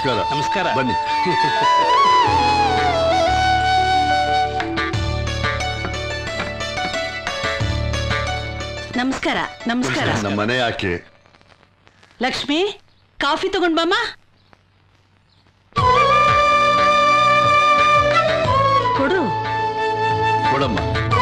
ನಮಸ್ಕಾರ ನಮಸ್ಕಾರ. ಬನ್ನಿ ನಮಸ್ಕಾರ ನಮಸ್ಕಾರ ನಮ್ಮ ಮನೆ ಯಾಕೆ ಲಕ್ಷ್ಮಿ ಕಾಫಿ ತಗೊಂಡ್ ಬಾಮ್ಮ ಕೊಡು ಕೊಡಮ್ಮ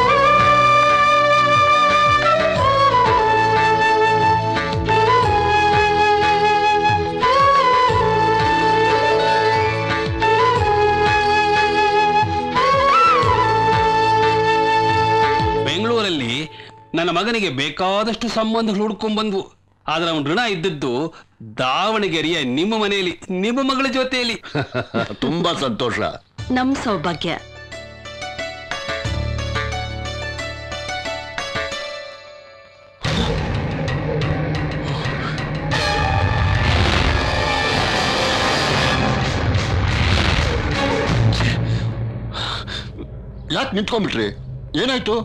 ಬೆಂಗಳೂರಲ್ಲಿ ನನ್ನ ಮಗನಿಗೆ ಬೇಕಾದಷ್ಟು ಸಂಬಂಧಗಳು ಹುಡ್ಕೊಂಡ್ ಬಂದ್ವು ಆದ್ರೆ ಅವನ ಋಣ ಇದ್ದದ್ದು ದಾವಣಗೆರೆಯ ನಿಮ್ಮ ಮನೆಯಲ್ಲಿ ನಿಮ್ಮ ಮಗಳ ಜೊತೆಯಲ್ಲಿ ತುಂಬಾ ಸಂತೋಷ ನಮ್ ಸೌಭಾಗ್ಯ ಯಾಕೆ ನಿಂತ್ಕೊಂಡ್ಬಿಟ್ರಿ ಏನಾಯ್ತು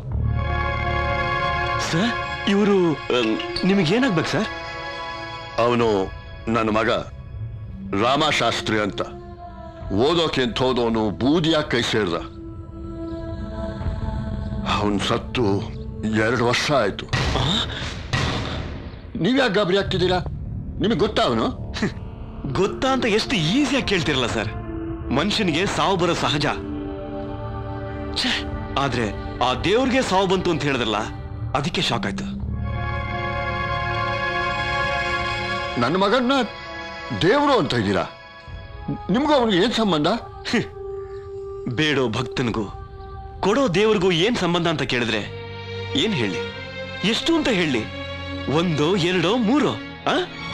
ಸರ್ ಇವರು ನಿಮಗೆ ಏನಾಗ್ಬೇಕು ಸರ್ ಅವನು ನನ್ನ ಮಗ ರಾಮಶಾಸ್ತ್ರಿ ಅಂತ ಓದೋಕೆ ಅಂತ ಹೋದವನು ಬೂದಿಯಾಗಿ ಕೈ ಸೇರ್ದ ಅವನ್ ಸತ್ತು ಎರಡು ವರ್ಷ ಆಯ್ತು ನೀವ್ಯಾಕೆ ಗಾಬರಿ ಆಗ್ತಿದ್ದೀರಾ ನಿಮಗೆ ಗೊತ್ತಾ ಅವನು ಗೊತ್ತಾ ಅಂತ ಎಷ್ಟು ಈಸಿಯಾಗಿ ಕೇಳ್ತಿರಲ್ಲ ಸರ್ ಮನುಷ್ಯನಿಗೆ ಸಾವು ಬರೋ ಸಹಜ ಛೆ, ಆದ್ರೆ ಆ ದೇವ್ರಿಗೆ ಸಾವು ಬಂತು ಅಂತ ಹೇಳಿದ್ರಲ್ಲ ಅದಕ್ಕೆ ಶಾಕ್ ಆಯ್ತು ನನ್ನ ಮಗನ್ನ ದೇವರು ಅಂತ ಇದ್ದೀರಾ ನಿಮ್ಗೂ ಅವನಿಗೆ ಏನ್ ಸಂಬಂಧ ಬೇಡೋ ಭಕ್ತನಿಗೂ ಕೊಡೋ ದೇವ್ರಿಗೂ ಏನ್ ಸಂಬಂಧ ಅಂತ ಕೇಳಿದ್ರೆ ಏನ್ ಹೇಳಿ ಎಷ್ಟು ಅಂತ ಹೇಳಿ ಒಂದೋ ಎರಡೋ ಮೂರೋ ಆ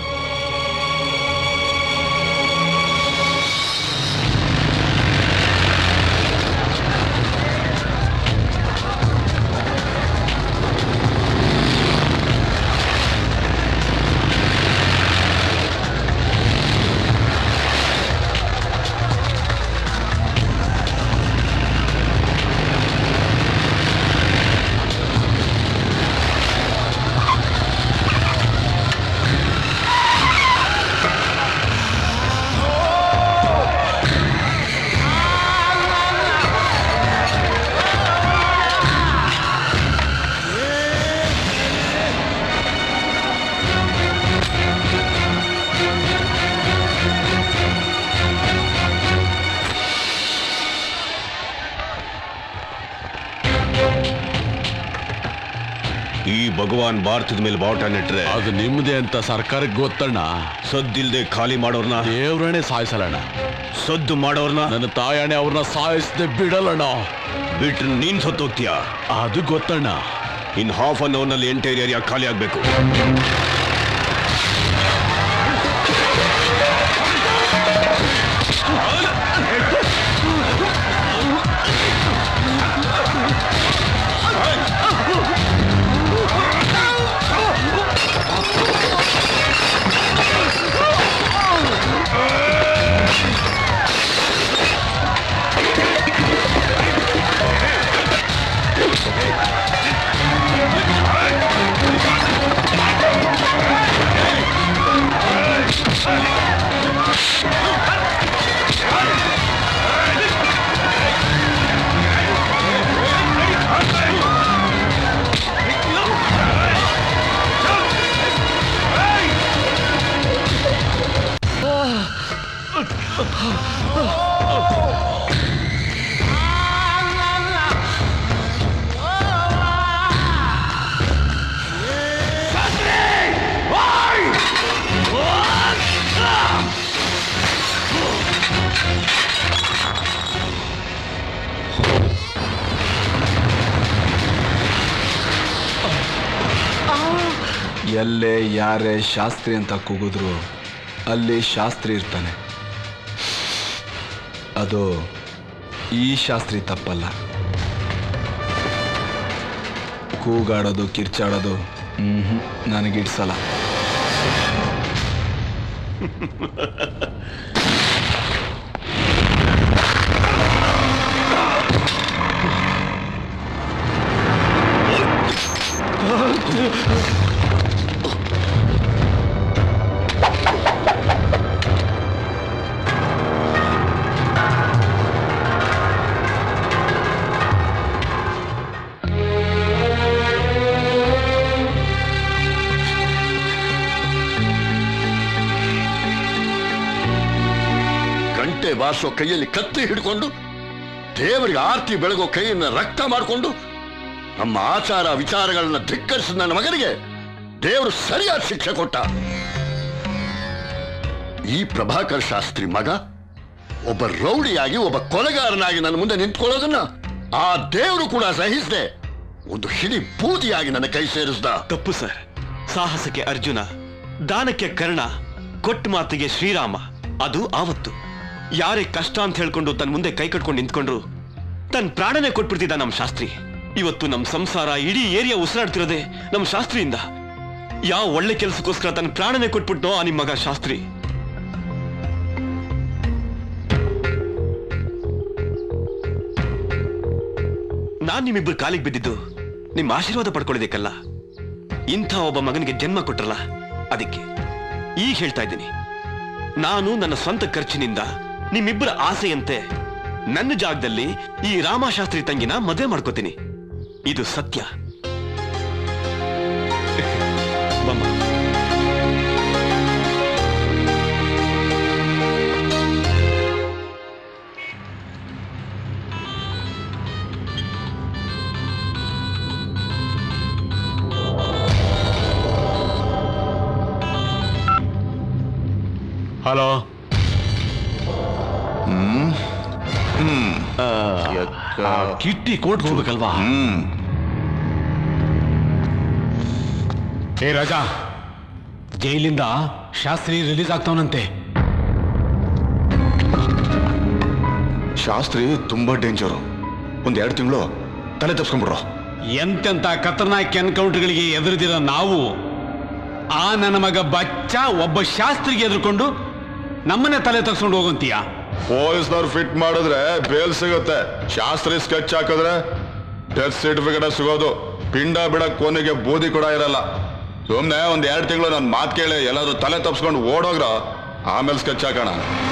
ಈ ಭಗವಾನ್ ಭಾರತದ ಮೇಲೆ ಬಾವುಟ ನೆಟ್ರೆ ಅದು ನಿಮ್ದೇ ಅಂತ ಸರ್ಕಾರಕ್ಕೆ ಗೊತ್ತಣ್ಣ ಸದ್ದಿಲ್ದೆ ಖಾಲಿ ಮಾಡೋರ್ನ ದೇವ್ರನೇ ಸಾಯಿಸಲಣ್ಣ ಸದ್ದು ಮಾಡೋರ್ನ ನನ್ನ ತಾಯಣೆ ಅವ್ರನ್ನ ಸಾಯಿಸದೆ ಬಿಡಲ್ಲಣ್ಣ ಬಿಟ್ರೆ ನೀನ್ ಸತ್ತೋಗ್ತೀಯ ಅದು ಗೊತ್ತಣ್ಣ ಇನ್ ಹಾಫ್ ಅನ್ ಅವರ್ನಲ್ಲಿ ಎಂಟೈರ್ ಏರಿಯಾ ಖಾಲಿ ಆಗ್ಬೇಕು ಎಲ್ಲೇ ಯಾರೇ ಶಾಸ್ತ್ರಿ ಅಂತ ಕೂಗಿದ್ರು ಅಲ್ಲಿ ಶಾಸ್ತ್ರಿ ಇರ್ತಾನೆ ಅದು ಈ ಶಾಸ್ತ್ರಿ ತಪ್ಪಲ್ಲ ಕೂಗಾಡೋದು ಕಿರ್ಚಾಡೋದು ಹ್ಮ್ ನನಗಿಡ್ಸಲ್ಲ ಗಂಟೆ ಬಾರಿಸೋ ಕೈಯಲ್ಲಿ ಕತ್ತಿ ಹಿಡ್ಕೊಂಡು ದೇವರಿಗೆ ಆರ್ತಿ ಬೆಳಗೋ ಕೈಯನ್ನ ರಕ್ತ ಮಾಡಿಕೊಂಡು ನಮ್ಮ ಆಚಾರ ವಿಚಾರಗಳನ್ನ ಧಿಕ್ಕರಿಸಿದ ನನ್ನ ಮಗನಿಗೆ ದೇವರು ಸರಿಯಾದ ಶಿಕ್ಷೆ ಕೊಟ್ಟ ಈ ಪ್ರಭಾಕರ್ ಶಾಸ್ತ್ರಿ ಮಗ ಒಬ್ಬ ರೌಡಿಯಾಗಿ ಒಬ್ಬ ಕೊಲೆಗಾರನಾಗಿ ನನ್ನ ಮುಂದೆ ನಿಂತ್ಕೊಳ್ಳೋದನ್ನ ಆ ದೇವರು ಕೂಡ ಸಹಿಸದೆ ಒಂದು ಹಿಡಿ ಬೂದಿಯಾಗಿ ನನ್ನ ಕೈ ಸೇರಿಸ್ದ ತಪ್ಪು ಸರ್ ಸಾಹಸಕ್ಕೆ ಅರ್ಜುನ ದಾನಕ್ಕೆ ಕರ್ಣ ಕೊಟ್ಟ ಮಾತಿಗೆ ಶ್ರೀರಾಮ ಅದು ಆವತ್ತು ಯಾರೇ ಕಷ್ಟ ಅಂತ ಹೇಳ್ಕೊಂಡು ತನ್ನ ಮುಂದೆ ಕೈ ಕಟ್ಕೊಂಡು ನಿಂತ್ಕೊಂಡ್ರು ತನ್ನ ಪ್ರಾಣನೇ ಕೊಟ್ಬಿಡ್ತಿದ್ದ ನಮ್ಮ ಶಾಸ್ತ್ರಿ ಇವತ್ತು ನಮ್ಮ ಸಂಸಾರ ಇಡೀ ಏರಿಯಾ ಉಸಿರಾಡ್ತಿರೋದೆ ನಮ್ಮ ಶಾಸ್ತ್ರಿಯಿಂದ ಯಾವ ಒಳ್ಳೆ ಕೆಲಸಕ್ಕೋಸ್ಕರ ತನ್ನ ಪ್ರಾಣನೇ ಕೊಟ್ಬಿಟ್ನೋ ಆ ನಿಮ್ಮ ಮಗ ಶಾಸ್ತ್ರಿ ನಾನ್ ನಿಮ್ಮಿಬ್ಬರು ಕಾಲಿಗೆ ಬಿದ್ದಿದ್ದು ನಿಮ್ಮ ಆಶೀರ್ವಾದ ಪಡ್ಕೊಳ್ಳೋದಕ್ಕಲ್ಲ ಇಂಥ ಒಬ್ಬ ಮಗನಿಗೆ ಜನ್ಮ ಕೊಟ್ರಲ್ಲ ಅದಕ್ಕೆ ಈಗ ಹೇಳ್ತಾ ಇದ್ದೀನಿ ನಾನು ನನ್ನ ಸ್ವಂತ ಖರ್ಚಿನಿಂದ ನಿಮ್ಮಿಬ್ಬರ ಆಸೆಯಂತೆ ನನ್ನ ಜಾಗದಲ್ಲಿ ಈ ರಾಮಶಾಸ್ತ್ರಿ ತಂಗಿನ ಮದುವೆ ಮಾಡ್ಕೋತೀನಿ ಇದು ಸತ್ಯ ಬಮ್ಮ ಹಲೋ ಕಿಟ್ಟಿ ಕೋರ್ಟ್ ಹೋಗ್ಬೇಕಲ್ವಾ ಏ ರಾಜಾ ಜೈಲಿಂದ ಶಾಸ್ತ್ರಿ ರಿಲೀಸ್ ಆಗ್ತಾವನಂತೆ ಶಾಸ್ತ್ರಿ ತುಂಬಾ ಡೇಂಜರು ಒಂದ್ ಎರಡು ತಿಂಗಳು ತಲೆ ತಪ್ಸ್ಕೊಂಡ್ಬಿಡ್ರು ಎಂತೆಂತ ಖತರ್ನಾಕ್ ಎನ್ಕೌಂಟರ್ಗಳಿಗೆ ಎದುರಿದಿರೋ ನಾವು ಆ ನನ್ನ ಮಗ ಬಚ್ಚ ಒಬ್ಬ ಶಾಸ್ತ್ರಿಗೆ ಎದುರ್ಕೊಂಡು ನಮ್ಮನ್ನೇ ತಲೆ ತಗ್ಸ್ಕೊಂಡು ಹೋಗಂತೀಯ ಪೊಲೀಸ್ನವ್ರು ಫಿಟ್ ಮಾಡಿದ್ರೆ ಬೇಲ್ ಸಿಗುತ್ತೆ ಶಾಸ್ತ್ರಿ ಸ್ಕೆಚ್ ಹಾಕಿದ್ರೆ ಡೆತ್ ಸರ್ಟಿಫಿಕೇಟ್ ಸಿಗೋದು ಪಿಂಡ ಬಿಡಕ್ ಕೊನೆಗೆ ಬೂದಿ ಕೂಡ ಇರಲ್ಲ ಸುಮ್ನೆ ಒಂದ್ ಎರಡು ತಿಂಗಳು ನನ್ನ ಮಾತು ಕೇಳಿ ಎಲ್ಲಾದ್ರೂ ತಲೆ ತಪ್ಸ್ಕೊಂಡು ಓಡೋಗ್ರ ಆಮೇಲೆ ಸ್ಕೆಚ್ ಹಾಕೋಣ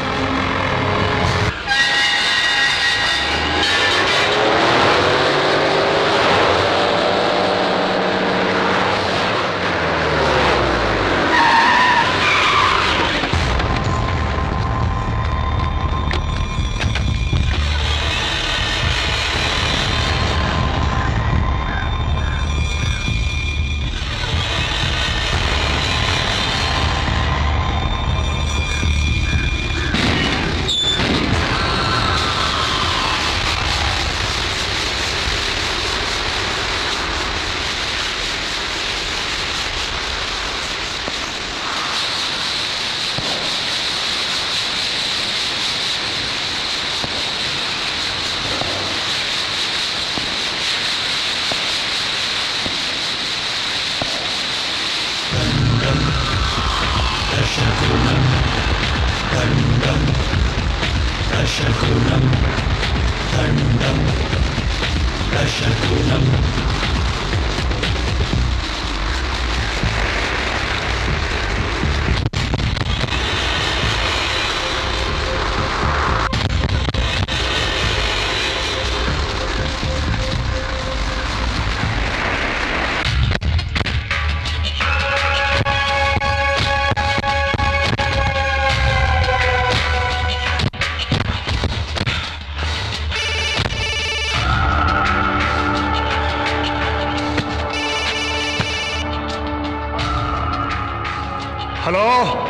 ಹಲೋ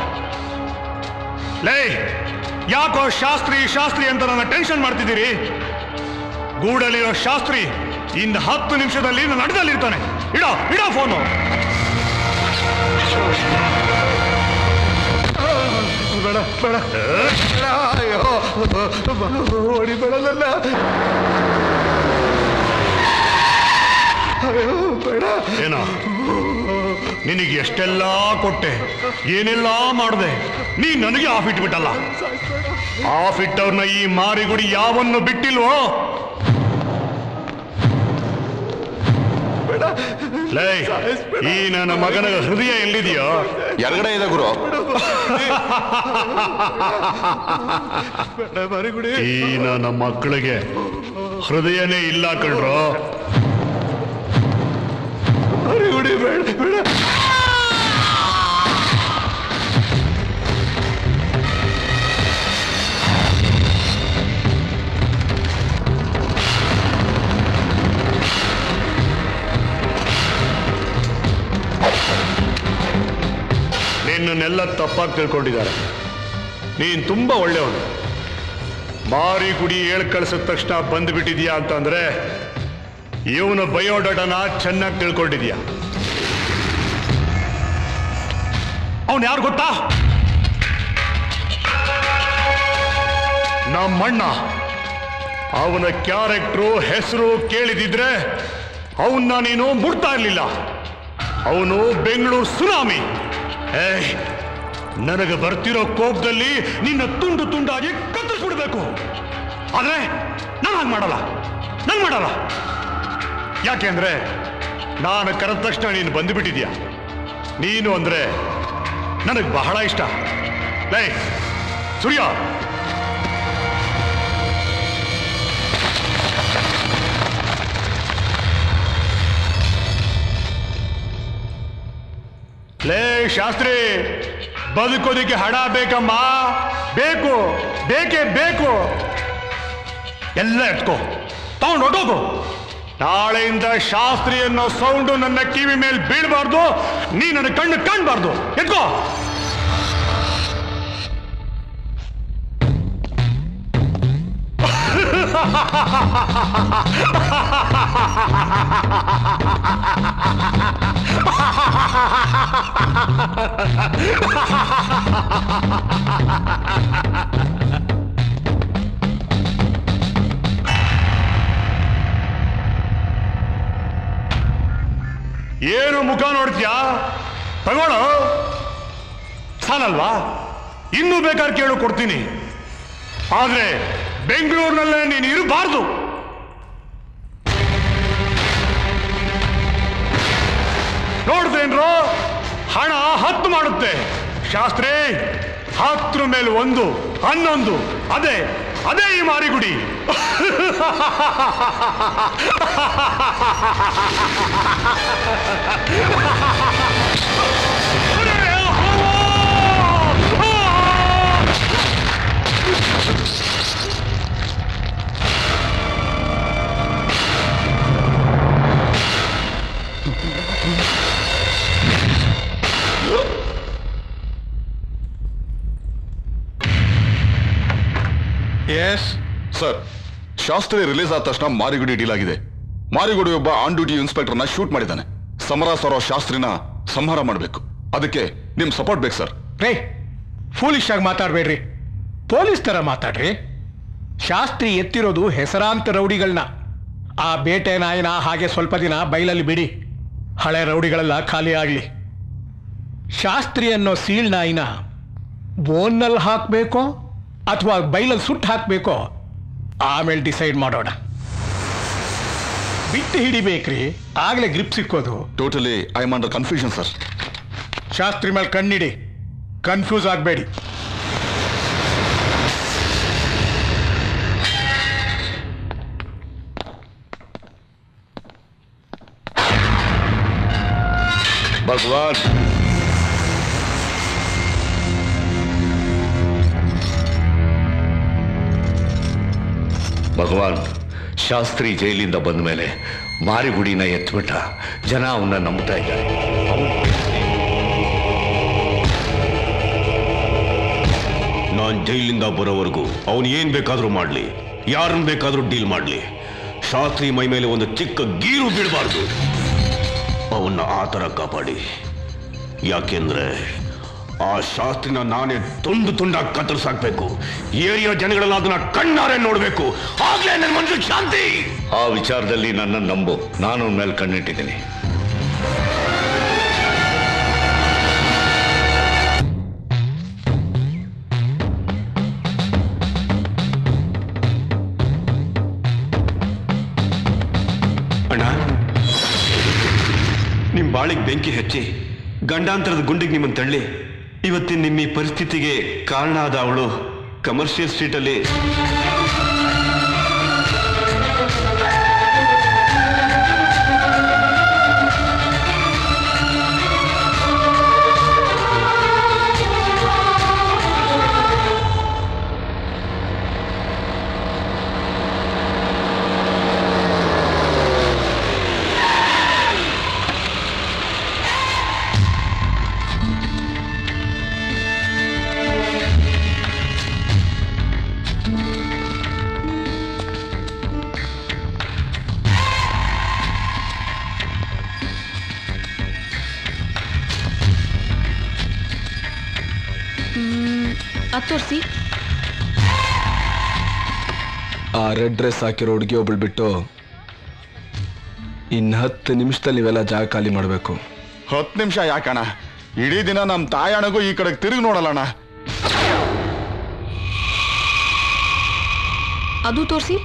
ಲೇ ಯಾಕೋ ಶಾಸ್ತ್ರಿ ಶಾಸ್ತ್ರಿ ಅಂತ ನನ್ನ ಟೆನ್ಷನ್ ಮಾಡ್ತಿದ್ದೀರಿ ಗೂಡಲ್ಲಿರೋ ಶಾಸ್ತ್ರಿ ಇನ್ನು ಹತ್ತು ನಿಮಿಷದಲ್ಲಿ ನನ್ನ ಅಡ್ಡದಲ್ಲಿರ್ತಾನೆ ಇಡೋ ಇಡೋ ಫೋನು ಬೇಡ ಬೇಡ ಬೇಡ ಅಯ್ಯೋ ಹೊಡಿಬೇಡ ನನ್ನ ಅಯ್ಯೋ ಬೇಡ ಏನೋ ನಿನಗೆ ಎಷ್ಟೆಲ್ಲ ಕೊಟ್ಟೆ ಏನೆಲ್ಲ ಮಾಡಿದೆ ನೀ ನನಗೆ ಆಫ್ ಇಟ್ಬಿಟ್ಟಲ್ಲ ಆಫ್ ಇಟ್ಟವ್ರನ್ನ ಈ ಮಾರಿಗುಡಿ ಯಾವನ್ನು ಬಿಟ್ಟಿಲ್ವೋ ಲೇ ಈ ನನ್ನ ಮಗನ ಹೃದಯ ಎಲ್ಲಿದೆಯೋ ಎಡಗಡೆ ಇದೆ ಗುರು ಈ ನನ್ನ ಮಕ್ಕಳಿಗೆ ಹೃದಯನೇ ಇಲ್ಲ ಕಣ್ರೋ ಬೇಡ ಬೇಡ ನಿನ್ನೆಲ್ಲ ತಪ್ಪಾಗಿ ತಿಳ್ಕೊಂಡಿದ್ದಾರೆ ನೀನ್ ತುಂಬಾ ಒಳ್ಳೆಯವನು ಮಾರಿ ಗುಡಿ ಹೇಳ್ ಕಳ್ಸಿದ ತಕ್ಷಣ ಬಂದ್ಬಿಟ್ಟಿದ್ಯಾ ಅಂತಂದ್ರೆ ಇವನ ಬಯೋಡಾಟಾನ ಚೆನ್ನಾಗಿ ತಿಳ್ಕೊಂಡಿದ್ಯಾ ಅವನು ಯಾರು ಗೊತ್ತಾ ನಮ್ಮಣ್ಣ ಅವನ ಕ್ಯಾರೆಕ್ಟ್ರು ಹೆಸರು ಕೇಳಿದಿದ್ರೆ ಅವನ್ನ ನೀನು ಮುಡ್ತಾ ಇರ್ಲಿಲ್ಲ ಅವನು ಬೆಂಗಳೂರು ಸುನಾಮಿ ಏಯ್ ನನಗೆ ಬರ್ತಿರೋ ಕೋಪದಲ್ಲಿ ನಿನ್ನ ತುಂಡು ತುಂಡಾಗಿ ಕತ್ತರಿಸ್ಬಿಡ್ಬೇಕು ಆದ್ರೆ ನಾನು ಹಾಗೆ ಮಾಡಲ್ಲ ನಾನು ಮಾಡಲ್ಲ ಯಾಕೆಂದ್ರೆ ನಾನು ಕರೆದ ತಕ್ಷಣ ನೀನು ಬಂದುಬಿಟ್ಟಿದ್ಯಾ ನೀನು ಅಂದ್ರೆ ನನಗೆ ಬಹಳ ಇಷ್ಟ ಲೈ ಸೂರ್ಯ ಲೇ ಶಾಸ್ತ್ರಿ ಬದುಕೋದಿಕ್ಕೆ ಹಣ ಬೇಕಮ್ಮ ಬೇಕು ಬೇಕೇ ಬೇಕು ಎಲ್ಲ ಎತ್ಕೋ ತಗೊಂಡು ಹೊಟ್ಟೋಗು ನಾಳೆಯಿಂದ ಶಾಸ್ತ್ರಿ ಅನ್ನೋ ಸೌಂಡು ನನ್ನ ಕಿವಿ ಮೇಲೆ ಬೀಳಬಾರ್ದು ನೀ ನನ್ನ ಕಣ್ಣು ಕಾಣಬಾರ್ದು ಎತ್ಕೋ ಏನು ಮುಖ ನೋಡ್ತೀಯಾ ತಗೊಳ್ಳೋ ಸಾಲಲ್ವಾ ಇನ್ನೂ ಬೇಕಾದ್ರೆ ಕೇಳು ಕೊಡ್ತೀನಿ ಆದ್ರೆ ಬೆಂಗಳೂರಿನಲ್ಲೇ ನೀನು ಇರಬಾರ್ದು ನೋಡ್ದೇನ್ರೋ ಹಣ ಹತ್ತು ಮಾಡುತ್ತೆ ಶಾಸ್ತ್ರಿ ಹತ್ರ ಮೇಲೆ ಒಂದು ಹನ್ನೊಂದು ಅದೇ ಅದೇ ಈ Marigudi yes sir Shastri release ಆದ ತಕ್ಷಣ ಮಾರಿಗುಡಿ ಡೀಲ್ ಆಗಿದೆ ಮಾರಿಗುಡಿ ಒಬ್ಬ ಆನ್ ಡ್ಯೂಟಿ ಇನ್ಸ್ಪೆಕ್ಟರ್ನ ಶೂಟ್ ಮಾಡಿದ್ದಾನೆ ಸಮರ ಸರೋ ಶಾಸ್ತ್ರಿನ ಸಂಹಾರ ಮಾಡಬೇಕು ಅದಕ್ಕೆ ನಿಮ್ ಸಪೋರ್ಟ್ ಬೇಕು ಸರ್ ರೇ ಫೂಲಿಶ್ ಆಗಿ ಮಾತಾಡ್ಬೇಡ್ರಿ ಪೊಲೀಸ್ ತರ ಮಾತಾಡ್ರಿ ಶಾಸ್ತ್ರಿ ಎತ್ತಿರೋದು ಹೆಸರಾಂತ ರೌಡಿಗಳನ್ನ ಆ ಬೇಟೆ ನಾಯಿನ ಹಾಗೆ ಸ್ವಲ್ಪ ದಿನ ಬೈಲಲ್ಲಿ ಬಿಡಿ ಹಳೆ ರೌಡಿಗಳೆಲ್ಲ ಖಾಲಿ ಆಗಲಿ ಶಾಸ್ತ್ರಿ ಅನ್ನೋ ಸೀಳ್ ನಾಯಿನ ಬೋನ್ನಲ್ಲಿ ಹಾಕಬೇಕೋ ಅಥವಾ ಬೈಲಲ್ಲಿ ಸುಟ್ಟು ಹಾಕಬೇಕೋ ಆಮೇಲೆ ಡಿಸೈಡ್ ಮಾಡೋಣ ಬಿಟ್ಟು ಹಿಡಿಬೇಕ್ರಿ ಆಗಲೇ ಗ್ರಿಪ್ ಸಿಕ್ಕೋದು totally I am under confusion sir Shastri ಮೇಲೆ ಕಣ್ಣಿಡಿ ಕನ್ಫ್ಯೂಸ್ ಆಗಬೇಡಿ ಭಗವಾನ್ ಭಗವಾನ್ ಶಾಸ್ತ್ರಿ ಜೈಲಿಂದ ಬಂದ ಮೇಲೆ ಮಾರಿಗುಡಿನ ಎತ್ಬಿಟ್ಟ ಜನ ಅವನ್ನ ನಂಬ್ತಾ ಇದ್ದಾರೆ ನಾನ್ ಜೈಲಿಂದ ಬರೋವರೆಗೂ ಅವನು ಏನ್ ಬೇಕಾದ್ರೂ ಮಾಡ್ಲಿ ಯಾರನ್ನ ಬೇಕಾದ್ರೂ ಡೀಲ್ ಮಾಡ್ಲಿ ಶಾಸ್ತ್ರಿ ಮೈ ಮೇಲೆ ಒಂದು ಚಿಕ್ಕ ಗೀರು ಬೀಳಬಾರ್ದು ಅವನ್ನ ಆ ಥರ ಕಾಪಾಡಿ ಯಾಕೆಂದ್ರೆ ಆ ಶಾಸ್ತ್ರಿನ ನಾನೇ ತುಂಡು ತುಂಡಾಗಿ ಕತ್ತರಿಸಾಕ್ಬೇಕು ಏರಿಯಾ ಜನಗಳೆಲ್ಲ ಅದನ್ನ ಕಣ್ಣಾರೆ ನೋಡ್ಬೇಕು ಆಗ್ಲೇ ನನ್ನ ಮನ್ಸಿಗೆ ಶಾಂತಿ ಆ ವಿಚಾರದಲ್ಲಿ ನನ್ನ ನಂಬು ನಾನು ಅವ್ನ ಮೇಲೆ ಕಣ್ಣಿಟ್ಟಿದ್ದೀನಿ ಅಣ್ಣ ನಿಮ್ ಬಾಳಿಗೆ ಬೆಂಕಿ ಹಚ್ಚಿ ಗಂಡಾಂತರದ ಗುಂಡಿಗೆ ನಿಮ್ಮನ್ನು ತಳ್ಳಿ ಇವತ್ತಿನ ನಿಮ್ಮ ಈ ಪರಿಸ್ಥಿತಿಗೆ ಕಾರಣ ಆದ ಅವಳು ಕಮರ್ಷಿಯಲ್ ಸ್ಟ್ರೀಟಲ್ಲಿ ಅದ್ ತೋರಿಸಿ ಆ ರೆಡ್ ಡ್ರೆಸ್ ಹಾಕಿರೋ ಹುಡುಗಿ ಒಬ್ಳು ಬಿಟ್ಟು ಇನ್ನು ಹತ್ತು ನಿಮಿಷದಲ್ಲಿ ನೀವೆಲ್ಲ ಜಾಗ ಖಾಲಿ ಮಾಡಬೇಕು ಹತ್ತು ನಿಮಿಷ ಯಾಕಣ್ಣ ಇಡೀ ದಿನ ನಮ್ಮ ತಾಯಣಗೂ ಈ ಕಡೆಗೆ ತಿರುಗಿ ನೋಡಲ್ಲಣ್ಣ ಅದು ತೋರಿಸಿ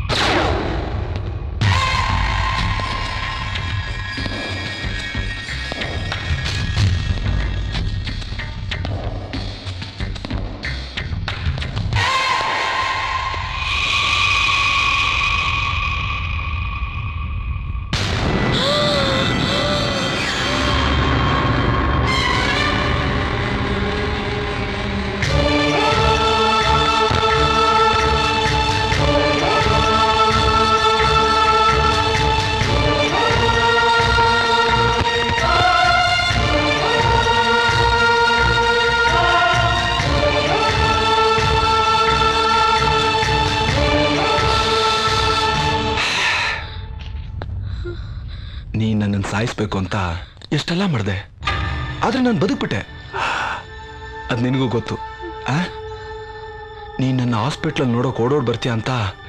ನೀ ನನ್ನನ್ನು ಸಾಯಿಸ್ಬೇಕು ಅಂತ ಎಷ್ಟೆಲ್ಲ ಮಾಡಿದೆ ಆದ್ರೆ ನಾನು ಬದುಕ್ಬಿಟ್ಟೆ ಅದು ನಿನಗೂ ಗೊತ್ತು ಆ ನೀ ನನ್ನ ಹಾಸ್ಪಿಟ್ಲಲ್ಲಿ ನೋಡೋಕೆ ಓಡೋಡ್ ಬರ್ತೀಯ ಅಂತ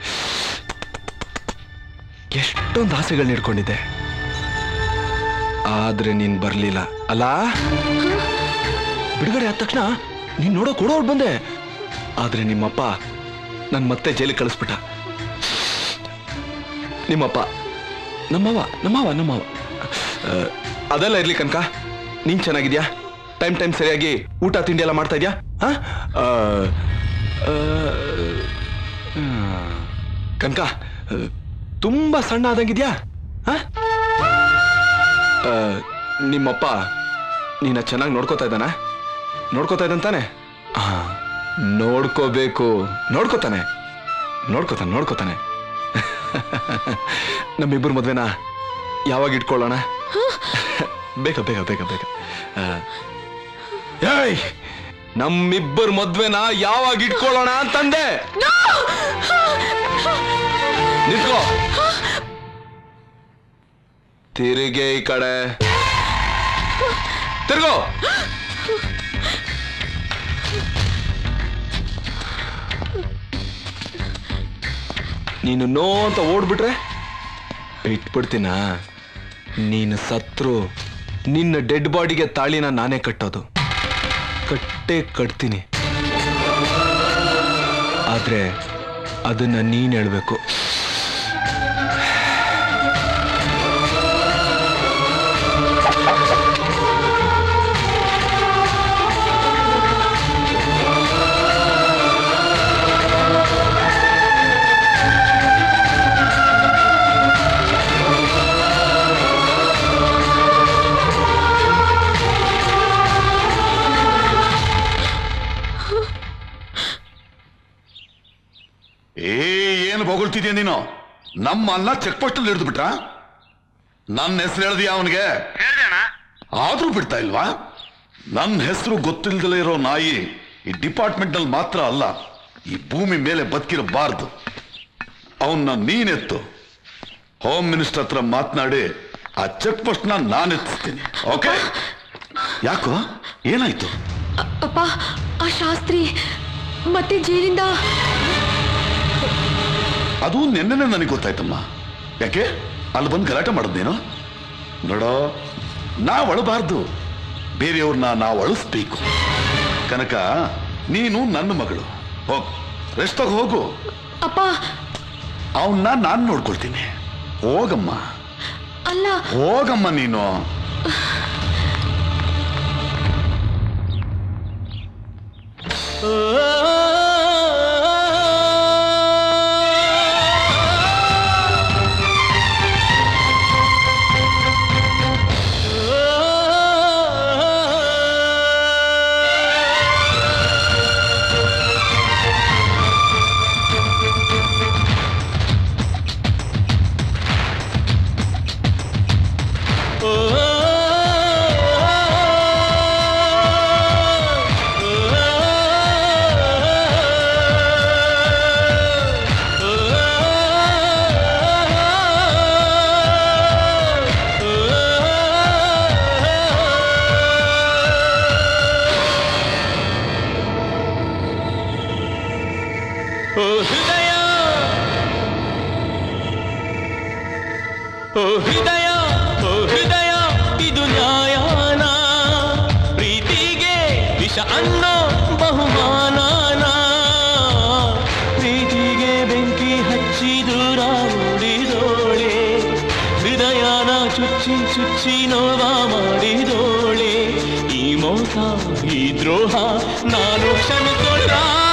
ಎಷ್ಟೊಂದು ಆಸೆಗಳನ್ನ ಇಟ್ಕೊಂಡಿದ್ದೆ ಆದ್ರೆ ನೀನ್ ಬರ್ಲಿಲ್ಲ ಅಲ್ಲ ಬಿಡುಗಡೆ ಆದ ತಕ್ಷಣ ನೀನ್ ನೋಡೋಕ್ ಓಡೋಡ್ ಬಂದೆ ಆದ್ರೆ ನಿಮ್ಮಪ್ಪ ನನ್ ಮತ್ತೆ ಜೈಲಿಗೆ ಕಳಿಸ್ಬಿಟ್ಟ ನಿಮ್ಮಪ್ಪ ನಮ್ಮವ ನಮ್ಮವ ನಮ್ಮವ ಆ, ಅದೆಲ್ಲ ಇರ್ಲಿ ಕನಕ ನೀನ್ ಚೆನ್ನಾಗಿದ್ಯಾ ಟೈಮ್ ಟೈಮ್ ಸರಿಯಾಗಿ ಊಟ ತಿಂಡಿ ಎಲ್ಲ ಮಾಡ್ತಾ ಇದ್ಯಾ ಆ? ಆ, ಆ, ಕನಕ ಆ, ತುಂಬಾ ಸಣ್ಣ ಆದಂಗಿದ್ಯಾ ಆ? ಆ, ನಿಮ್ಮಪ್ಪ ನೀನ ಚೆನ್ನಾಗಿ ನೋಡ್ಕೋತಾ ಇದ್ದಾನ ನೋಡ್ಕೋತಾ ಇದ್ದಂತಾನೆ ಆ, ನೋಡ್ಕೋಬೇಕು ನೋಡ್ಕೋತಾನೆ ನೋಡ್ಕೋತಾನೆ ನೋಡ್ಕೋತಾನೆ ನಮ್ಮಿಬ್ಬರು ಮದ್ವೆನ ಯಾವಾಗ ಇಟ್ಕೊಳ್ಳೋಣ ಬೇಗ ಬೇಗ ಬೇಗ ಬೇಗ ಆ, ಏಯ್ ನಮ್ಮಿಬ್ಬರ ಮದ್ವೆನ ಯಾವಾಗ ಇಟ್ಕೊಳ್ಳೋಣ ಅಂತಂದೆ ನಿಂತ್ಕೋ ತಿರುಗೆ ಈ ಕಡೆ ತಿರ್ಗೋ ನೀನು ನೋ ಅಂತ ಓಡ್ಬಿಟ್ರೆ ಇಟ್ಬಿಡ್ತೀನ ನೀನು ಸತ್ರು ನಿನ್ನ ಡೆಡ್ ಬಾಡಿಗೆ ತಾಳಿನ ನಾನೇ ಕಟ್ಟೋದು ಕಟ್ಟೇ ಕಟ್ತೀನಿ ಆದ್ರೆ ಅದನ್ನ ನೀನ್ ಹೇಳ್ಬೇಕು ಏ ಏನು ಬೊಗಳ್ತಿದ್ಯಾ ನೀನು ನಮ್ಮ ಅನ್ನ ಚೆಕ್ ಪೋಸ್ಟ್ ಅಲ್ಲಿ ಹಿಡಿದು ಬಿಟ್ರ ನನ್ನ ಹೆಸರು ಹೇಳ್ದಿಯಾ ಅವನಿಗೆ ಆದ್ರೂ ಬಿಡ್ತಾ ಇಲ್ವಾ ನನ್ನ ಹೆಸರು ಗೊತ್ತಿಲ್ದಲೇ ಇರೋ ನಾಯಿ ಈ ಡಿಪಾರ್ಟ್ಮೆಂಟ್ ನಲ್ಲಿ ಮಾತ್ರ ಅಲ್ಲ ಈ ಭೂಮಿ ಮೇಲೆ ಬದುಕಿರಬಾರ್ದು ಅವನ್ನ ನೀನೆತ್ತು ಹೋಮ್ ಮಿನಿಸ್ಟರ್ ಹತ್ರ ಮಾತನಾಡಿ ಆ ಚೆಕ್ ಪೋಸ್ಟ್ ನ ನಾನು ಎತ್ತಿಸ್ತೀನಿ ಓಕೆ ಯಾಕೋ ಏನಾಯ್ತು ಅಪ್ಪ ಆ ಶಾಸ್ತ್ರಿ ಮತ್ತೆ ಜೈಲಿಂದ ಅದು ನಿನ್ನೆನೆ ನನಗೆ ಗೊತ್ತಾಯ್ತಮ್ಮ ಯಾಕೆ ಅಲ್ಲಿ ಬಂದು ಗಲಾಟೆ ಮಾಡೋದೇನು ನೋಡೋ ನಾವು ಅಳಬಾರ್ದು ಬೇರೆಯವ್ರನ್ನ ನಾವು ಅಳಿಸ್ಬೇಕು ಕನಕ ನೀನು ನನ್ನ ಮಗಳು ಹೋಗು ರೆಸ್ಟ್ ತಗೋ ಹೋಗು ಅಪ್ಪ ಅವನ್ನ ನಾನು ನೋಡ್ಕೊಳ್ತೀನಿ ಹೋಗಮ್ಮ ಅಲ್ಲ ಹೋಗಮ್ಮ ನೀನು ಆ ಓ ಹೃದಯ ಓ ಹೃದಯ ಓ ಹೃದಯ ಇದು ನ್ಯಾಯನ ಪ್ರೀತಿಗೆ ವಿಷ ಅನ್ನೋ ಬಹುಮಾನನ ಪ್ರೀತಿಗೆ ಬೆಂಕಿ ಹಚ್ಚಿ ದೂರ ಓಡಿದೋಳೆ ಹೃದಯನ ಚುಚ್ಚಿ ಚುಚ್ಚಿ ನೋವ ಮಾಡಿದೋಳೆ ಈ ಮೋಸ ಈ ದ್ರೋಹ ನಾನು ಕ್ಷಮಿಸೋಣ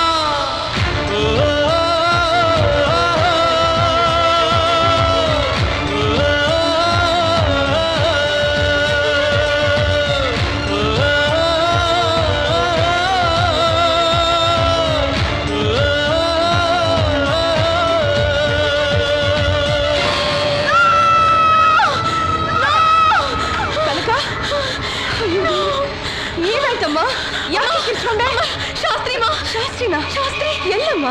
ಕನಕ ಅಯ್ಯೋ, ಏನಾಯ್ತಮ್ಮ ಯಾಕೆ ಕಿರ್ಚ್ಕೊಂಡೆ ಶಾಸ್ತ್ರಿಮ ಶಾಸ್ತ್ರಿನ ಶಾಸ್ತ್ರಿ ಎಲ್ಲಮ್ಮ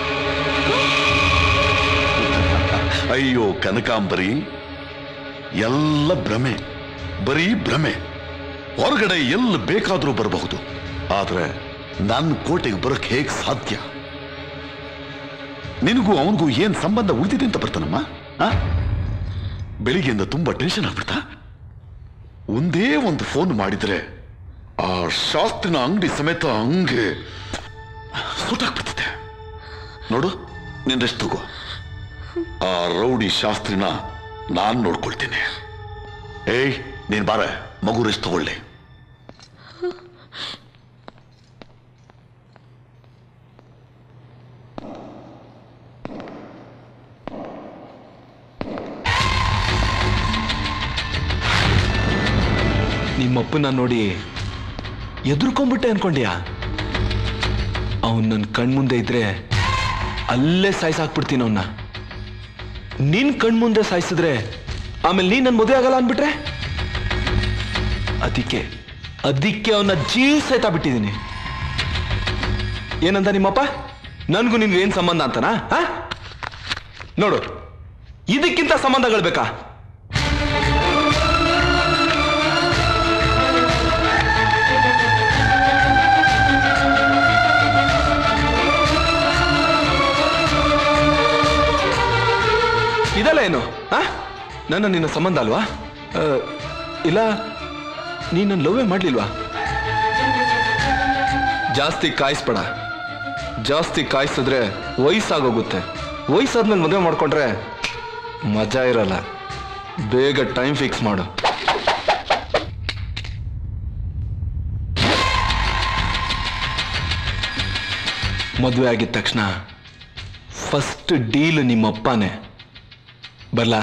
ಅಯ್ಯೋ ಕನಕಾಂಬರಿ ಎಲ್ಲ ಭ್ರಮೆ ಬರೀ ಭ್ರಮೆ ಹೊರಗಡೆ ಎಲ್ಲಿ ಬೇಕಾದ್ರೂ ಬರಬಹುದು ಆದ್ರೆ ನನ್ನ ಕೋಟೆಗೆ ಬರೋಕ್ ಹೇಗ್ ಸಾಧ್ಯ ನಿನಗೂ ಅವನಿಗೂ ಏನ್ ಸಂಬಂಧ ಉಳಿದಿದೆ ಅಂತ ಬರ್ತಾನಮ್ಮ ಆ? ಬೆಳಿಗ್ಗೆಯಿಂದ ತುಂಬಾ ಟೆನ್ಷನ್ ಆಗ್ಬಿಡ್ತಾ ಒಂದೇ ಒಂದು ಫೋನ್ ಮಾಡಿದ್ರೆ ಆ ಶಾಸ್ತ್ರಿನ ಅಂಗಡಿ ಸಮೇತ ಹಂಗೆ ಸುಟ್ಟಾಕ್ಬಿಡ್ತಿದೆ ನೋಡು ನಿಂದಷ್ಟು ತಗೋ ಆ ರೌಡಿ ಶಾಸ್ತ್ರಿನ ನಾನ್ ನೋಡ್ಕೊಳ್ತೀನಿ ಏಯ್ ನೀನ್ ಬಾರ ಮಗು ರೆಸ್ಟ್ ತಗೊಳ್ಳಿ ನಿಮ್ಮಪ್ಪನ ನೋಡಿ ಎದುರ್ಕೊಂಡ್ಬಿಟ್ಟೆ ಅನ್ಕೊಂಡ್ಯಾ ಅವನ್ ನನ್ನ ಕಣ್ಮುಂದೆ ಇದ್ರೆ ಅಲ್ಲೇ ಸಾಯ್ಸಾಕ್ಬಿಡ್ತೀನಿ ಅವನ್ನ ನಿನ್ ಕಣ್ಮುಂದೆ ಸಾಯಿಸಿದ್ರೆ ಆಮೇಲೆ ನೀನ್ ನನ್ನ ಮದುವೆ ಆಗಲ್ಲ ಅನ್ಬಿಟ್ರೆ ಅದಕ್ಕೆ ಅದಕ್ಕೆ ಅವನ್ನ ಜೀವ್ ಸಹಿತ ಬಿಟ್ಟಿದ್ದೀನಿ ಏನಂತ ನಿಮ್ಮಪ್ಪ ನನ್ಗೂ ನಿನ್ಗೂ ಏನ್ ಸಂಬಂಧ ಅಂತನಾ ಆ? ನೋಡು ಇದಕ್ಕಿಂತ ಸಂಬಂಧಗಳು ಬೇಕಾ ಇದೆಲ್ಲ ಏನು ಆ ನನ್ನ ನಿನ್ನ ಸಂಬಂಧ ಅಲ್ವಾ ಆ, ಇಲ್ಲ ನೀನು ನನ್ನ ಲವ್ವೇ ಮಾಡ್ಲಿಲ್ವಾ ಜಾಸ್ತಿ ಕಾಯಿಸ್ಬೇಡ ಜಾಸ್ತಿ ಕಾಯಿಸಿದ್ರೆ ವಯಸ್ಸಾಗೋಗುತ್ತೆ ವಯಸ್ಸಾದ್ಮೇಲೆ ಮದುವೆ ಮಾಡ್ಕೊಂಡ್ರೆ ಮಜಾ ಇರಲ್ಲ ಬೇಗ ಟೈಮ್ ಫಿಕ್ಸ್ ಮಾಡು ಮದುವೆ ಆಗಿದ ತಕ್ಷಣ ಫಸ್ಟ್ ಡೀಲ್ ನಿಮ್ಮಪ್ಪನೇ ಬರ್ಲಾ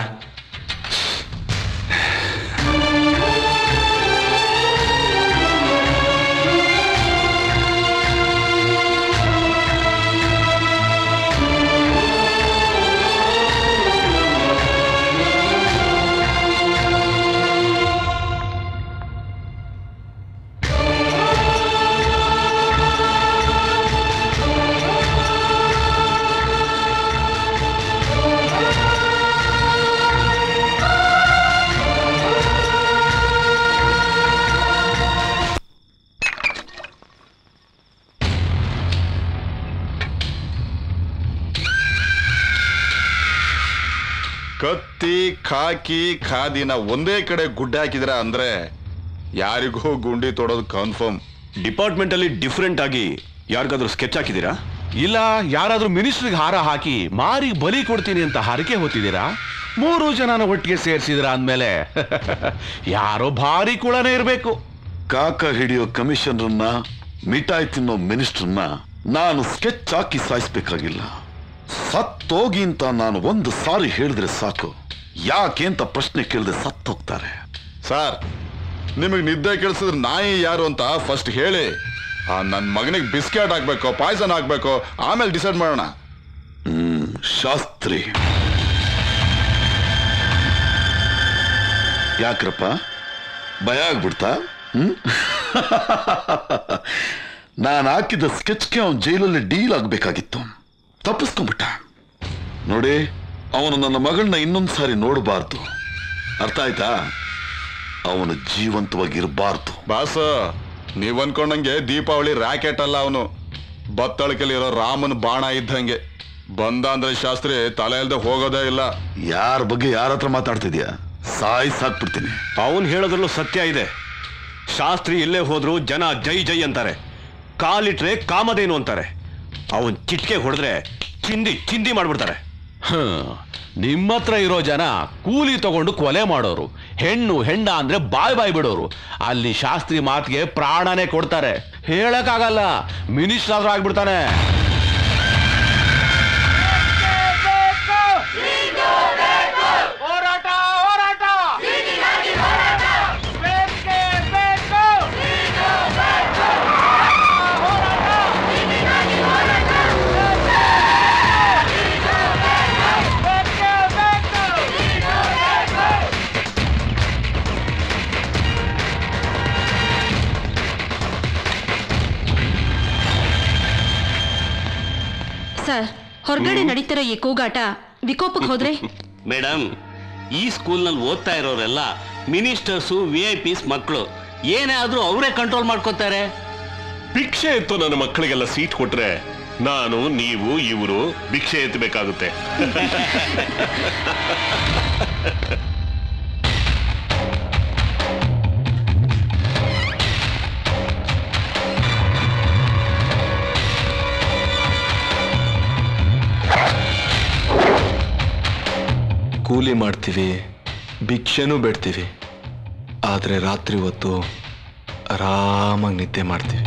ಕತ್ತಿ ಖಾಕಿ ಖಾದಿನ ಒಂದೇ ಕಡೆ ಗುಡ್ಡ ಹಾಕಿದ್ರ ಅಂದ್ರೆ ಯಾರಿಗೂ ಗುಂಡಿ ತೊಡೋದು ಕನ್ಫರ್ಮ್ ಡಿಪಾರ್ಟ್ಮೆಂಟ್ ಅಲ್ಲಿ ಡಿಫ್ರೆಂಟ್ ಆಗಿ ಯಾರಿಗಾದ್ರೂ ಸ್ಕೆಚ್ ಹಾಕಿದ್ದೀರಾ ಇಲ್ಲ ಯಾರಾದ್ರೂ ಮಿನಿಸ್ಟ್ರಿಗೆ ಹಾರ ಹಾಕಿ ಮಾರಿಗೆ ಬಲಿ ಕೊಡ್ತೀನಿ ಅಂತ ಹರಕೆ ಹೊತ್ತಿದ್ದೀರಾ ಮೂರು ಜನನ ಒಟ್ಟಿಗೆ ಸೇರಿಸಿದ್ರ ಅಂದ್ಮೇಲೆ ಯಾರೋ ಭಾರಿ ಕುಳನೇ ಇರಬೇಕು ಕಾಕ ಹಿಡಿಯೋ ಕಮಿಷನರ್ನ ಮಿಠಾಯಿ ತಿನ್ನೋ ಮಿನಿಸ್ಟರ್ನ ನಾನು ಸ್ಕೆಚ್ ಹಾಕಿ ಸಾಯಿಸ್ಬೇಕಾಗಿಲ್ಲ ಸತ್ತೋಗಿ ಅಂತ ನಾನು ಒಂದು ಸಾರಿ ಹೇಳಿದ್ರೆ ಸಾಕು ಯಾಕೆ ಅಂತ ಪ್ರಶ್ನೆ ಕೇಳಿದ್ರೆ ಸತ್ತೋಗ್ತಾರೆ ಸರ್ ನಿಮಗೆ ನಿದ್ದೆ ಕೆಲ್ಸಿದ್ರೆ ನಾಯಿ ಯಾರು ಅಂತ ಫಸ್ಟ್ ಹೇಳಿ ಆ ನನ್ನ ಮಗನಿಗೆ ಬಿಸ್ಕೆಟ್ ಹಾಕ್ಬೇಕು ಪಾಯ್ಸನ್ ಹಾಕ್ಬೇಕು ಆಮೇಲೆ ಡಿಸೈಡ್ ಮಾಡೋಣ ಹ್ಮ್ ಶಾಸ್ತ್ರಿ ಯಾಕ್ರಪ್ಪ ಭಯ ಆಗ್ಬಿಡ್ತಾ ಹ್ಮ್ ನಾನು ಹಾಕಿದ ಸ್ಕೆಚ್ಗೆ ಅವನ್ ಜೈಲಲ್ಲಿ ಡೀಲ್ ಆಗ್ಬೇಕಾಗಿತ್ತು ತಪ್ಪಿಸ್ಕೊಂಡ್ಬಿಟ್ಟ ನೋಡಿ ಅವನು ನನ್ನ ಮಗಳನ್ನ ಇನ್ನೊಂದು ಸಾರಿ ನೋಡಬಾರ್ದು ಅರ್ಥ ಆಯ್ತಾ ಅವನು ಜೀವಂತವಾಗಿರಬಾರ್ದು ಬಾಸ್ ನೀವ್ ಅನ್ಕೊಂಡಂಗೆ ದೀಪಾವಳಿ ರಾಕೆಟ್ ಅಲ್ಲ ಅವನು ಬತ್ತಳಿಕೆಲಿರೋ ರಾಮನ ಬಾಣ ಇದ್ದಂಗೆ ಬಂದ ಅಂದ್ರೆ ಶಾಸ್ತ್ರಿ ತಲೆ ಇಲ್ದೆ ಹೋಗೋದೇ ಇಲ್ಲ ಯಾರ ಬಗ್ಗೆ ಯಾರ ಹತ್ರ ಮಾತಾಡ್ತಿದ್ಯಾ ಸಾಯಿ ಸಾಕ್ಬಿಡ್ತೀನಿ ಅವನು ಹೇಳೋದ್ರಲ್ಲೂ ಸತ್ಯ ಇದೆ ಶಾಸ್ತ್ರಿ ಎಲ್ಲೇ ಹೋದ್ರು ಜನ ಜೈ ಜೈ ಅಂತಾರೆ ಕಾಲಿಟ್ರೆ ಕಾಮಧೇನು ಅಂತಾರೆ ಅವನ್ ಚಿಟ್ಕೆ ಹೊಡೆದ್ರೆ ಚಿಂದಿ ಚಿಂದಿ ಮಾಡ್ಬಿಡ್ತಾರೆ ಹ್ಮ್. ನಿಮ್ಮ ಹತ್ರ ಇರೋ ಜನ ಕೂಲಿ ತಗೊಂಡು ಕೊಲೆ ಮಾಡೋರು ಹೆಣ್ಣು ಹೆಂಡ ಅಂದ್ರೆ ಬಾಯ್ ಬಾಯ್ ಬಿಡೋರು ಅಲ್ಲಿ ಶಾಸ್ತ್ರಿ ಮಾತಿಗೆ ಪ್ರಾಣನೇ ಕೊಡ್ತಾರೆ ಹೇಳಕ್ಕಾಗಲ್ಲ ಮಿನಿಸ್ಟರ್ ಆದ್ರೂ ಆಗ್ಬಿಡ್ತಾನೆ ಸರ್ ಹೊರಗಡೆ ನಡೀತಿರೋ ಈ ಕೂಗಾಟ ವಿಕೋಪಕ್ಕೆ ಹೋದ್ರೆ ಮೇಡಮ್ ಈ ಸ್ಕೂಲ್ನಲ್ಲಿ ಓದ್ತಾ ಇರೋರೆಲ್ಲ ಮಿನಿಸ್ಟರ್ಸು ವಿ ಐ ಪಿಸ್ ಮಕ್ಕಳು ಏನೇ ಆದ್ರೂ ಅವರೇ ಕಂಟ್ರೋಲ್ ಮಾಡ್ಕೋತಾರೆ ಭಿಕ್ಷೆ ಎತ್ತು ನನ್ನ ಮಕ್ಕಳಿಗೆಲ್ಲ ಸೀಟ್ ಕೊಟ್ರೆ ನಾನು ನೀವು ಇವರು ಭಿಕ್ಷೆ ಎತ್ತಬೇಕಾಗುತ್ತೆ ಕೂಲಿ ಮಾಡ್ತೀವಿ ಭಿಕ್ಷೆನೂ ಬೇಡ್ತೀವಿ ಆದರೆ ರಾತ್ರಿ ಹೊತ್ತು ಆರಾಮಾಗಿ ನಿದ್ದೆ ಮಾಡ್ತೀವಿ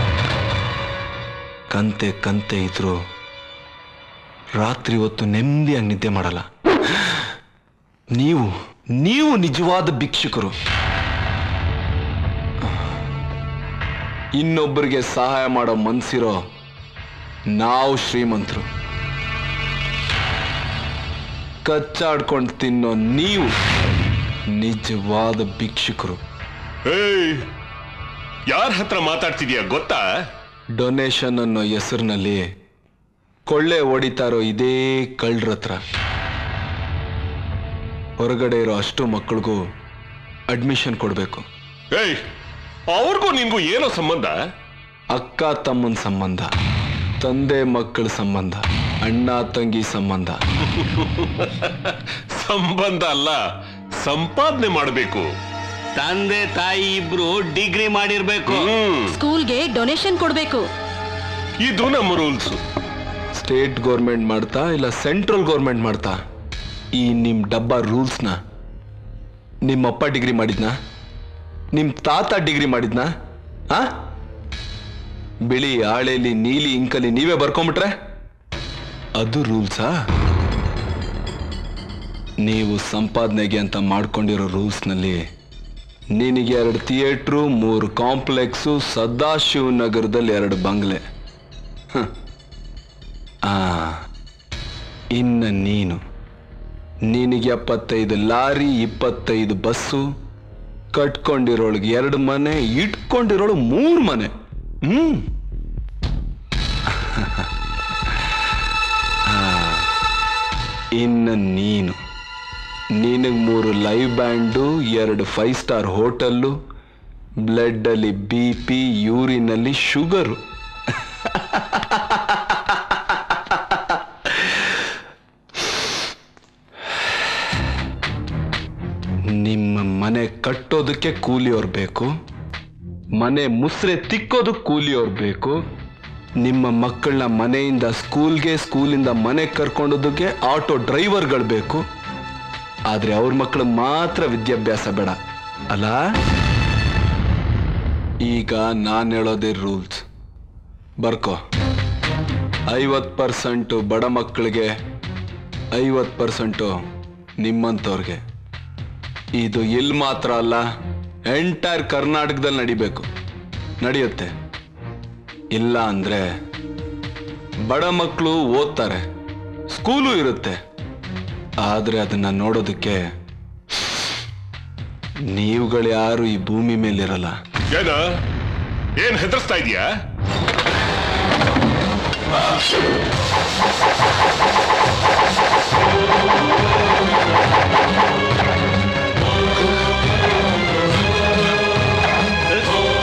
ಕಂತೆ ಕಂತೆ ಇದ್ರು ರಾತ್ರಿ ಹೊತ್ತು ನೆಮ್ಮದಿಯಾಗಿ ನಿದ್ದೆ ಮಾಡಲ್ಲ ನೀವು ನೀವು ನಿಜವಾದ ಭಿಕ್ಷುಕರು ಇನ್ನೊಬ್ಬರಿಗೆ ಸಹಾಯ ಮಾಡೋ ಮನ್ಸಿರೋ ನಾವು ಶ್ರೀಮಂತರು ಕಚ್ಚಾಡ್ಕೊಂಡು ತಿನ್ನೋ ನೀವು ನಿಜವಾದ ಭಿಕ್ಷುಕರು ಏಯ್ ಯಾರ ಹತ್ರ ಮಾತಾಡ್ತಿದ್ಯಾ ಗೊತ್ತಾ ಡೊನೇಷನ್ ಅನ್ನೋ ಹೆಸರಿನಲ್ಲಿ ಕೊಳ್ಳೆ ಹೊಡಿತಾ ಇರೋ ಇದೇ ಕಳ್ಳರ ಹತ್ರ ಹೊರಗಡೆ ಇರೋ ಅಷ್ಟು ಮಕ್ಕಳಿಗೂ ಅಡ್ಮಿಷನ್ ಕೊಡಬೇಕು ಏಯ್ ಅವ್ರಿಗೂ ನಿನ್ಗೂ ಏನೋ ಸಂಬಂಧ ಅಕ್ಕ ತಮ್ಮನ ಸಂಬಂಧ ತಂದೆ ಮಕ್ಕಳ ಸಂಬಂಧ ಅಣ್ಣ ತಂಗಿ ಸಂಬಂಧ ಸಂಬಂಧ ಅಲ್ಲ ಸಂಪಾದನೆ ಮಾಡಬೇಕು ತಂದೆ ತಾಯಿ ಇಬ್ರು ಡಿಗ್ರಿ ಮಾಡಿರ್ಬೇಕು ಸ್ಕೂಲ್ಗೆ ಡೊನೇಷನ್ ಕೊಡ್ಬೇಕು ಇದು ನಮ್ಮ ರೂಲ್ಸ್ ಸ್ಟೇಟ್ ಗೌರ್ಮೆಂಟ್ ಮಾಡ್ತಾ ಇಲ್ಲ ಸೆಂಟ್ರಲ್ ಗೌರ್ಮೆಂಟ್ ಮಾಡ್ತಾ ಈ ನಿಮ್ ಡಬ್ಬ ರೂಲ್ಸ್ನ ನಿಮ್ಮಪ್ಪ ಡಿಗ್ರಿ ಮಾಡಿದ್ನಾ ನಿಮ್ ತಾತ ಡಿಗ್ರಿ ಮಾಡಿದ್ನಾ ಆ ಬಿಳಿ ಹಾಳೆಲಿ ನೀಲಿ ಇಂಕಲಿ ನೀವೇ ಬರ್ಕೊಂಬಿಟ್ರೆ ಅದು ರೂಲ್ಸಾ ನೀವು ಸಂಪಾದನೆಗೆ ಅಂತ ಮಾಡ್ಕೊಂಡಿರೋ ರೂಲ್ಸ್ನಲ್ಲಿ ನಿನಗೆ ಎರಡು ಥಿಯೇಟ್ರು ಮೂರು ಕಾಂಪ್ಲೆಕ್ಸು ಸದಾಶಿವ ನಗರದಲ್ಲಿ ಎರಡು ಬಂಗ್ಲೆ ಹ. ಆ ಇನ್ನು ನೀನು ನಿನಗೆ ಎಪ್ಪತ್ತೈದು ಲಾರಿ ಇಪ್ಪತ್ತೈದು ಬಸ್ಸು ಕಟ್ಕೊಂಡಿರೋಳಿಗೆ ಎರಡು ಮನೆ ಇಟ್ಕೊಂಡಿರೋಳು ಮೂರು ಮನೆ ಹ್ಮ್ ಆ, ಇನ್ನು ನೀನು ನಿನಗೆ ಮೂರು ಲೈವ್ ಬ್ಯಾಂಡು ಎರಡು ಫೈವ್ ಸ್ಟಾರ್ ಹೋಟೆಲ್ಲು ಬ್ಲಡ್ಡಲ್ಲಿ ಬಿ ಪಿ ಯೂರಿನಲ್ಲಿ ಶುಗರು ನಿಮ್ಮ ಮನೆ ಕಟ್ಟೋದಕ್ಕೆ ಕೂಲಿಯವ್ರು ಬೇಕು ಮನೆ ಮುಸ್ರೆ ತಿಕ್ಕೋದಕ್ಕೆ ಕೂಲಿಯವ್ರು ಬೇಕು ನಿಮ್ಮ ಮಕ್ಕಳನ್ನ ಮನೆಯಿಂದ ಸ್ಕೂಲ್ಗೆ ಸ್ಕೂಲಿಂದ ಮನೆಗೆ ಕರ್ಕೊಂಡೋದಕ್ಕೆ ಆಟೋ ಡ್ರೈವರ್ಗಳು ಬೇಕು ಆದರೆ ಅವ್ರ ಮಕ್ಕಳು ಮಾತ್ರ ವಿದ್ಯಾಭ್ಯಾಸ ಬೇಡ ಅಲ್ಲ ಈಗ ನಾನು ಹೇಳೋದೇ ರೂಲ್ಸ್ ಬರ್ಕೋ ಐವತ್ತು ಪರ್ಸೆಂಟು ಬಡ ಮಕ್ಕಳಿಗೆ ಐವತ್ತು ಪರ್ಸೆಂಟು ನಿಮ್ಮಂಥವ್ರಿಗೆ ಇದು ಇಲ್ಲಿ ಮಾತ್ರ ಅಲ್ಲ ಎಂಟೈರ್ ಕರ್ನಾಟಕದಲ್ಲಿ ನಡಿಬೇಕು ನಡೆಯುತ್ತೆ ಇಲ್ಲ ಅಂದ್ರೆ ಬಡ ಮಕ್ಕಳು ಓದ್ತಾರೆ ಸ್ಕೂಲು ಇರುತ್ತೆ ಆದ್ರೆ ಅದನ್ನ ನೋಡೋದಕ್ಕೆ ನೀವುಗಳು ಯಾರು ಈ ಭೂಮಿ ಮೇಲಿರಲ್ಲ ಏನ ಏನ್ ಹೆದರ್ಸ್ತಾ ಇದೀಯಾ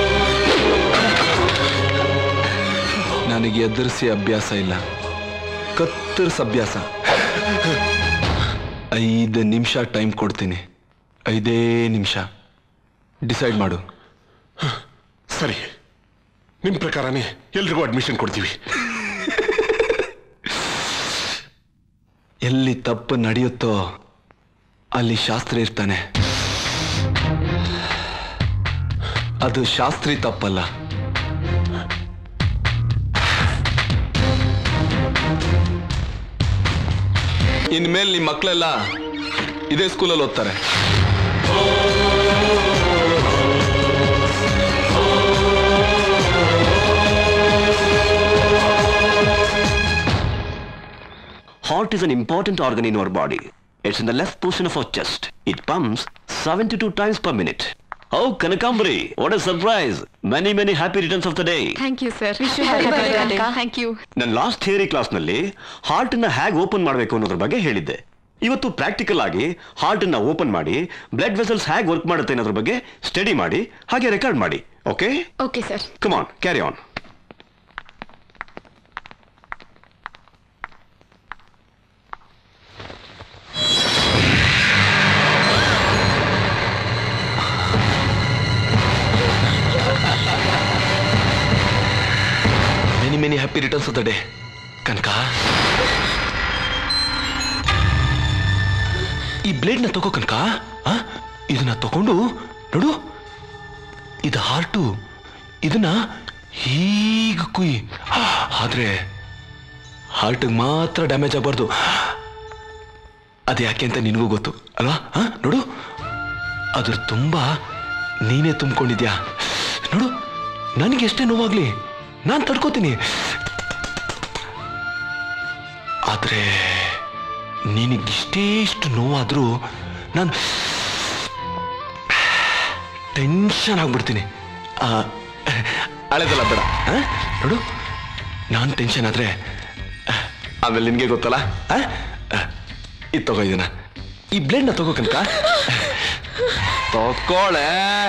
ನನಗೆ ಎದುರಿಸಿ ಅಭ್ಯಾಸ ಇಲ್ಲ ಕತ್ತರಿಸ ಅಭ್ಯಾಸ ಐದು ನಿಮಿಷ ಟೈಮ್ ಕೊಡ್ತೀನಿ ಐದೇ ನಿಮಿಷ ಡಿಸೈಡ್ ಮಾಡು ಸರಿ ನಿಮ್ ಪ್ರಕಾರನೇ ಎಲ್ರಿಗೂ ಅಡ್ಮಿಷನ್ ಕೊಡ್ತೀವಿ ಎಲ್ಲಿ ತಪ್ಪು ನಡೆಯುತ್ತೋ ಅಲ್ಲಿ ಶಾಸ್ತ್ರಿ ಇರ್ತಾನೆ ಅದು ಶಾಸ್ತ್ರಿ ತಪ್ಪಲ್ಲ ಇನ್ಮೇಲೆ ನಿಮ್ಮ ಮಕ್ಕಳೆಲ್ಲ ಇದೇ ಸ್ಕೂಲಲ್ಲಿ ಓದ್ತಾರೆ Heart is an important organ in our body. It's in the left portion of our chest. It pumps 72 times per minute. Oh, Kanakambari, what a surprise! Many, many happy returns of the day. Thank you sir thank you ನನ್ನ last theory ಕ್ಲಾಸ್ನಲ್ಲಿ heart ನ ಹೇಗೆ open ಮಾಡಬೇಕು ಅನ್ನೋದ್ರ ಬಗ್ಗೆ ಹೇಳಿದ್ದೆ ಇವತ್ತು practical ಆಗಿ ಹಾರ್ಟ್ ನ ಓಪನ್ ಮಾಡಿ ಬ್ಲಡ್ ವೆಸಲ್ಸ್ ಹೇಗೆ ವರ್ಕ್ ಮಾಡುತ್ತೆ ಅನ್ನೋದ್ರ ಬಗ್ಗೆ ಸ್ಟಡಿ ಮಾಡಿ ಹಾಗೆ ರೆಕಾರ್ಡ್ ಮಾಡಿ okay okay sir come on carry on many many happy returns of the day Kanaka ಈ ಬ್ಲೇಡ್ನ ತಗೋ ಕನಕ ಆ? ಇದನ್ನ ತಗೊಂಡು ನೋಡು ಇದು ಹಾರ್ಟು ಇದನ್ನ ಹೀಗೆ ಕುಯ್ ಆದ್ರೆ ಹಾರ್ಟಿಗೆ ಮಾತ್ರ ಡ್ಯಾಮೇಜ್ ಆಗಬಾರ್ದು ಅದು ಯಾಕೆ ಅಂತ ನಿನಗೂ ಗೊತ್ತು ಅಲ್ವಾ ಆ? ನೋಡು ಅದ್ರ ತುಂಬಾ ನೀನೇ ತುಂಬಿಕೊಂಡಿದ್ಯಾ ನೋಡು ನನಗೆ ಎಷ್ಟೇ ನೋವಾಗ್ಲಿ ನಾನು ತಡ್ಕೋತೀನಿ ಆದ್ರೆ ನಿನಗಿಷ್ಟೇ ಇಷ್ಟು ನೋವಾದ್ರೂ ನಾನು ಟೆನ್ಷನ್ ಆಗ್ಬಿಡ್ತೀನಿ ಆ, ಅಳೆದಲ್ಲ ಬೇಡ ಆ? ನೋಡು ನಾನು ಟೆನ್ಷನ್ ಆದ್ರೆ ಆಮೇಲೆ ನಿನಗೆ ಗೊತ್ತಲ್ಲ ಆ? ಆ, ಇದು ತಗೋ ಇದನ್ನ ಈ ಬ್ಲೇಡ್ನ ತಗೋ ಕನಕ ತಗೋಳೆ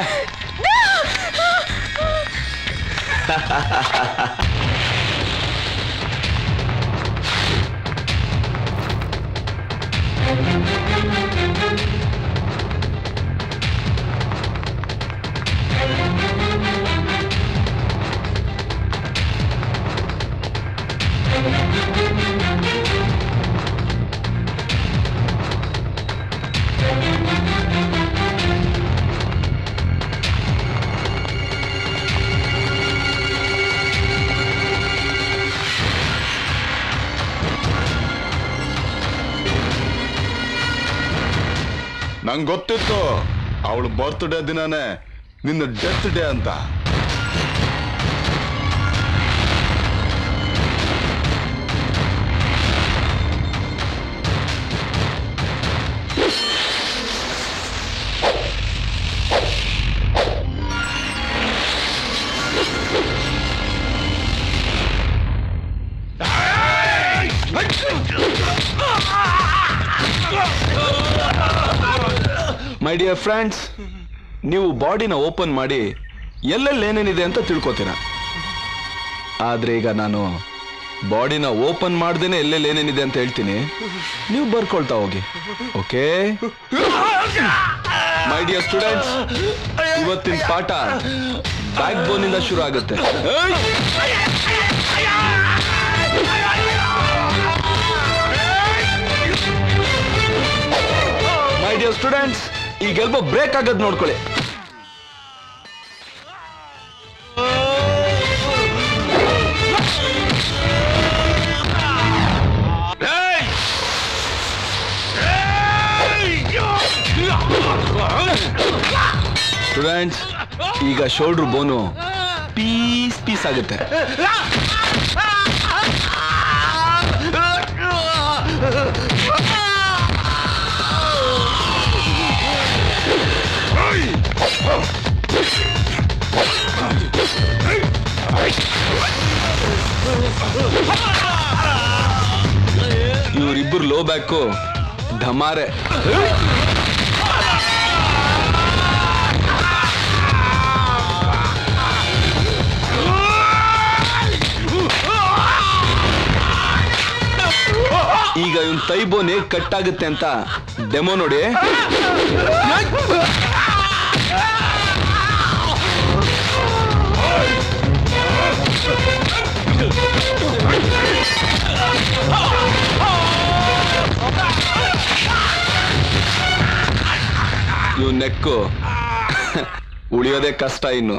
ನಂಗೆ ಗೊತ್ತಿತ್ತು ಅವಳು ಬರ್ತ್ಡೇ ದಿನನೇ ನಿನ್ನ ಡೆತ್ ಡೇ ಅಂತ ಮೈ ಡಿಯರ್ ಫ್ರೆಂಡ್ಸ್ ನೀವು ಬಾಡಿನ ಓಪನ್ ಮಾಡಿ ಎಲ್ಲೆಲ್ಲಿ ಏನೇನಿದೆ ಅಂತ ತಿಳ್ಕೊತೀರ ಆದ್ರೆ ಈಗ ನಾನು ಬಾಡಿನ ಓಪನ್ ಮಾಡ್ದೇನೆ ಎಲ್ಲೆಲ್ಲಿ ಏನೇನಿದೆ ಅಂತ ಹೇಳ್ತೀನಿ ನೀವು ಬರ್ಕೊಳ್ತಾ ಹೋಗಿ ಓಕೆ ಮೈ ಡಿಯರ್ ಸ್ಟೂಡೆಂಟ್ಸ್ ಇವತ್ತಿನ ಪಾಠ ಬ್ಯಾಕ್ ಬೋನ್ ಇಂದ ಶುರು ಆಗುತ್ತೆ ಮೈ ಡಿಯರ್ ಸ್ಟೂಡೆಂಟ್ಸ್ ಈಗೆಲ್ಬೋ ಬ್ರೇಕ್ ಆಗೋದು ನೋಡ್ಕೊಳ್ಳಿ ಸ್ಟೂಡೆಂಟ್ಸ್ ಈಗ ಶೋಲ್ಡ್ರ್ ಬೋನು ಪೀಸ್ ಪೀಸ್ ಆಗುತ್ತೆ ಇವರಿಬ್ಬರು ಲೋ ಬ್ಯಾಕು ಢಮಾರೆ ಈಗ ಇವನ್ ತೈಬೋನ್ ಹೇಗ್ ಕಟ್ ಆಗುತ್ತೆ ಅಂತ ಡೆಮೋ ನೋಡಿ ಇವ್ ನೆಕ್ಕು ಉಳಿಯೋದೇ ಕಷ್ಟ ಇನ್ನು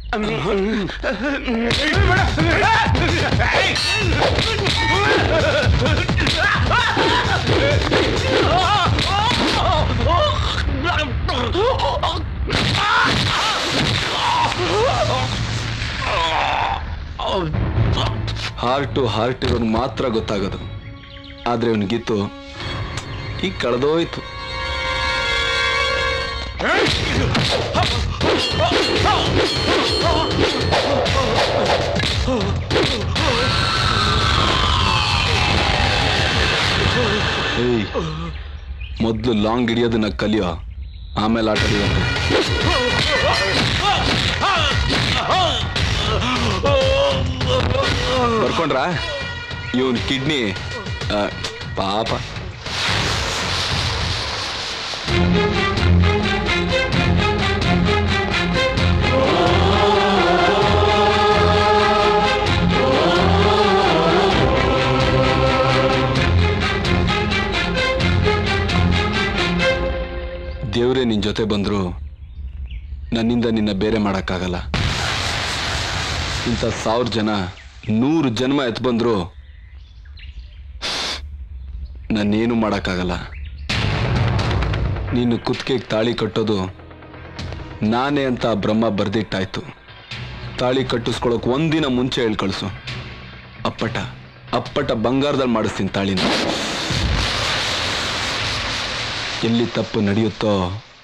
ಹಾರ್ಟ್ ಟು ಹಾರ್ಟ್ ಇರೋನು ಮಾತ್ರ ಗೊತ್ತಾಗೋದು ಆದ್ರೆ ಅವನಿಗಿತ್ತು ಈಗ ಕಳೆದೋಯ್ತು ಏಯ್ ಮೊದ್ಲು ಲಾಂಗ್ ಹಿಡಿಯೋದನ್ನ ಕಲಿಯೋ ಆಮೇಲೆ ಆಟ ಆಡಿಯೋದು ಬರ್ಕೊಂಡ್ರ ಇವನ್ ಕಿಡ್ನಿ ಪಾಪ ದೇವ್ರೇ ನಿನ್ ಜೊತೆ ಬಂದ್ರು ನನ್ನಿಂದ ನಿನ್ನ ಬೇರೆ ಮಾಡಕ್ಕಾಗಲ್ಲ ಇಂಥ ಸಾವಿರ ಜನ ನೂರು ಜನ್ಮ ಎತ್ ಬಂದ್ರು ನನ್ನೇನು ಮಾಡಕ್ಕಾಗಲ್ಲ ನೀನು ಕುತ್ತಿಗೆಗೆ ತಾಳಿ ಕಟ್ಟೋದು ನಾನೇ ಅಂತ ಆ ಬ್ರಹ್ಮ ಬರ್ದಿಟ್ಟಾಯ್ತು ತಾಳಿ ಕಟ್ಟಿಸ್ಕೊಳಕ್ ಒಂದಿನ ಮುಂಚೆ ಹೇಳ್ ಕಳ್ಸು ಅಪ್ಪಟ ಅಪ್ಪಟ ಬಂಗಾರದಲ್ಲಿ ಮಾಡಿಸ್ತೀನಿ ತಾಳಿನ ಎಲ್ಲಿ ತಪ್ಪು ನಡೆಯುತ್ತೋ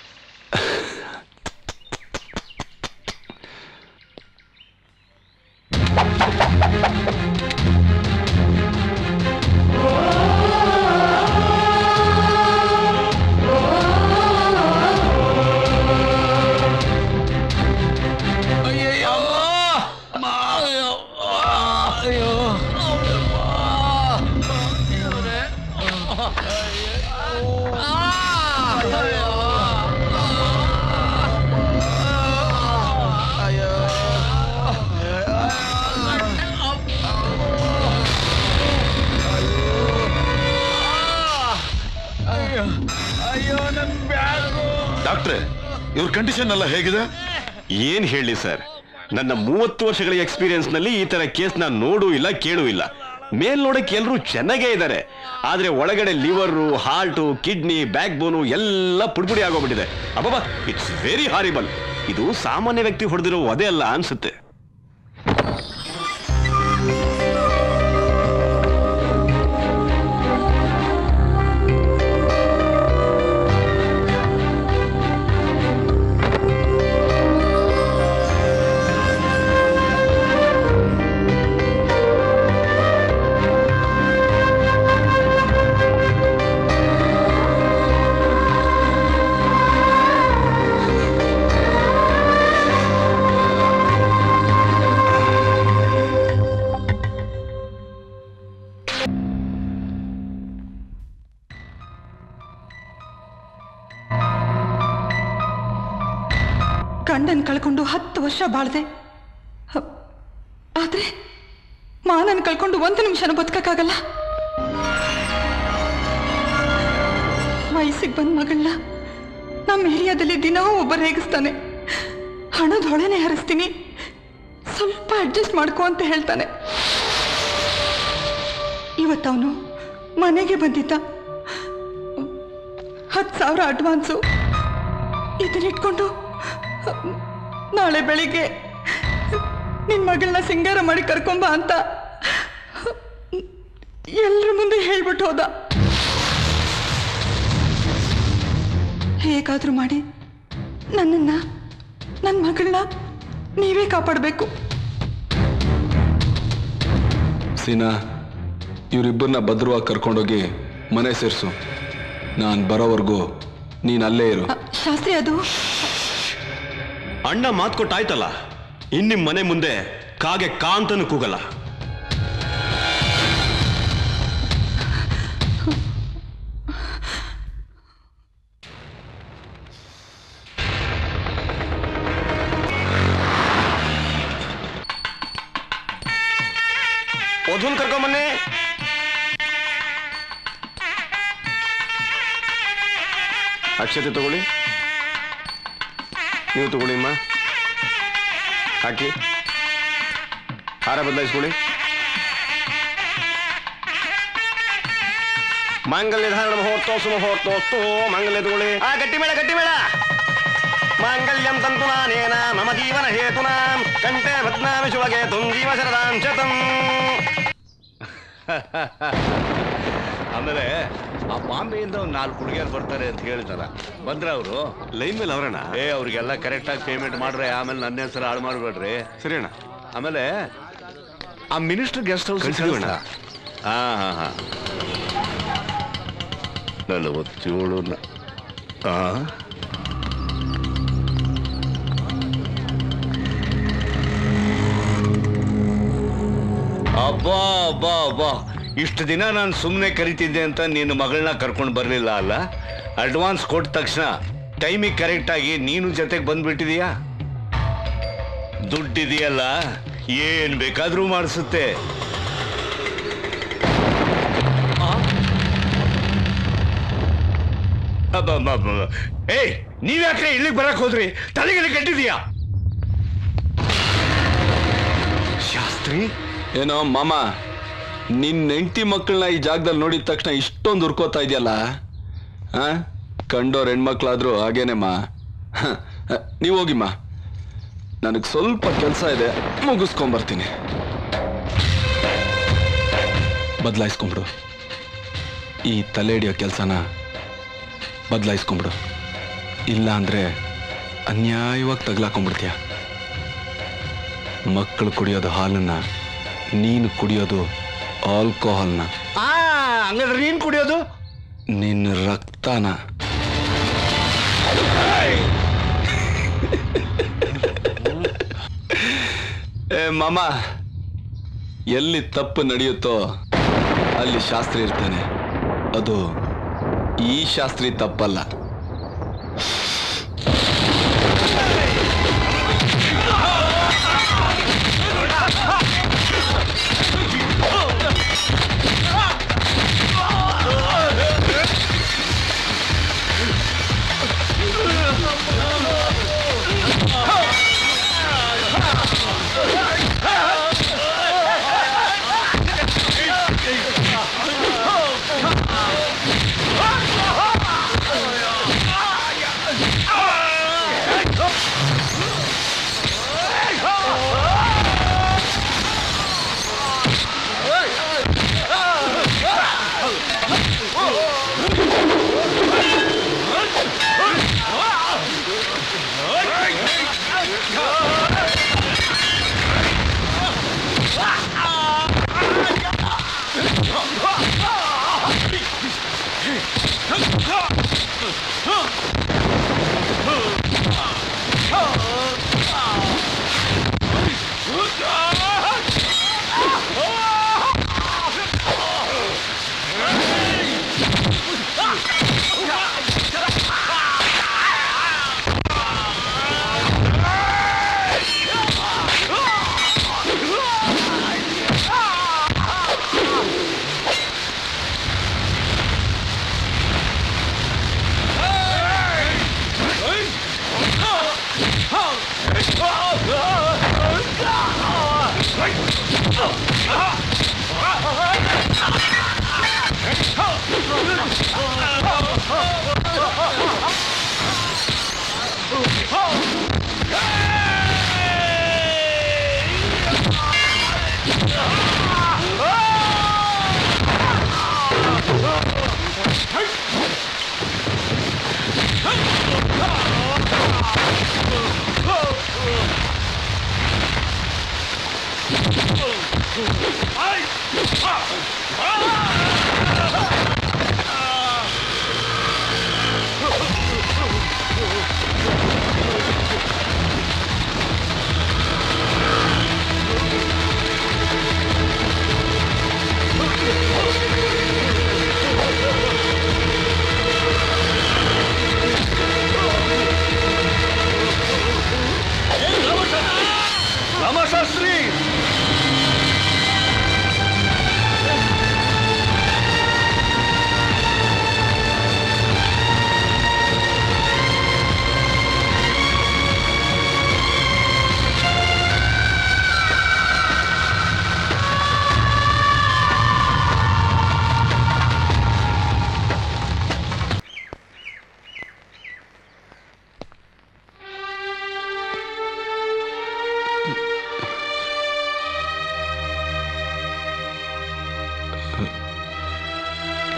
ಡಾಕ್ಟ್ರೆ ಇವ್ರ ಕಂಡೀಷನ್ ಎಲ್ಲ ಹೇಗಿದೆ ಏನ್ ಹೇಳಿ ಸರ್ ನನ್ನ ಮೂವತ್ತು ವರ್ಷಗಳ ಎಕ್ಸ್ಪೀರಿಯನ್ಸ್ ನಲ್ಲಿ ಈ ತರ ಕೇಸ್ ನಾನು ನೋಡೂ ಇಲ್ಲ ಕೇಳೂ ಇಲ್ಲ ಮೇಲ್ ನೋಡಕ್ಕೆ ಎಲ್ಲರೂ ಚೆನ್ನಾಗೇ ಇದ್ದಾರೆ ಆದ್ರೆ ಒಳಗಡೆ liver heart kidney back bone ಎಲ್ಲ ಪುಡ್ಪುಡಿ ಆಗೋಗ್ಬಿಟ್ಟಿದೆ ಅಬ್ಬಬ್ಬಾ ಇಟ್ಸ್ ವೆರಿ ಹಾರಿಬಲ್ ಇದು ಸಾಮಾನ್ಯ ವ್ಯಕ್ತಿ ಹೊಡೆದಿರೋ ಅದೇ ಅಲ್ಲ ಅನ್ಸುತ್ತೆ ಗಂಡನ್ ಕಳ್ಕೊಂಡು ಹತ್ತು ವರ್ಷ ಬಾಳ್ದೆ ಹ, ಆದ್ರೆ ಮಾನನ್ ಕಳ್ಕೊಂಡು ಒಂದು ನಿಮಿಷನೂ ಬದುಕಕ್ಕಾಗಲ್ಲ ವಯಸ್ಸಿಗೆ ಬಂದ ಮಗಳನ್ನ ನಮ್ಮ ಏರಿಯಾದಲ್ಲಿ ದಿನವೂ ಒಬ್ಬರು ರೇಗಿಸ್ತಾನೆ ಹಣದ ಹೊಳೆನೆ ಹರಿಸ್ತೀನಿ ಸ್ವಲ್ಪ ಅಡ್ಜಸ್ಟ್ ಮಾಡ್ಕೊ ಅಂತ ಹೇಳ್ತಾನೆ ಇವತ್ತವನು ಮನೆಗೆ ಬಂದಿದ್ದ ಹತ್ತು ಸಾವಿರ ಅಡ್ವಾನ್ಸು ಇದನ್ನಿಟ್ಕೊಂಡು ನಾಳೆ ಬೆಳಿಗ್ಗೆ ನಿನ್ನ ಮಗಳನ್ನ ಸಿಂಗಾರ ಮಾಡಿ ಕರ್ಕೊಂಬ ಅಂತ ಎಲ್ರ ಮುಂದೆ ಹೇಳ್ಬಿಟ್ಟು ಹೋದ ಹೇಗಾದ್ರೂ ಮಾಡಿ ನನ್ನನ್ನ ನನ್ನ ಮಗಳನ್ನ ನೀವೇ ಕಾಪಾಡಬೇಕು ಸೀನಾ ಇವರಿಬ್ಬರನ್ನ ಭದ್ರವಾಗಿ ಕರ್ಕೊಂಡೋಗಿ ಮನೆ ಸೇರಿಸು ನಾನು ಬರೋವರೆಗೂ ನೀನು ಅಲ್ಲೇ ಇರು ಶಾಸ್ತ್ರಿ ಅದು ಅಣ್ಣ ಮಾತು ಕೊಟ್ಟಾಯ್ತಲ್ಲ ಇನ್ನಿಮ್ ಮನೆ ಮುಂದೆ ಕಾಗೆ ಕಾಂತನು ಕೂಗಲ್ಲ ಅಕ್ಷತೆ ತಗೊಳ್ಳಿ ನೀವು ತಗೊಳ್ಳಿ ಅಮ್ಮ ಹಾಕಿ ಹಾರ ಬದಲಾಯಿಸ್ಕೊಳ್ಳಿ ಮಾಂಗಲ್ಯ ಧಾರಣ ಮುಹೂರ್ತೋಸು ಮುಹೂರ್ತೋಸ್ತು ಮಾಂಗಲ್ಯ ತಗೊಳ್ಳಿ ಆ ಗಟ್ಟಿ ಮೇಳ ಗಟ್ಟಿ ಮೇಳ ಮಾಂಗಲ್ಯಂ ತಂತು ನಾನೇನ ಮಮ ಜೀವನ ಹೇತುನಾ ಕಂಠೆ ಬದ್ನಾಮಿ ಶುಭಗೆ ತುಂ ಜೀವ ಶರದಾಂ ಶತಂ ಆಮೇಲೆ ಆ ಬಾಂಬೆಯಿಂದ ಒಂದು ನಾಲ್ಕು ಹುಡುಗಿಯರು ಬರ್ತಾರೆ ಅಂತ ಹೇಳ್ತಾರ ಬಂದ್ರ ಅವರು ಲೈನ್ ಮೇಲೆ ಅವರಣ್ಣ ಏ ಅವ್ರಿಗೆಲ್ಲ ಕರೆಕ್ಟಾಗಿ ಪೇಮೆಂಟ್ ಮಾಡ್ರೆ ಆಮೇಲೆ ನನ್ನ ಹೆಸರು ಹಾಳು ಮಾಡ್ಬೇಡ್ರಿ ಸರಿ ಅಣ್ಣ ಆಮೇಲೆ ಆ ಮಿನಿಸ್ಟರ್ ಗೆಸ್ಟ್ ಹೌಸ್ ಕಳ್ಸಿದೀವಿ ಅಣ್ಣ. ಹಾ ಹಾ ಹಾ ನಲವತ್ತೇಳು ನ- ಆ ಅಬ್ಬಾ ಅಬ್ಬಾ ಅಬ್ಬಾ ಇಷ್ಟು ದಿನ ನಾನು ಸುಮ್ಮನೆ ಕರಿತಿದ್ದೆ ಅಂತ ನಿನ್ನ ಮಗಳನ್ನ ಕರ್ಕೊಂಡು ಬರಲಿಲ್ಲ ಅಲ್ಲ ಅಡ್ವಾನ್ಸ್ ಕೊಟ್ಟ ತಕ್ಷಣ ಟೈಮಿಗೆ ಕರೆಕ್ಟಾಗಿ ನೀನು ಜೊತೆಗೆ ಬಂದ್ಬಿಟ್ಟಿದೀಯಾ ದುಡ್ಡಿದೆಯಲ್ಲ ಏನ್ ಬೇಕಾದ್ರೂ ಮಾಡಿಸುತ್ತೆ ಅಬ್ಬಬ್ಬಬ್ಬ. ಏಯ್ ನೀವ್ಯಾಕ್ರೆ ಇಲ್ಲಿಗೆ ಬರಕ್ ಹೋದ್ರಿ ತಲೆಗೆಲೆ ಕಟ್ಟಿದೀಯಾ ಶಾಸ್ತ್ರಿ ಏನೋ ಮಾಮ ನಿನ್ ಹೆಂಡತಿ ಮಕ್ಕಳನ್ನ ಈ ಜಾಗದಲ್ಲಿ ನೋಡಿದ ತಕ್ಷಣ ಇಷ್ಟೊಂದು ಉರ್ಕೋತಾ ಇದೆಯಲ್ಲ ಆ ಕಂಡೋರ್ ಹೆಣ್ಮಕ್ಳಾದ್ರು ಹಾಗೇನೆಮ್ಮ ನೀವು ಹೋಗಿಮ್ಮ ನನಗೆ ಸ್ವಲ್ಪ ಕೆಲಸ ಇದೆ ಮುಗಿಸ್ಕೊಂಬರ್ತೀನಿ ಬದಲಾಯಿಸ್ಕೊಂಬಿಡು ಈ ತಲೆ ಹಿಡಿಯೋ ಕೆಲಸನ ಬದಲಾಯಿಸ್ಕೊಂಬಿಡು ಇಲ್ಲ ಅಂದರೆ ಅನ್ಯಾಯವಾಗಿ ತಗ್ಲಾಕೊಂಡ್ಬಿಡ್ತೀಯ ಮಕ್ಕಳು ಕುಡಿಯೋದು ಹಾಲನ್ನ ನೀನು ಕುಡಿಯೋದು ಆಲ್ಕೋಹಾಲ್ನ ಆ ಹಂಗಾದ್ರೆ ನೀನ್ ಕುಡಿಯೋದು ನಿನ್ನ ರಕ್ತನ ಏ ಮಾಮ ಎಲ್ಲಿ ತಪ್ಪು ನಡೆಯುತ್ತೋ ಅಲ್ಲಿ ಶಾಸ್ತ್ರಿ ಇರ್ತಾನೆ ಅದು ಈ ಶಾಸ್ತ್ರಿ ತಪ್ಪಲ್ಲ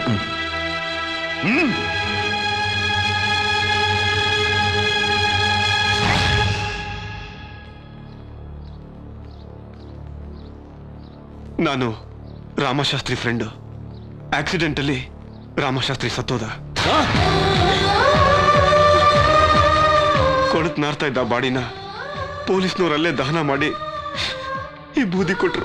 ಹ್ಮ್ ನಾನು ರಾಮಶಾಸ್ತ್ರಿ ಫ್ರೆಂಡು ಆಕ್ಸಿಡೆಂಟಲ್ಲಿ ರಾಮಶಾಸ್ತ್ರಿ ಸತ್ತೋದ ಕೊಳತ್ ನಾರ್ತಾ ಇದ್ದ ಬಾಡಿನ ಪೊಲೀಸ್ನವರಲ್ಲೇ ದಹನ ಮಾಡಿ ಈ ಬೂದಿ ಕೊಟ್ರು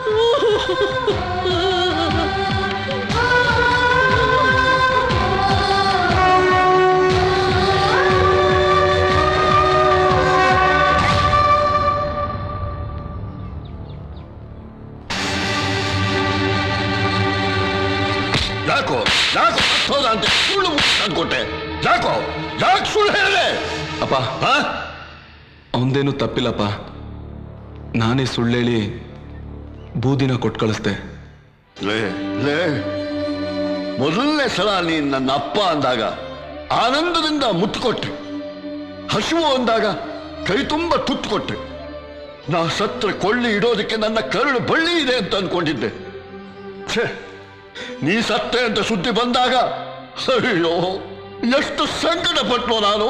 ಯಾಕೋ ಯಾಕೋ ಹತ್ತೋದ ಅಂತ ಸುಳ್ಳು ಅನ್ಕೊಟ್ಟೆ ಯಾಕೋ ಯಾಕೆ ಸುಳ್ಳು ಹೇಳಿದೆ ಅಪ್ಪ ಅವನದೇನು ತಪ್ಪಿಲ್ಲಪ್ಪ ನಾನೇ ಸುಳ್ಳೇಳಿ ಬೂದಿನ ಕೊಟ್ಟು ಕಳಿಸ್ದೆ ಲೇ ಲೇ ಮೊದಲನೇ ಸಲ ನೀನ್ ನನ್ನ ಅಪ್ಪ ಅಂದಾಗ ಆನಂದದಿಂದ ಮುತ್ತು ಕೊಟ್ಟೆ ಹಸಿವು ಅಂದಾಗ ಕೈ ತುಂಬ ತುತ್ತು ಕೊಟ್ಟೆ ನಾ ಸತ್ರ ಕೊಳ್ಳಿ ಇಡೋದಕ್ಕೆ ನನ್ನ ಕರುಳು ಬಳ್ಳಿ ಇದೆ ಅಂತ ಅನ್ಕೊಂಡಿದ್ದೆ ಛೇ ನೀ ಸತ್ತೆ ಅಂತ ಸುದ್ದಿ ಬಂದಾಗ ಅಯ್ಯೋ ಎಷ್ಟು ಸಂಕಟ ಪಟ್ನೋ ನಾನು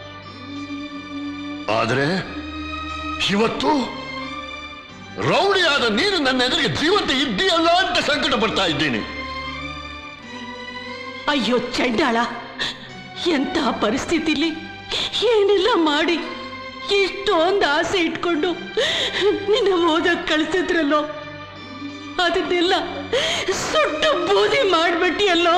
ಆದರೆ ಇವತ್ತು ರೌಡಿಯಾದ ನೀನು ನನ್ನ ಎದುರಿಗೆ ಜೀವಂತ ಇದ್ದೀಯಲ್ಲ ಅಂತ ಸಂಕಟ ಪಡ್ತಾ ಇದ್ದೀನಿ ಅಯ್ಯೋ ಚಂಡಾಳ ಎಂಥ ಪರಿಸ್ಥಿತಿಲಿ ಏನೆಲ್ಲ ಮಾಡಿ ಇಷ್ಟೊಂದು ಆಸೆ ಇಟ್ಕೊಂಡು ನಿನ್ನ ಓದಕ್ ಕಳ್ಸಿದ್ರಲ್ಲೋ ಅದನ್ನೆಲ್ಲ ಸುಟ್ಟು ಬೂದಿ ಮಾಡ್ಬಿಟ್ಟಿಯಲ್ಲೋ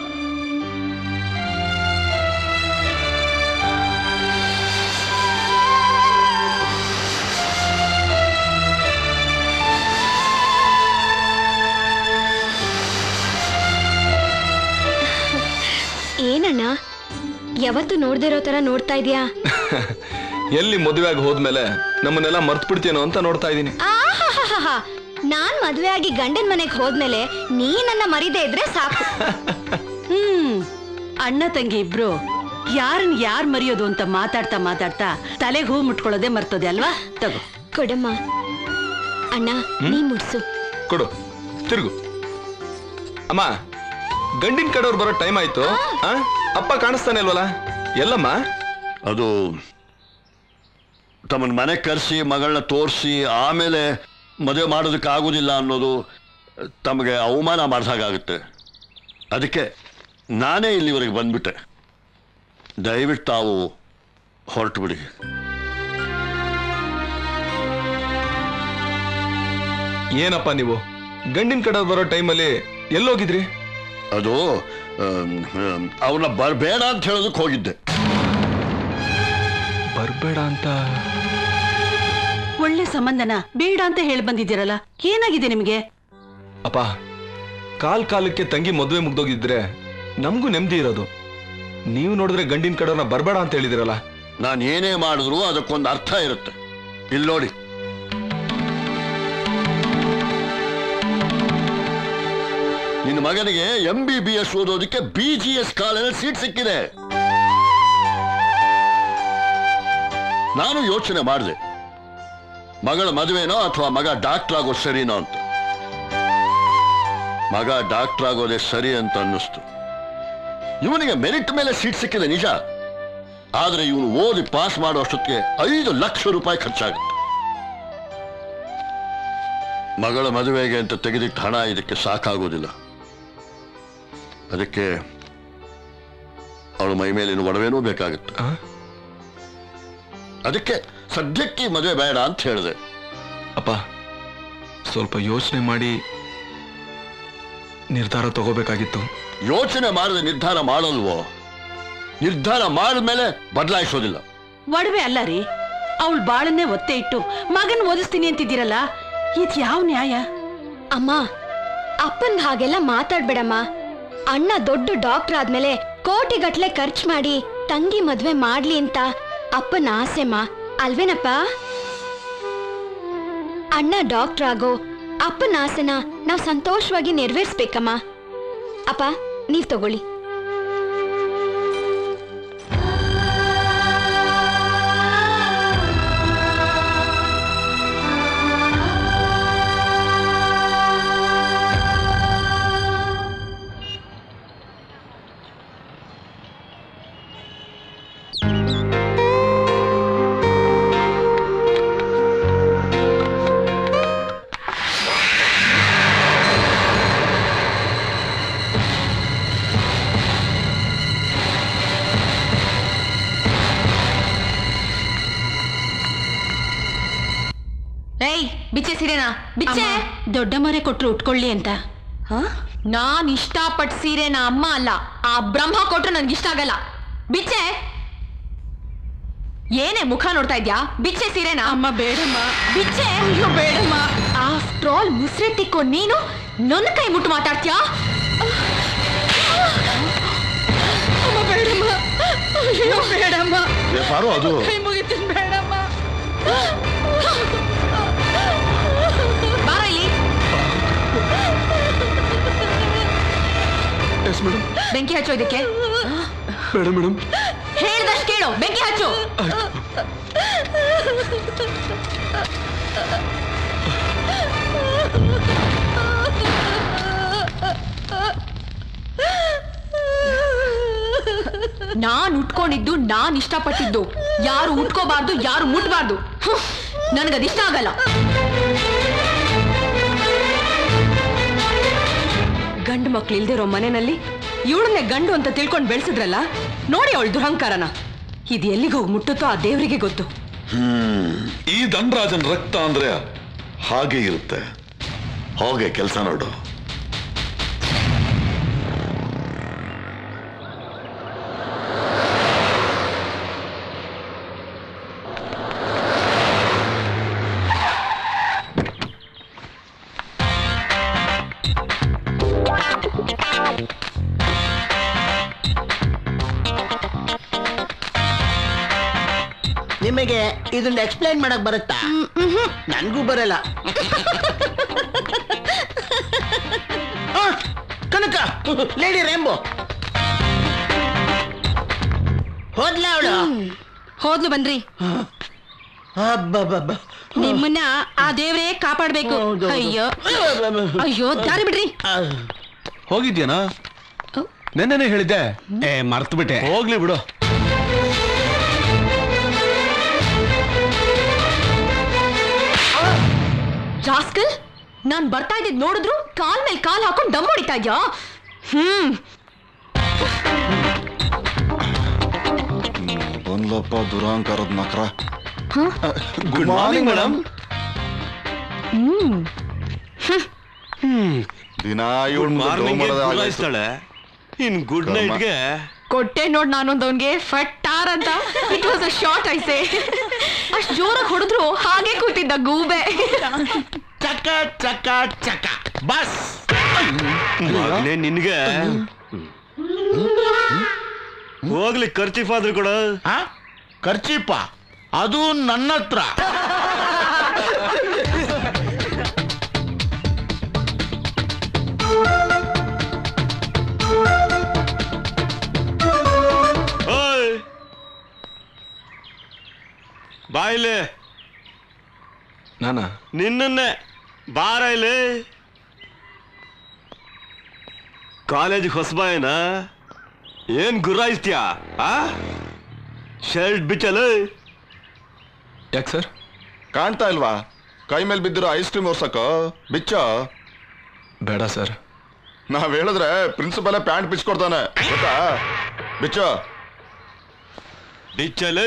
ಏನಣ್ಣ ಯಾವತ್ತು ನೋಡ್ದಿರೋ ತರ ನೋಡ್ತಾ ಇದೀಯಾ ಎಲ್ಲಿ ಮದುವೆಯಾಗಿ ಹೋದ್ಮೇಲೆ ನಮ್ಮನ್ನೆಲ್ಲ ಮರ್ತು ಬಿಡ್ತೀನೋ ಅಂತ ನೋಡ್ತಾ ಇದ್ದೀನಿ ಆಹಾಹಾಹಾ. ನಾನ್ ಮದ್ವೆ ಆಗಿ ಗಂಡನ್ ಮನೆಗ್ ಹೋದ್ಮೇಲೆ ನೀ ನನ್ನ ಮರಿದೇ ಇದ್ರೆ ಸಾಕು ಹ್ಮ್ ಅಣ್ಣ ತಂಗಿ ಇಬ್ರು ಯಾರನ್ ಯಾರ್ ಮರೆಯೋದು ಅಂತ ಮಾತಾಡ್ತಾ ಮಾತಾಡ್ತಾ ತಲೆಗೆ ಹೂ ಮುಟ್ಕೊಳ್ಳೋದೇ ಮರ್ತೋದೆ ಅಲ್ವಾ ತಗೋ ಕೊಡಮ್ಮ ಅಣ್ಣ ನೀ ಮುಡ್ಸು ಕೊಡು ತಿರುಗು ಅಮ್ಮ ಗಂಡಿನ ಕಡೆಯವ್ರು ಬರೋ ಟೈಮ್ ಆಯ್ತು ಆ? ಅಪ್ಪ ಕಾಣಿಸ್ತಾನೆ ಅಲ್ವಲ್ಲ ಎಲ್ಲಮ್ಮ ಅದು ತಮ್ಮನ ಮನೆ ಕರೆಸಿ ಮಗಳನ್ನ ತೋರಿಸಿ ಆಮೇಲೆ ಮದುವೆ ಮಾಡೋದಕ್ಕೆ ಆಗೋದಿಲ್ಲ ಅನ್ನೋದು ತಮಗೆ ಅವಮಾನ ಮಾಡಿದಾಗುತ್ತೆ ಅದಕ್ಕೆ ನಾನೇ ಇಲ್ಲಿವರೆಗೆ ಬಂದ್ಬಿಟ್ಟೆ ದಯವಿಟ್ಟು ತಾವು ಹೊರಟು ಬಿಡಿ ಏನಪ್ಪ ನೀವು ಗಂಡಿನ ಕಡೆಯವ್ರು ಬರೋ ಟೈಮಲ್ಲಿ ಎಲ್ಲೋಗಿದ್ರಿ ಅದು ಅವನ್ನ ಬರಬೇಡ ಅಂತ ಹೇಳೋದಕ್ಕೆ ಹೋಗಿದ್ದೆ ಬರ್ಬೇಡ ಅಂತ ಒಳ್ಳೆ ಸಂಬಂಧನ ಬೇಡ ಅಂತ ಹೇಳಿ ಬಂದಿದ್ದೀರಲ್ಲ ಏನಾಗಿದೆ ನಿಮಗೆ ಅಪ್ಪ ಕಾಲ್ ಕಾಲಕ್ಕೆ ತಂಗಿ ಮದುವೆ ಮುಗ್ದೋಗಿದ್ರೆ ನಮಗೂ ನೆಮ್ಮದಿ ಇರೋದು ನೀವು ನೋಡಿದ್ರೆ ಗಂಡಿನ ಕಡೆಯವ್ರನ್ನ ಬರ್ಬೇಡ ಅಂತ ಹೇಳಿದಿರಲ್ಲ ನಾನು ಏನೇ ಮಾಡಿದ್ರು ಅದಕ್ಕೊಂದು ಅರ್ಥ ಇರುತ್ತೆ ಇಲ್ಲಿ ನೋಡಿ ನಿನ್ನ ಮಗನಿಗೆ ಎಂ ಬಿ ಬಿ ಎಸ್ ಓದೋದಕ್ಕೆ ಬಿ ಜಿ ಎಸ್ ಕಾಲೇಜಲ್ಲಿ ಸೀಟ್ ಸಿಕ್ಕಿದೆ ನಾನು ಯೋಚನೆ ಮಾಡಿದೆ ಮಗಳ ಮದುವೆನೋ ಅಥವಾ ಮಗ ಡಾಕ್ಟರ್ ಆಗೋದು ಸರಿನೋ ಅಂತ ಮಗ ಡಾಕ್ಟರ್ ಆಗೋದೇ ಸರಿ ಅಂತ ಅನ್ನಿಸ್ತು ಇವನಿಗೆ ಮೆರಿಟ್ ಮೇಲೆ ಸೀಟ್ ಸಿಕ್ಕಿದೆ ನಿಜ ಆದ್ರೆ ಇವನು ಓದಿ ಪಾಸ್ ಮಾಡೋ ಅಷ್ಟೊತ್ತಿಗೆ ಐದು ಲಕ್ಷ ರೂಪಾಯಿ ಖರ್ಚಾಗುತ್ತೆ ಮಗಳ ಮದುವೆಗೆ ಅಂತ ತೆಗೆದಿಟ್ಟ ಹಣ ಇದಕ್ಕೆ ಸಾಕಾಗೋದಿಲ್ಲ ಅದಕ್ಕೆ ಅವಳ ಮೈ ಮೇಲಿನ ಒಡವೆನೂ ಬೇಕಾಗುತ್ತೆ ಅದಕ್ಕೆ ಸದ್ಯಕ್ಕೆ ಈ ಮದುವೆ ಬೇಡ ಅಂತ ಹೇಳಿದೆ ಅಪ್ಪ ಸ್ವಲ್ಪ ಯೋಚನೆ ಮಾಡಿ ನಿರ್ಧಾರ ತಗೋಬೇಕಾಗಿತ್ತು ಯೋಚನೆ ಮಾಡದೆ ನಿರ್ಧಾರ ಮಾಡಲ್ವೋ ನಿರ್ಧಾರ ಮಾಡಿದ್ಮೇಲೆ ಬದಲಾಯಿಸೋದಿಲ್ಲ ಒಡವೆ ಅಲ್ಲ ರೀ ಅವಳು ಬಾಳನ್ನೇ ಒತ್ತೆ ಇಟ್ಟು ಮಗನ್ ಓದಿಸ್ತೀನಿ ಅಂತಿದ್ದೀರಲ್ಲ ಇದ್ ಯಾವ ನ್ಯಾಯ ಅಮ್ಮ ಅಪ್ಪನ್ ಹಾಗೆಲ್ಲ ಮಾತಾಡ್ಬೇಡಮ್ಮ ಅಣ್ಣ ದೊಡ್ಡ ಡಾಕ್ಟರ್ ಆದ್ಮೇಲೆ ಕೋಟಿಗಟ್ಲೆ ಖರ್ಚು ಮಾಡಿ ತಂಗಿ ಮದ್ವೆ ಮಾಡ್ಲಿ ಅಂತ ಅಪ್ಪನ ಆಸೆಮ್ಮ ಅಲ್ವೇನಪ್ಪ ಅಣ್ಣ ಡಾಕ್ಟರ್ ಆಗೋ ಅಪ್ಪನ ಆಸೆನ ನಾವ್ ಸಂತೋಷವಾಗಿ ನೆರವೇರಿಸ್ಬೇಕಮ್ಮ ಅಪ್ಪ ನೀವ್ ತಗೊಳ್ಳಿ ಸೀರೆನಾ ಬಿಚ್ಚೆ ದೊಡ್ಡ ಮರೆ ಕೊಟ್ರು ಉಟ್ಕೊಳ್ಳಿ ಅಂತ ನಾನ್ ಇಷ್ಟಪಟ್ಟ ಸೀರೆನ ಅಮ್ಮ ಅಲ್ಲ ಆ ಬ್ರಹ್ಮ ಕೊಟ್ರು ನನ್ಗೆ ಇಷ್ಟ ಆಗಲ್ಲ ಬಿಚ್ಚೆ ಏನೇ ಮುಖ ನೋಡ್ತಾ ಇದ್ಯಾ ಬಿಚ್ಚೆ ಸೀರೆನಾ ಅಮ್ಮ ಬೇಡಮ್ಮ ಬಿಚ್ಚೆ ಅಯ್ಯೋ ಬೇಡಮ್ಮ ಆಫ್ಟರ್ ಆಲ್ ಮುಸ್ರೆ ತಿಕ್ಕೋ ನೀನು ನನ್ನ ಕೈ ಮುಟ್ಟು ಮಾತಾಡ್ತೀಯಾ ಅಮ್ಮ ಬೇಡಮ್ಮ ಅಯ್ಯೋ ಬೇಡಮ್ಮ ಏ ಪಾರು ಅದು ಕೈ ಮುಗಿತೀನಿ ಬೇಡಮ್ಮ ಬಾರ ಇಲ್ಲಿ ಎಸ್ ಮೇಡಮ್ ಬೆಂಕಿ ಹಚ್ಚೋ ಇದಕ್ಕೆ ಬೇಡ ಮೇಡಮ್ ಹೇಳ್ದಷ್ಟು ಕೇಳು ಬೆಂಕಿ ಹಚ್ಚು ನಾನ್ ಉಟ್ಕೊಂಡಿದ್ದು ನಾನ್ ಇಷ್ಟಪಟ್ಟಿದ್ದು ಯಾರು ಉಟ್ಕೋಬಾರ್ದು ಯಾರು ಮುಟ್ಬಾರ್ದು ನನಗದಿಷ್ಟ ಆಗಲ್ಲ ಗಂಡು ಮಕ್ಳು ಇಲ್ದಿರೋ ಮನೆಯಲ್ಲಿ ಇವಳನ್ನೇ ಗಂಡು ಅಂತ ತಿಳ್ಕೊಂಡು ಬೆಳೆಸಿದ್ರಲ್ಲ ನೋಡಿ ಅವಳು ದುರಹಂಕಾರನ ಇದು ಎಲ್ಲಿಗೆ ಹೋಗಿ ಮುಟ್ಟುತ್ತೋ ಆ ದೇವರಿಗೆ ಗೊತ್ತು ಹ್ಮ್ ಈ ಧನರಾಜನ್ ರಕ್ತ ಅಂದ್ರೆ ಹಾಗೆ ಇರುತ್ತೆ ಹೋಗೆ ಕೆಲಸ ನೋಡು ನಿಮಗೆ ಇದನ್ನ ಎಕ್ಸ್ಪ್ಲೈನ್ ಮಾಡಕ್ ಬರುತ್ತಾ ನನ್ಗೂ ಬರಲ್ಲ ಆ, ಕನಕ ಲೇಡಿ ರೇಂಬೋ ಹೋದ್ಲ ಅವಳು ಹೋದ್ಲು ಬನ್ರಿ ನಿಮ್ಮನ್ನ ಆ ದೇವ್ರೇ ಕಾಪಾಡ್ಬೇಕು ಅಯ್ಯೋ ಅಯ್ಯೋ ದಾರಿ ಬಿಡ್ರಿ ಹೋಗಿದ್ಯಾನಾ ನೆನ್ನೆನೆ ಹೇಳಿದ್ದೆ ಏ ಮರ್ತು ಬಿಟ್ಟೆ ಹೋಗ್ಲಿ ಬಿಡು ರಾಸ್ಕಲ್ ನಾನ್ ಬರ್ತಾ ಇದ್ದಿದ್ ನೋಡಿದ್ರು ಕಾಲ್ ಮೇಲೆ ಕಾಲ್ ಹಾಕೊಂಡು ದಮ್ ಹೊಡಿತಾ ಇದ್ಯಾ ಹ್ಮ್ ಬಂದ್ಲಪ್ಪ ದುರಾಂಕಾರದ ನಕ್ರ ಗುಡ್ ಮಾರ್ನಿಂಗ್ ಮೇಡಮ್ ಹ್ಮ್ ದಿನ ಗುಡ್ ಮಾರ್ನಿಂಗ್ ಇವಳು ಇನ್ ಗುಡ್ ಕರ್ಮ. ನೈಟ್ಗೆ ಕೊಟ್ಟೆ ನೋಡ್ ನಾನೊಂದವನ್ಗೆ ಫಟ್ಟಾರ್ ಅಂತ ಇಟ್ ವಾಸ್ ಅ ಶಾರ್ಟ್ ಐಸೆ ಅಷ್ಟ್ ಜೋರಾಗಿ ಹೊಡೆದ್ರು ಹಾಗೆ ಕೂತಿದ್ದ ಗೂಬೆ ಚಕ ಚಕ ಚಕ ಬಸ್ ಮಗನೇ ನಿನ್ಗೆ ಹೋಗ್ಲಿ ಖರ್ಚಿಫ್ ಆದ್ರೂ ಕೂಡ ಖರ್ಚಿಪ ಅದು ನನ್ನ ಹತ್ರ ಓಯ್ ಬಾಯ್ಲೆ ನಾನಾ ನಿನ್ನನ್ನೇ ಬಾರ ಇಲ್ಲಿ ಕಾಲೇಜ್ ಹೊಸಬಾಯನ ಏನ್ ಗುರಾಯಿಸ್ತೀಯ ಆ ಶರ್ಟ್ ಬಿಚ್ಚಲು ಯಾಕೆ ಸರ್ ಕಾಣ್ತಾ ಇಲ್ವಾ ಕೈ ಮೇಲೆ ಬಿದ್ದಿರೋ ಐಸ್ ಕ್ರೀಮ್ ಓರ್ಸಕ್ಕ ಬಿಚ್ಚ ಬೇಡ ಸರ್ ನಾವ್ ಹೇಳಿದ್ರೆ ಪ್ರಿನ್ಸಿಪಲ್ ಪ್ಯಾಂಟ್ ಬಿಚ್ಕೊಡ್ತಾನೆ ಗೊತ್ತಾ ಬಿಚ್ಚ ಬಿಚ್ಚಲು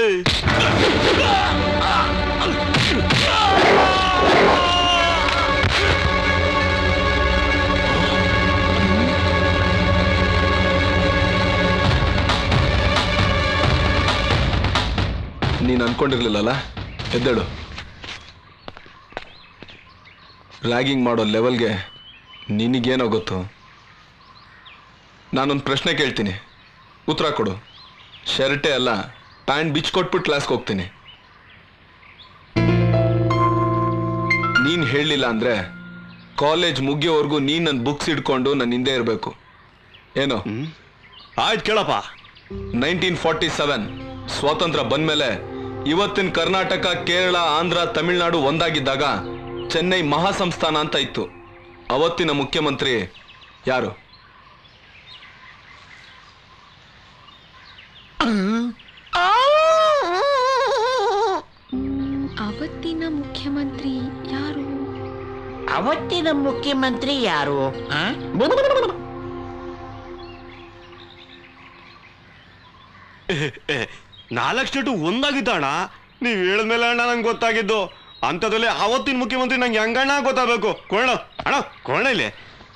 ನೀನು ಅನ್ಕೊಂಡಿರ್ಲಿಲ್ಲಲ್ಲ ಎದ್ದೇಳು ರ್ಯಾಗಿಂಗ್ ಮಾಡೋ ಲೆವೆಲ್ಗೆ ನಿನಗೇನೋ ಗೊತ್ತು ನಾನೊಂದು ಪ್ರಶ್ನೆ ಕೇಳ್ತೀನಿ ಉತ್ತರ ಕೊಡು ಶರ್ಟೇ ಅಲ್ಲ ಪ್ಯಾಂಟ್ ಬಿಚ್ಕೊಟ್ಬಿಟ್ಟು ಕ್ಲಾಸ್ಗೆ ಹೋಗ್ತೀನಿ ನೀನ್ ಹೇಳಲಿಲ್ಲ ಅಂದ್ರೆ ಕಾಲೇಜ್ ಮುಗಿಯೋವರೆಗೂ ನೀನ್ ನನ್ನ ಬುಕ್ಸ್ ಇಟ್ಕೊಂಡು ನನ್ನ ಹಿಂದೆ ಇರಬೇಕು ಏನು ಆಯ್ತು ಕೇಳಪ್ಪ ನೈನ್ಟೀನ್ ಫಾರ್ಟಿ ಸೆವೆನ್ ಸ್ವಾತಂತ್ರ್ಯ ಬಂದ್ಮೇಲೆ ಇವತ್ತಿನ ಕರ್ನಾಟಕ ಕೇರಳ ಆಂಧ್ರ ತಮಿಳುನಾಡು ಒಂದಾಗಿದ್ದಾಗ ಚೆನ್ನೈ ಮಹಾಸಂಸ್ಥಾನ ಅಂತ ಇತ್ತು ಅವತ್ತಿನ ಮುಖ್ಯಮಂತ್ರಿ ಯಾರು ಅವತ್ತಿನ ಮುಖ್ಯಮಂತ್ರಿ ಯಾರು ಅವತ್ತಿನ ಮುಖ್ಯಮಂತ್ರಿ ಯಾರು ಆ? ನಾಲ್ಕು ಸ್ಟೇಟು ಒಂದಾಗಿದ್ದಣ್ಣ ನೀವ್ ಹೇಳಿದ್ಮೇಲೆ ಅಣ್ಣ ನಂಗೆ ಗೊತ್ತಾಗಿದ್ದು ಅಂಥದ್ರಲ್ಲಿ ಅವತ್ತಿನ ಮುಖ್ಯಮಂತ್ರಿ ನಂಗೆ ಹೆಂಗಣ್ಣ ಗೊತ್ತಾಗಬೇಕು ಕೊಳ್ಳ ಅಣ್ಣ ಕೊಳ್ಳ ಇಲ್ಲಿ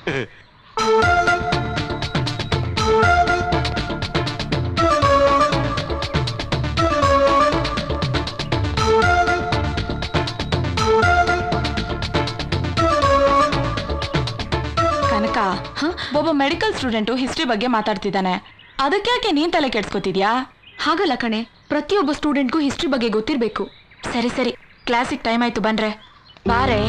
ಕನಕ ಒಬ್ಬ ಮೆಡಿಕಲ್ ಸ್ಟೂಡೆಂಟು ಹಿಸ್ಟ್ರಿ ಬಗ್ಗೆ ಮಾತಾಡ್ತಿದ್ದಾನೆ ಅದಕ್ಕೆ ಯಾಕೆ ನೀನ್ ತಲೆ ಕೆಡ್ಸ್ಕೊತಿದ್ಯಾ ಹಾಗಲ್ಲ ಕಣೆ ಪ್ರತಿಯೊಬ್ಬ ಸ್ಟೂಡೆಂಟ್ಗೂ ಹಿಸ್ಟ್ರಿ ಬಗ್ಗೆ ಗೊತ್ತಿರಬೇಕು ಸರಿ ಸರಿ ಕ್ಲಾಸಿಗೆ ಟೈಮ್ ಆಯ್ತು ಬನ್ರೆ ಬಾರೆ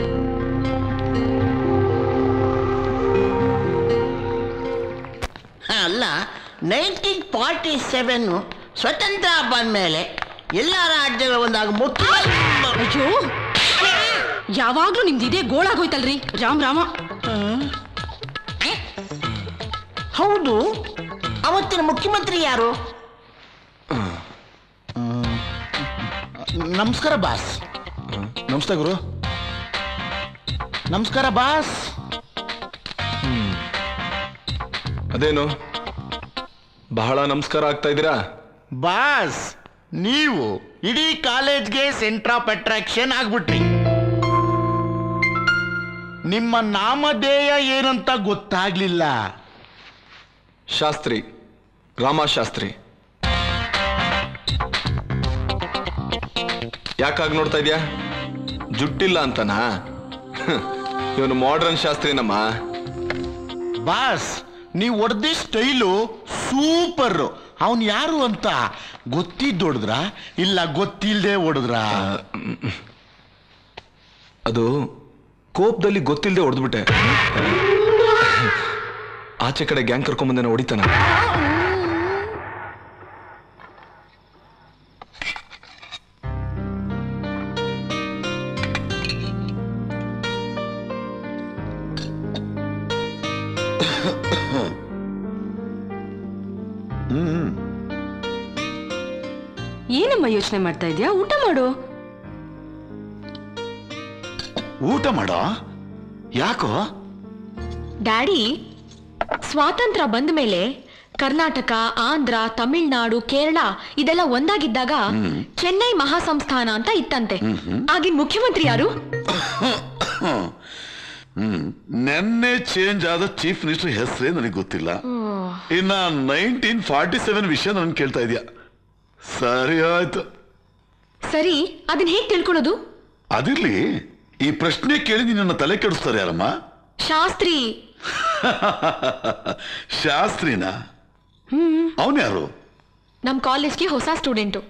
ಅಲ್ಲ ನೈನ್ಟೀನ್ ಫಾರ್ಟಿ ಸೆವೆನ್ ಸ್ವತಂತ್ರ ಬಂದ್ಮೇಲೆ ಎಲ್ಲ ರಾಜ್ಯಗಳ ಒಂದಾಗ ಮುಖ್ಯ ಅಯ್ಯೋ ಯಾವಾಗ್ಲೂ ನಿಮ್ದು ಇದೇ ಗೋಳಾಗೋಯ್ತಲ್ರಿ ರಾಮ್ ರಾಮ ಹೌದು ಅವತ್ತಿನ ಮುಖ್ಯಮಂತ್ರಿ ಯಾರು ನಮಸ್ಕಾರ ಬಾಸ್ ನಮಸ್ತೆ ಗುರು ನಮಸ್ಕಾರ ಬಾಸ್ ಅದೇನು ಬಹಳ ನಮಸ್ಕಾರ ಆಗ್ತಾ ಇದ್ದೀರಾ ಬಾಸ್ ನೀವು ಇಡೀ ಕಾಲೇಜ್ಗೆ ಸೆಂಟರ್ ಆಫ್ ಅಟ್ರಾಕ್ಷನ್ ಆಗ್ಬಿಟ್ರಿ ನಿಮ್ಮ ನಾಮಧೇಯ ಏನಂತ ಗೊತ್ತಾಗ್ಲಿಲ್ಲ ಶಾಸ್ತ್ರಿ ರಾಮಶಾಸ್ತ್ರಿ ಯಾಕಾಗ್ ನೋಡ್ತಾ ಇದ್ಯಾ ಜುಟ್ಟಿಲ್ಲ ಅಂತನಾ ಇವನು ಮಾಡ್ರನ್ ಶಾಸ್ತ್ರಿನಮ್ಮ ಬಾಸ್ ನೀವು ಹೊಡೆದ ಸ್ಟೈಲು ಸೂಪರ್ ಅವನ್ ಯಾರು ಅಂತ ಗೊತ್ತಿದ್ದು ಹೊಡೆದ್ರ ಇಲ್ಲ ಗೊತ್ತಿಲ್ಲದೆ ಹೊಡೆದ್ರ ಅದು ಕೋಪದಲ್ಲಿ ಗೊತ್ತಿಲ್ಲದೆ ಹೊಡೆದ್ಬಿಟ್ಟೆ ಆಚೆ ಕಡೆ ಗ್ಯಾಂಗ್ ಕರ್ಕೊಂಬಂದೇನ ಹೊಡಿತಾನ ಏನಮ್ಮ ಯೋಚನೆ ಮಾಡ್ತಾ ಇದ್ಯಾ ಊಟ ಮಾಡು ಊಟ ಮಾಡೋ ಯಾಕೋ ಡ್ಯಾಡಿ ಸ್ವಾತಂತ್ರ್ಯ ಬಂದ ಮೇಲೆ ಕರ್ನಾಟಕ ಆಂಧ್ರ ತಮಿಳ್ನಾಡು ಕೇರಳ ಇದೆಲ್ಲ ಒಂದಾಗಿದ್ದಾಗ ಚೆನ್ನೈ ಮಹಾಸಂಸ್ಥಾನ ಅಂತ ಇತ್ತಂತೆ ಆಗಿನ ಮುಖ್ಯಮಂತ್ರಿ ಯಾರು ಹ್ಮ್ ನೆನ್ನೆ ಚೇಂಜ್ ಆದ ಚೀಫ್ ಮಿನಿಸ್ಟರ್ ಹೆಸರೇ ನನಗೆ ಗೊತ್ತಿಲ್ಲ ಇನ್ನ ನೈನ್ಟೀನ್ ಫಾರ್ಟಿ ಸೆವೆನ್ ವಿಷಯ ನನ್ ಕೇಳ್ತಾ ಇದೀಯ ಸರಿ ಆಯ್ತು ಸರಿ ಅದನ್ನ ಹೇಗ್ ತಿಳ್ಕೊಳ್ಳೋದು ಅದಿರ್ಲಿ ಈ ಪ್ರಶ್ನೆ ಕೇಳಿ ನಿನ್ನ ತಲೆ ಕೆಡಿಸ್ತಾರೆ ಯಾರಮ್ಮ ಶಾಸ್ತ್ರಿ ಶಾಸ್ತ್ರಿನ ಹ್ಮ್ ಅವನ್ ಯಾರು ನಮ್ ಕಾಲೇಜ್ಗೆ ಹೊಸ ಸ್ಟೂಡೆಂಟು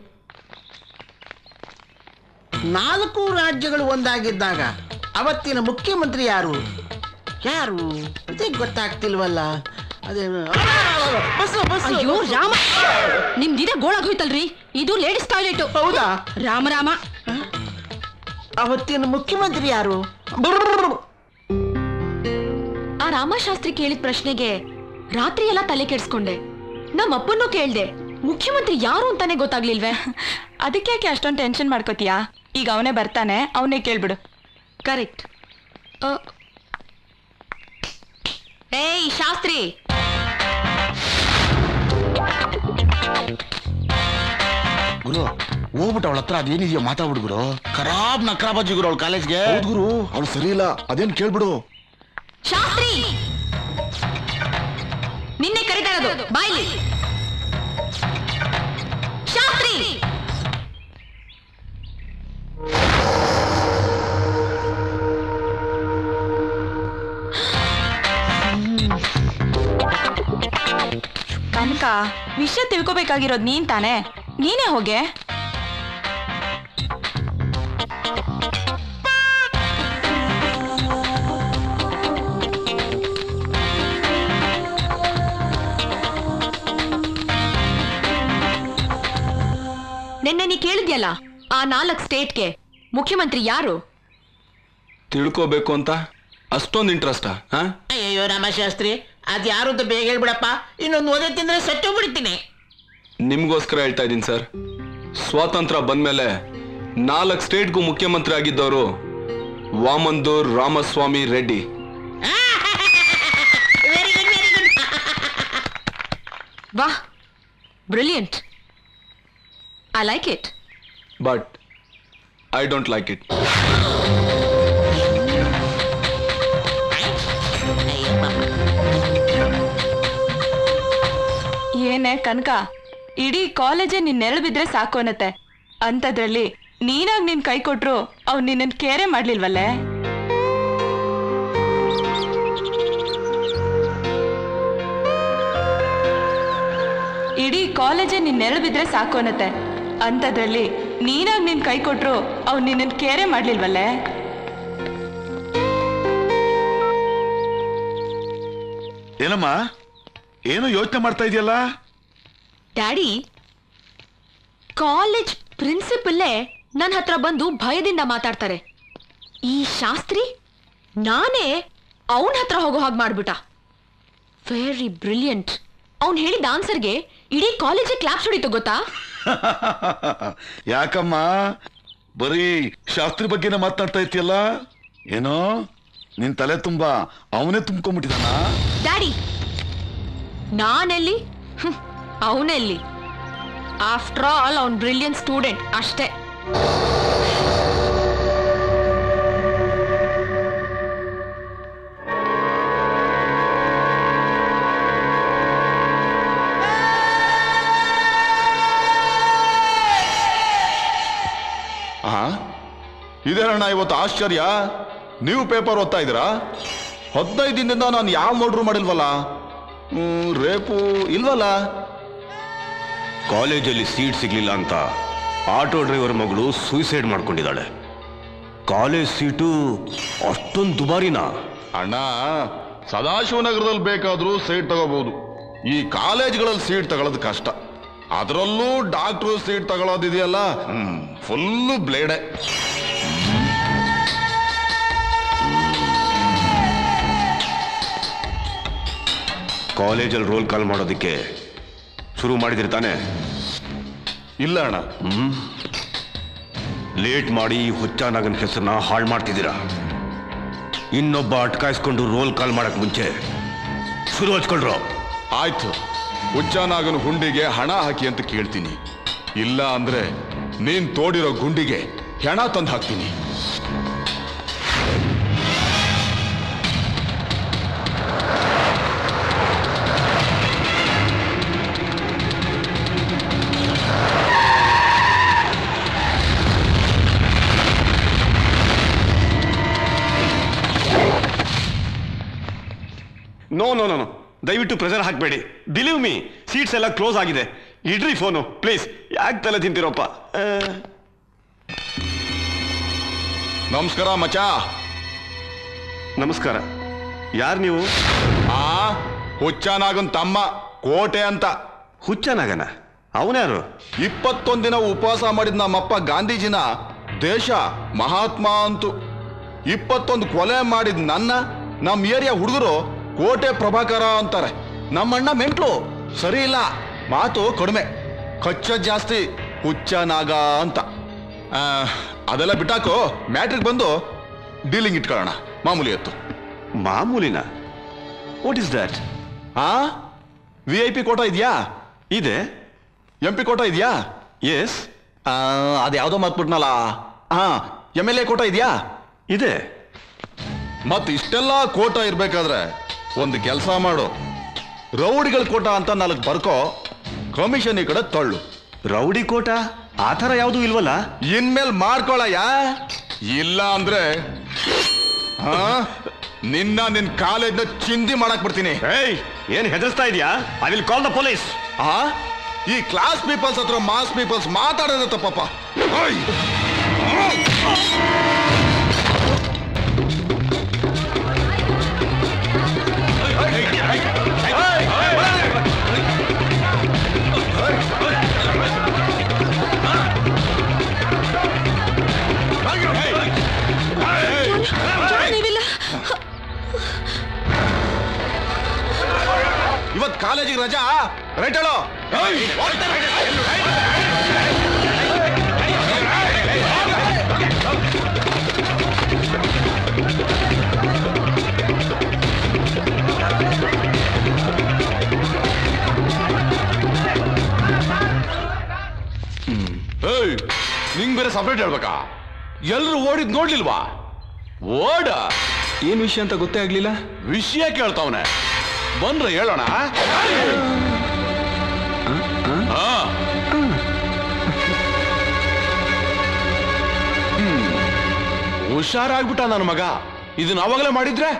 ನಾಲ್ಕು ರಾಜ್ಯಗಳು ಒಂದಾಗಿದ್ದಾಗ ಅವತ್ತಿನ ಮುಖ್ಯಮಂತ್ರಿ ಯಾರು ಯಾರು ಇದೇ ಗೊತ್ತಾಗ್ತಿಲ್ವಲ್ಲ ಅದೇ ಬಸ್ಸು ಬಸ್ಸು ಅಯ್ಯೋ ರಾಮ ನಿಮ್ದಿದೆ ಗೋಳಾಗೋಯ್ತಲ್ರಿ ಇದು ಲೇಡೀಸ್ ಟಾಯ್ಲೆಟ್ ಹೌದಾ ರಾಮ ರಾಮ ಅವತ್ತಿನ ಮುಖ್ಯಮಂತ್ರಿ ಯಾರು ಆ ರಾಮಶಾಸ್ತ್ರಿ ಕೇಳಿದ ಪ್ರಶ್ನೆಗೆ ರಾತ್ರಿ ಎಲ್ಲ ತಲೆ ಕೆಡ್ಸ್ಕೊಂಡೆ ನಮ್ಮ ಅಪ್ಪನ್ನೂ ಕೇಳ್ದೆ ಮುಖ್ಯಮಂತ್ರಿ ಯಾರು ಅಂತಾನೆ ಗೊತ್ತಾಗ್ಲಿಲ್ವೇ ಅದಕ್ಕೆ ಯಾಕೆ ಅಷ್ಟೊಂದು ಟೆನ್ಷನ್ ಮಾಡ್ಕೋತೀಯಾ ಈಗ ಅವನೇ ಬರ್ತಾನೆ ಅವನೇ ಕೇಳ್ಬಿಡು ಕರೆಕ್ಟ್ ಏಯ್ ಶಾಸ್ತ್ರಿ ಗುರು ಹೋಗ್ಬಿಟ್ಟು ಅವಳ ಹತ್ರ ಅದೇನಿದೆಯೋ ಮಾತಾಡ್ಬಿಡು ಗುರು ಖರಾಬ್ ನಕ್ರಾಬಾಜಿ ಗುರು ಅವಳ ಕಾಲೇಜ್ಗೆ ಗುರು ಅವಳು ಸರಿ ಇಲ್ಲ ಅದೇನ್ ಕೇಳ್ಬಿಡು ಶಾಸ್ತ್ರಿ ನಿನ್ನೆ ಕರಿತಾ ಇರೋದು ಬಾಯ್ಲಿ ಶಾಸ್ತ್ರಿ ಕನಕ ವಿಷಯ ತಿಳ್ಕೊಬೇಕಾಗಿರೋದು ನೀನ್ ತಾನೇ ನೀನೇ ಹೋಗೆ ನಿನ್ನೆ ನೀ ಕೇಳಿದ್ಯಲ್ಲ ಆ ನಾಲ್ಕು ಸ್ಟೇಟ್ಗೆ ಮುಖ್ಯಮಂತ್ರಿ ಯಾರು ತಿಳ್ಕೋಬೇಕು ಅಂತ ಅಷ್ಟೊಂದು ಇಂಟ್ರೆಸ್ಟಾ ಹಾ ಅಯ್ಯೋ ರಾಮಶಾಸ್ತ್ರಿ ಅದ್ ಯಾರು ಅಂತ ಬೇಗ ಹೇಳ್ಬಿಡಪ್ಪ ಇನ್ನೊಂದು ಓದೇ ತಿಂದ್ರೆ ಸತ್ತು ಬಿಡ್ತೀನಿ ನಿಮ್ಗೋಸ್ಕರ ಹೇಳ್ತಾ ಇದ್ದೀನಿ ಸರ್ ಸ್ವಾತಂತ್ರ್ಯ ಬಂದ್ಮೇಲೆ ನಾಲ್ಕು ಸ್ಟೇಟ್ಗೂ ಮುಖ್ಯಮಂತ್ರಿ ಆಗಿದ್ದವರು ವಾಮಂದೂರ್ Ramaswamy Reddy wow brilliant I like it but I don't like it ಏನೇ ಕನಕ ಇಡೀ ಕಾಲೇಜೇ ನಿನ್ ನೆರಳು ಬಿದ್ರೆ ಸಾಕು ಅನ್ನತ್ತೆ ಅಂಥದ್ರಲ್ಲಿ ನೀನಾಗ್ ನಿನ್ ಕೈ ಕೊಟ್ರು ಅವ್ನು ನಿನ್ನನ್ ಕೇರೆ ಮಾಡ್ಲಿಲ್ವಲ್ಲೇ ಇಡೀ ಕಾಲೇಜೇ ನಿನ್ ನೆರಳು ಬಿದ್ರೆ ಸಾಕು ಅನ್ನತ್ತೆ ಅಂಥದ್ರಲ್ಲಿ ನೀನಾಗ್ ನಿನ್ ಕೈ ಕೊಟ್ರು ಅವ್ನು ನಿನ್ನನ್ ಕೇರೆ ಮಾಡ್ಲಿಲ್ವಲ್ಲೇ ಏನಮ್ಮ ಏನು ಯೋಚನೆ ಮಾಡ್ತಾ ಇದೆಯಲ್ಲ ಡ್ಯಾಡಿ ಕಾಲೇಜ್ ಪ್ರಿನ್ಸಿಪಲ್ಲೇ ನನ್ನ ಹತ್ರ ಬಂದು ಭಯದಿಂದ ಮಾತಾಡ್ತಾರೆ ಈ ಶಾಸ್ತ್ರಿ ನಾನೇ ಅವನ ಹತ್ರ ಹೋಗೋ ಹಾಗೆ ಮಾಡ್ಬಿಟ್ಟ ವೆರಿ ಬ್ರಿಲಿಯಂಟ್ ಅವ್ನು ಹೇಳಿದ ಆನ್ಸರ್ಗೆ ಇಡೀ ಕಾಲೇಜೇ ಕ್ಲಾಪ್ಸ್ ಹೊಡಿತು ಗೊತ್ತಾ ಯಾಕಮ್ಮ ಬರೀ ಶಾಸ್ತ್ರಿ ಬಗ್ಗೆನೇ ಮಾತನಾಡ್ತಾ ಇರ್ತೀಯಲ್ಲ ಏನೋ ನಿನ್ ತಲೆ ತುಂಬಾ ಅವನೇ ತುಂಬ್ಕೊಂಡ್ಬಿಟ್ಟಿದಾನ ಡ್ಯಾಡಿ ನಾನೆಲ್ಲಿ ಅವನೆಲ್ಲಿ ಆಫ್ಟರ್ ಆಲ್ ಅವ್ನ್ ಬ್ರಿಲಿಯಂಟ್ ಸ್ಟೂಡೆಂಟ್ ಅಷ್ಟೇ ಆ ಇದೇನಣ್ಣ ಇವತ್ತು ಆಶ್ಚರ್ಯ ನೀವು ಪೇಪರ್ ಓದ್ತಾ ಇದ್ದೀರಾ ಹದಿನೈದು ದಿನದಿಂದ ನಾನು ಯಾವ ಮರ್ಡ್ರು ಮಾಡಿಲ್ವಲ್ಲ ಹ್ಮ್, ರೇಪು ಇಲ್ವಲ್ಲ ಕಾಲೇಜಲ್ಲಿ ಸೀಟ್ ಸಿಗ್ಲಿಲ್ಲ ಅಂತ ಆಟೋ ಡ್ರೈವರ್ ಮಗಳು ಸೂಸೈಡ್ ಮಾಡ್ಕೊಂಡಿದ್ದಾಳೆ ಕಾಲೇಜ್ ಸೀಟು ಅಷ್ಟೊಂದು ದುಬಾರಿನಾ ಅಣ್ಣ ಸದಾಶಿವನಗರದಲ್ಲಿ ಬೇಕಾದ್ರೂ ಸೀಟ್ ತಗೋಬಹುದು ಈ ಕಾಲೇಜ್ಗಳಲ್ಲಿ ಸೀಟ್ ತಗೊಳ್ಳೋದು ಕಷ್ಟ ಅದರಲ್ಲೂ ಡಾಕ್ಟ್ರು ಸೀಟ್ ತಗೊಳ್ಳೋದಿದೆಯಲ್ಲ ಫುಲ್ಲು ಬ್ಲೇಡೆ ಕಾಲೇಜಲ್ಲಿ ರೋಲ್ ಕಾಲ್ ಮಾಡೋದಕ್ಕೆ ಶುರು ಮಾಡಿದಿರಿ ತಾನೆ ಇಲ್ಲ ಅಣ್ಣ ಹ್ಮ್ ಲೇಟ್ ಮಾಡಿ ಹುಚ್ಚಾನಗನ್ ಹೆಸರನ್ನ ಹಾಳು ಮಾಡ್ತಿದ್ದೀರಾ ಇನ್ನೊಬ್ಬ ಅಟ್ಕಾಯಿಸ್ಕೊಂಡು ರೋಲ್ ಕಾಲ್ ಮಾಡಕ್ ಮುಂಚೆ ಶುರು ಹಚ್ಕೊಳ್ರು ಆಯ್ತು ಹುಚ್ಚಾನಾಗನ ಗುಂಡಿಗೆ ಹಣ ಹಾಕಿ ಅಂತ ಕೇಳ್ತೀನಿ ಇಲ್ಲ ಅಂದ್ರೆ ನೀನ್ ತೋಡಿರೋ ಗುಂಡಿಗೆ ಹೆಣ ತಂದು ಹಾಕ್ತೀನಿ ನೋ ನೋ ನೋ ನೋ ದಯವಿಟ್ಟು ಪ್ರೆಷರ್ ಹಾಕಬೇಡಿ ಬಿಲೀವ್ ಮೀ ಸೀಟ್ಸ್ ಎಲ್ಲ ಕ್ಲೋಸ್ ಆಗಿದೆ ಇಡ್ರಿ ಫೋನು ಪ್ಲೀಸ್ ಯಾಕೆ ತಲೆ ತಿಂತೀರಪ್ಪ ಆ, ನಮಸ್ಕಾರ ಮಚಾ ನಮಸ್ಕಾರ ಯಾರು ನೀವು ಆ ಹುಚ್ಚಾನಾಗನ್ ತಮ್ಮ ಕೋಟೆ ಅಂತ ಹುಚ್ಚನಾಗನ ಅವನ್ಯಾರು ಇಪ್ಪತ್ತೊಂದ್ ದಿನ ಉಪವಾಸ ಮಾಡಿದ ನಮ್ಮಪ್ಪ ಗಾಂಧೀಜಿನ ದೇಶ ಮಹಾತ್ಮ ಅಂತು ಇಪ್ಪತ್ತೊಂದು ಕೊಲೆ ಮಾಡಿದ ನನ್ನ ನಮ್ಮ ಏರಿಯಾ ಹುಡುಗರು ಕೋಟೆ ಪ್ರಭಾಕರ ಅಂತಾರೆ ನಮ್ಮಣ್ಣ ಮೆಂಟ್ಲು ಸರಿ ಇಲ್ಲ ಮಾತು ಕಡಿಮೆ ಖರ್ಚ ಜಾಸ್ತಿ ಹುಚ್ಚನಾಗ ಅಂತ ಆ, ಅದೆಲ್ಲ ಬಿಟ್ಟಾಕು ಮ್ಯಾಟ್ರಿಕ್ ಬಂದು ಡೀಲಿಂಗ್ ಇಟ್ಕೊಳ್ಳೋಣ ಮಾಮೂಲಿ ಎತ್ತು ಮಾಮೂಲಿನ what is that ah V I P quota ಇದೆಯಾ ಇದೆ ಎಂ ಪಿ ಕೋಟ ಇದೆಯಾ ಎಸ್ ಅದ್ಯಾವುದೋ ಮತ್ಬಿಟ್ನಲ್ಲ ಹಾ ಎಮ್ ಎಲ್ ಎ ಕೋಟ ಇದೆಯಾ ಇದೆ ಮತ್ ಇಷ್ಟೆಲ್ಲ ಕೋಟ ಇರ್ಬೇಕಾದ್ರೆ ಒಂದು ಕೆಲಸ ಮಾಡು ರೌಡಿಗಳ ಕೋಟ ಅಂತ ನಾಲ್ಕು ಬರ್ಕೋ ಕಮಿಷನ್ ಈ ಕಡೆ ತಳ್ಳು ರೌಡಿ ಕೋಟ ಆ ಥರ ಯಾವುದೂ ಇಲ್ವಲ್ಲ ಇನ್ಮೇಲ್ ಮಾಡ್ಕೊಳಯ್ಯ ಇಲ್ಲ ಅಂದ್ರೆ ಹಾ ನಿನ್ನ ನಿನ್ ಕಾಲೇಜ್ನ ಚಿಂದಿ ಮಾಡಕ್ ಬಿಡ್ತೀನಿ ಏಯ್ ಏನ್ ಹೆದರ್ಸ್ತಾ ಇದೀಯಾ I will call the police ಆ ಈ ಕ್ಲಾಸ್ ಪೀಪಲ್ಸ್ ಹತ್ರ ಮಾಸ್ ಪೀಪಲ್ಸ್ ಮಾತಾಡೋದು ತಪ್ಪಪ್ಪ ಓಯ್! ನೀವಿಲ್ಲ ಇವತ್ ಕಾಲೇಜಿಗೆ ರಜಾ ರೈಟ್ ಹೇಳೋ ಏಯ್ ನಿಂಗ್ ಬೇರೆ ಸಪ್ರೇಟ್ ಹೇಳ್ಬೇಕಾ ಎಲ್ರು ಓಡಿದ್ ನೋಡ್ಲಿಲ್ವಾ ಓಡ ಏನ್ ವಿಷಯ ಅಂತ ಗೊತ್ತೇ ಆಗ್ಲಿಲ್ಲ ವಿಷಯ ಕೇಳ್ತಾವನೆ ಬಂದ್ರೆ ಹೇಳೋಣ ಹಾ. ಹ್ಮ್. ಹುಷಾರಾಗ್ಬಿಟ್ಟ ನನ್ನ ಮಗ ಇದನ್ನ ಅವಾಗಲೇ ಮಾಡಿದ್ರೆ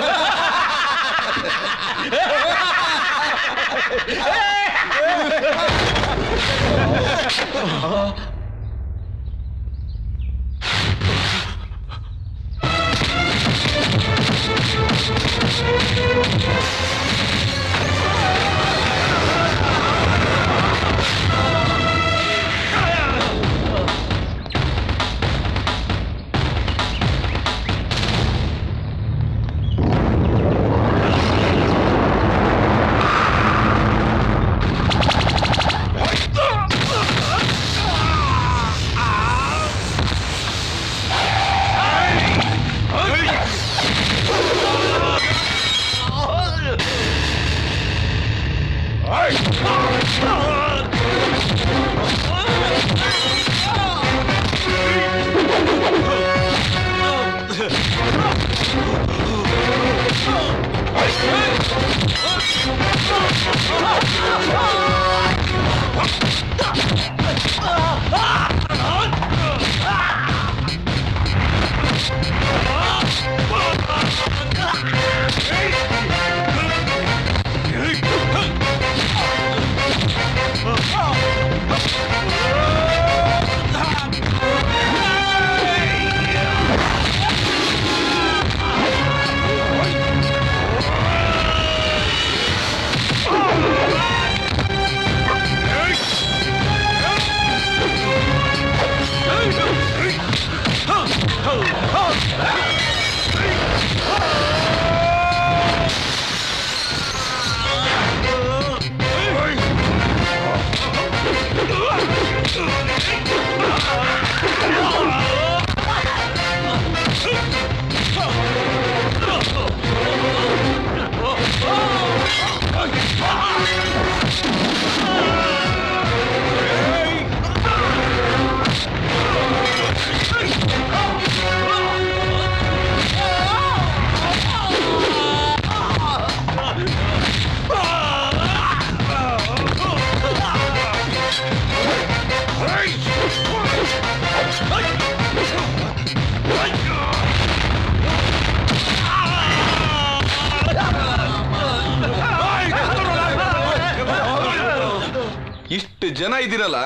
ಇಷ್ಟು ಜನ ಇದ್ದೀರಲ್ಲ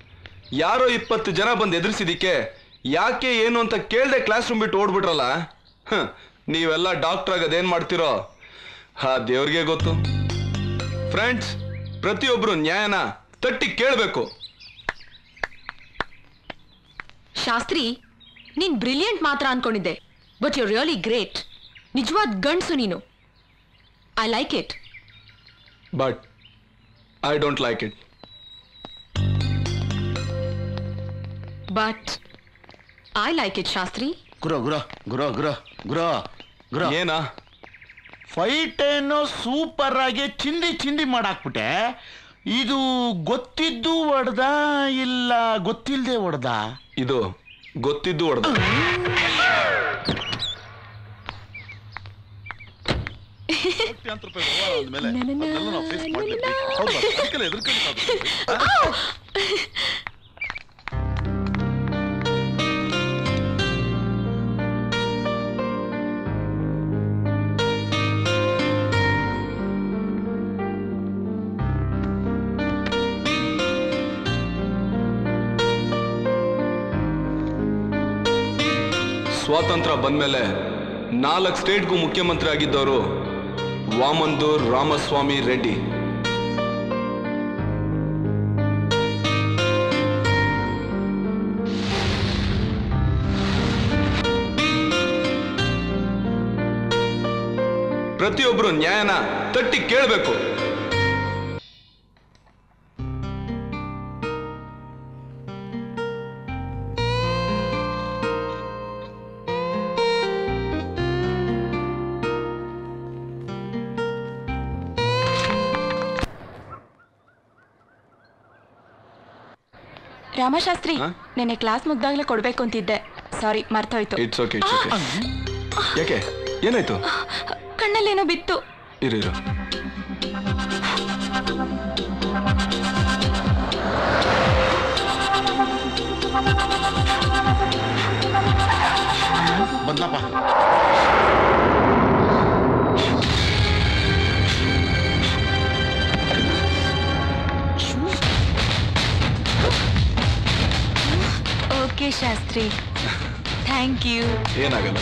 ಯಾರೋ ಇಪ್ಪತ್ತು ಜನ ಬಂದು ಎದುರಿಸಿದಿಕ್ಕೆ ಯಾಕೆ ಏನು ಅಂತ ಕೇಳ್ದೆ ಕ್ಲಾಸ್ ರೂಮ್ ಬಿಟ್ಟು ಓಡ್ಬಿಟ್ರಲ್ಲ ಹ, ನೀವೆಲ್ಲ ಡಾಕ್ಟರ್ ಆಗೋದೇನ್ ಮಾಡ್ತಿರೋ ಹಾ ದೇವ್ರಿಗೆ ಗೊತ್ತು ಫ್ರೆಂಡ್ಸ್ ಪ್ರತಿಯೊಬ್ರು ನ್ಯಾಯನ ತಟ್ಟಿ ಕೇಳಬೇಕು ಶಾಸ್ತ್ರಿ ನೀನ್ ಬ್ರಿಲಿಯಂಟ್ ಮಾತ್ರ ಅನ್ಕೊಂಡಿದ್ದೆ ಬಟ್ ಯು ರಿಯಲಿ ಗ್ರೇಟ್ ನಿಜವಾದ ಗಂಡ್ಸು ನೀನು I like it but I don't like it but I like it Shastri ಗುರು ಗುರು ಗುರು ಗುರು ಗುರು ಗುರು ಏನಾ ಫೈಟ್ ಏನೋ ಸೂಪರ್ ಆಗಿ ಚಿಂದಿ ಚಿಂದಿ ಮಾಡಾಕ್ಬಿಟ್ಟೆ ಇದು ಗೊತ್ತಿದ್ದು ಹೊಡ್ದ ಇಲ್ಲ ಗೊತ್ತಿಲ್ಲದೆ ಹೊಡ್ದ ಇದು ಗೊತ್ತಿದ್ದು ಹೊಡೆದ ಸ್ವಾತಂತ್ರ್ಯ ಬಂದ್ಮೇಲೆ ನಾಲ್ಕು ಸ್ಟೇಟ್ಗೂ ಮುಖ್ಯಮಂತ್ರಿ ಆಗಿದ್ದವರು ವಾಮಂದೂರ್ ರಾಮಸ್ವಾಮಿ ರೆಡ್ಡಿ ಪ್ರತಿಯೊಬ್ರು ನ್ಯಾಯನ ತಟ್ಟಿ ಕೇಳಬೇಕು ರಾಮಶಾಸ್ತ್ರಿ ನೆನ್ನೆ ಕ್ಲಾಸ್ ಮುಗ್ದಾಗ್ಲೇ ಕೊಡ್ಬೇಕು ಅಂತಿದ್ದೆ ಸಾರಿ ಮರ್ತೋಯ್ತು ಇಟ್ಸ್ ಓಕೆ ಇಟ್ಸ್ ಓಕೆ ಯಾಕೆ ಏನಾಯ್ತು ಕಣ್ಣಲ್ಲೇನೋ ಬಿತ್ತು ಇರು ಇರು ಬಂದ್ಲಪ್ಪ ಓಕೆ ಶಾಸ್ತ್ರಿ ಥ್ಯಾಂಕ್ ಯು ಏನಾಗಲ್ಲ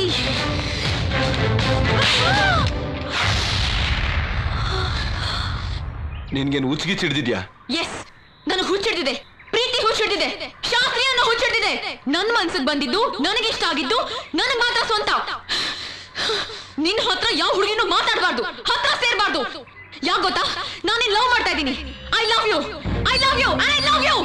ನಿನ್ಗೇನು ಉಚ್ಗಿ ಚಿಡ್ದಿದ್ಯಾ ಎಸ್ ನನಗೆ ಹುಚ್ಚಿಡ್ದಿದೆ ಪ್ರೀತಿ ಹುಚ್ಚಿಡ್ದಿದೆ ಶಾಸ್ತ್ರಿ ಅನ್ನೋ ಹುಚ್ಚಿಡ್ದಿದೆ ನನ್ ಮನ್ಸಿಗೆ ಬಂದಿದ್ದು ನನಗೆ ಇಷ್ಟ ಆಗಿದ್ದು ನನಗ್ ಮಾತ್ರ ಸ್ವಂತ ನಿನ್ ಹತ್ರ ಯಾವ ಹುಡುಗಿನೂ ಮಾತಾಡಬಾರ್ದು ಹತ್ರ ಸೇರ್ಬಾರ್ದು ಯಾಕೆ ಗೊತ್ತಾ ನಾನು ಲವ್ ಮಾಡ್ತಾ ಇದ್ದೀನಿ I love you I love you I love you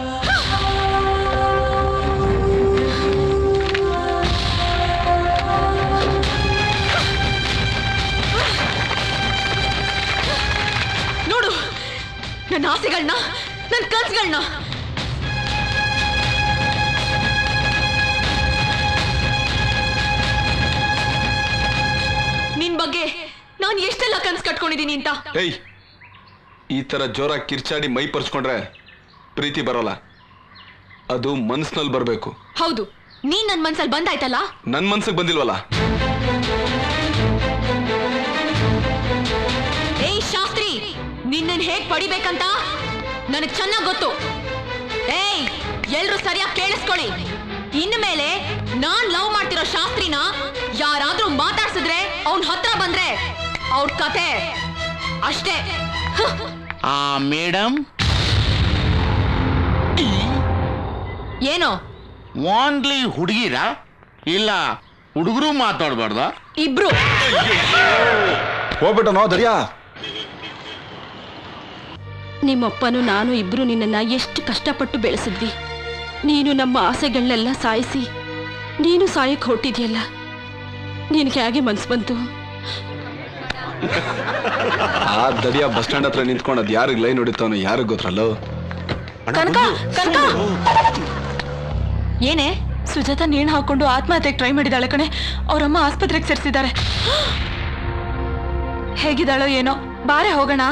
ನೋಡು ನನ್ನ ಆಸೆಗಳನ್ನ ನನ್ನ ಕನ್ಸುಗಳನ್ನ ನಿನ್ ಬಗ್ಗೆ ನಾನು ಎಷ್ಟೆಲ್ಲ ಕನ್ಸು ಕಟ್ಕೊಂಡಿದ್ದೀನಿ ಅಂತ ಏಯ್ ಈ ತರ ಜೋರಾಗಿ ಕಿರ್ಚಾಡಿ ಮೈ ಪರ್ಸ್ಕೊಂಡ್ರೆ ಪ್ರೀತಿ ಬರೋಲ್ಲ ಅದು ಮನ್ಸ್ನಲ್ಲಿ ಬರಬೇಕು ಹೌದು ನೀನ್ ನನ್ ಮನ್ಸಲ್ಲಿ ಬಂದಾಯ್ತಲ್ಲ ನನ್ ಮನ್ಸಿಗೆ ಬಂದಿಲ್ವಲ್ಲ ಏಯ್ ಶಾಸ್ತ್ರಿ ನಿನ್ನನ್ ಹೇಗ್ ಪಡಿಬೇಕಂತ ನನಗ್ ಚೆನ್ನಾಗ್ ಗೊತ್ತು ಏಯ್ ಎಲ್ರು ಸರಿಯಾಗಿ ಕೇಳಿಸ್ಕೊಳ್ಳಿ ಇನ್ಮೇಲೆ ನಾನ್ ಲವ್ ಮಾಡ್ತಿರೋ ಶಾಸ್ತ್ರಿನ ಯಾರಾದ್ರೂ ಮಾತಾಡ್ಸಿದ್ರೆ ಅವನ್ ಹತ್ರ ಬಂದ್ರೆ ಅವ್ರ ಕತೆ ಅಷ್ಟೇ ಆ ಮೇಡಮ್ ಏನೋ ಓನ್ಲಿ ಹುಡುಗಿರ ಇಲ್ಲ ಹುಡುಗರು ಮಾತಾಡ್ಬಾರ್ದ ಇಬ್ರು ಹೋಗ್ಬಿಟ್ಟ ನಾವು ದರ್ಯಾ ನಿಮ್ಮಪ್ಪನು ನಾನು ಇಬ್ರು ನಿನ್ನನ್ನ ಎಷ್ಟು ಕಷ್ಟಪಟ್ಟು ಬೆಳೆಸಿದ್ವಿ ನೀನು ನಮ್ಮ ಆಸೆಗಳನ್ನೆಲ್ಲ ಸಾಯಿಸಿ ನೀನು ಸಾಯಕ್ಕೆ ಹೊಟ್ಟಿದ್ಯಲ್ಲ ನಿನಗೆ ಹೇಗೆ ಮನ್ಸು ಬಂತು ಆ ದರಿಯಾ ಬಸ್ ಸ್ಟ್ಯಾಂಡ್ ಹತ್ರ ನಿಂತ್ಕೊಂಡು ಅದ್ ಯಾರಿಗ್ ಲೈನ್ ಹೊಡಿತಾವನು ಯಾರಿಗ್ ಗೊತ್ತಲ್ಲ ಕನಕ ಕನಕ ಏನೇ ಸುಜಾತ ನೇಣು ಹಾಕೊಂಡು ಆತ್ಮಹತ್ಯೆಗೆ ಟ್ರೈ ಮಾಡಿದಾಳೆ ಕಣೆ ಅವರಮ್ಮ ಆಸ್ಪತ್ರೆಗೆ ಸೇರಿಸಿದ್ದಾರೆ ಹೇಗಿದ್ದಾಳೋ ಏನೋ ಬಾರೆ ಹೋಗೋಣ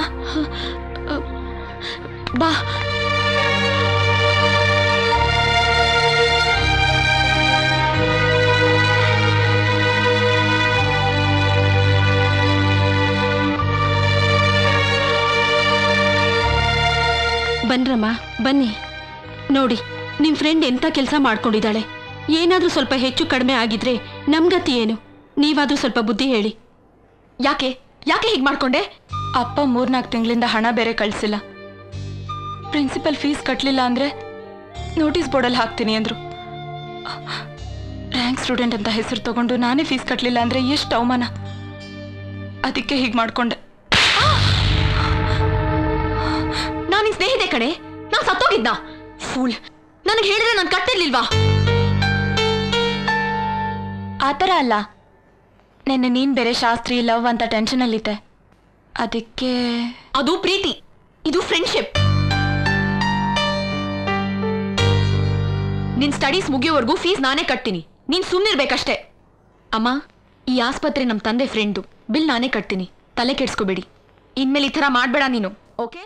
ಬಾ ಬನ್ರಮ್ಮ ಬನ್ನಿ ನೋಡಿ ನಿಮ್ ಫ್ರೆಂಡ್ ಎಂತ ಕೆಲಸ ಮಾಡ್ಕೊಂಡಿದ್ದಾಳೆ ಏನಾದ್ರೂ ಸ್ವಲ್ಪ ಹೆಚ್ಚು ಕಡಿಮೆ ಆಗಿದ್ರೆ ನಮ್ಗತಿ ಏನು ನೀವಾದ್ರೂ ಸ್ವಲ್ಪ ಬುದ್ಧಿ ಹೇಳಿ ಯಾಕೆ ಯಾಕೆ ಹೀಗೆ ಮಾಡ್ಕೊಂಡೆ ಅಪ್ಪ ಮೂರ್ನಾಲ್ಕು ತಿಂಗಳಿಂದ ಹಣ ಬೇರೆ ಕಳಿಸಿಲ್ಲ ಪ್ರಿನ್ಸಿಪಲ್ ಫೀಸ್ ಕಟ್ಟಲಿಲ್ಲ ಅಂದ್ರೆ ನೋಟಿಸ್ ಬೋರ್ಡಲ್ಲಿ ಹಾಕ್ತೀನಿ ಅಂದ್ರು ರ್ಯಾಂಕ್ ಸ್ಟೂಡೆಂಟ್ ಅಂತ ಹೆಸರು ತಗೊಂಡು ನಾನೇ ಫೀಸ್ ಕಟ್ಟಲಿಲ್ಲ ಅಂದ್ರೆ ಎಷ್ಟು ಅವಮಾನ ಅದಕ್ಕೆ ಹೀಗೆ ಮಾಡ್ಕೊಂಡೆ ನಾನು ನಿನ್ ಸ್ನೇಹಿತೆ ಕಣೆ ನಾನ್ ಸತ್ತೋಗಿದ್ದ ಫೂಲ್ ನನಗೆ ಹೇಳಿದ್ರೆ ನಾನು ಕಟ್ಟಿರ್ಲಿಲ್ವಾ ಆ ಥರ ಅಲ್ಲ ನಿನ್ನೆ ನೀನ್ ಬೇರೆ ಶಾಸ್ತ್ರಿ ಲವ್ ಅಂತ ಟೆನ್ಷನ್ ಅಲ್ಲಿದ್ದೆ ಅದಕ್ಕೆ ಅದು ಪ್ರೀತಿ ಇದು ಫ್ರೆಂಡ್ಶಿಪ್ ನಿನ್ ಸ್ಟಡೀಸ್ ಮುಗಿಯೋವರೆಗೂ ಫೀಸ್ ನಾನೇ ಕಟ್ತೀನಿ ನೀನ್ ಸುಮ್ಮನಿರ್ಬೇಕಷ್ಟೇ ಅಮ್ಮ ಈ ಆಸ್ಪತ್ರೆ ನಮ್ ತಂದೆ ಫ್ರೆಂಡು ಬಿಲ್ ನಾನೇ ಕಟ್ತೀನಿ ತಲೆ ಕೆಡ್ಸ್ಕೋಬೇಡಿ ಇನ್ಮೇಲೆ ಈ ಥರ ಮಾಡ್ಬೇಡ ನೀನು ಓಕೆ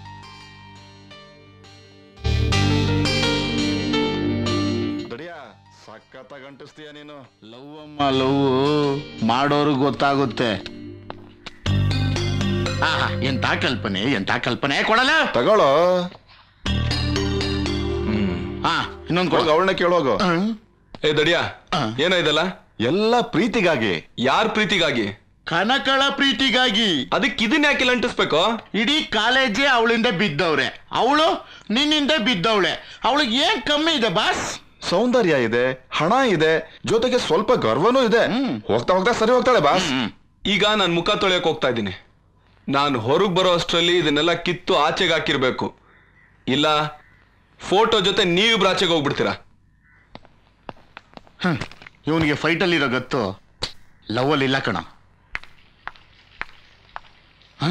ಸಖತ್ತಾಗಿ ಅಂಟಿಸ್ತೀಯ ನೀನು ಲವ್ ಅಮ್ಮ ಲವ್ ಮಾಡೋರ್ಗ್ ಗೊತ್ತಾಗುತ್ತೆ ಆಹಾ ಎಂತ ಕಲ್ಪನೆ ಎಂತ ಕಲ್ಪನೆ ಕೊಡಲ್ಲ ತಗೊಳ್ಳೋ ಹಾ ಇನ್ನೊಂದು ಹೋಗ ಅವಳನ್ನ ಕೇಳೋಗು ಏ ದಡಿಯಾ ಏನೋ ಇದಲ್ಲ ಎಲ್ಲ ಪ್ರೀತಿಗಾಗಿ ಯಾರ್ ಪ್ರೀತಿಗಾಗಿ ಕನಕಳ ಪ್ರೀತಿಗಾಗಿ ಅದಕ್ಕೆ ಇದನ್ನ ಯಾಕೆ ಇಲ್ಲಿ ಅಂಟಿಸ್ಬೇಕು ಇಡೀ ಕಾಲೇಜೇ ಅವಳಿಂದ ಬಿದ್ದವ್ರೆ ಅವಳು ನಿನ್ನಿಂದ ಬಿದ್ದವಳೆ ಅವಳಿಗೆ ಏನ್ ಕಮ್ಮಿ ಇದೆ ಬಾಸ್ ಸೌಂದರ್ಯ ಇದೆ ಹಣ ಇದೆ ಜೊತೆಗೆ ಸ್ವಲ್ಪ ಗರ್ವನೂ ಇದೆ ಹೋಗ್ತಾ ಹೋಗ್ತಾ ಸರಿ ಹೋಗ್ತಾಳೆ ಬಾಸ್ ಈಗ ನಾನು ಮುಖ ತೊಳೆಯಕ್ ಹೋಗ್ತಾ ಇದ್ದೀನಿ ನಾನು ಹೊರಗೆ ಬರೋ ಅಷ್ಟರಲ್ಲಿ ಇದನ್ನೆಲ್ಲ ಕಿತ್ತು ಆಚೆಗೆ ಹಾಕಿರ್ಬೇಕು ಇಲ್ಲ ಫೋಟೋ ಜೊತೆ ನೀವಿಬ್ರು ಆಚೆಗೆ ಹೋಗ್ಬಿಡ್ತೀರಾ ಇವನಿಗೆ ಫೈಟಲ್ಲಿರೋ ಗತ್ತು ಲವಲ್ ಇಲ್ಲ ಕಣ ಹ?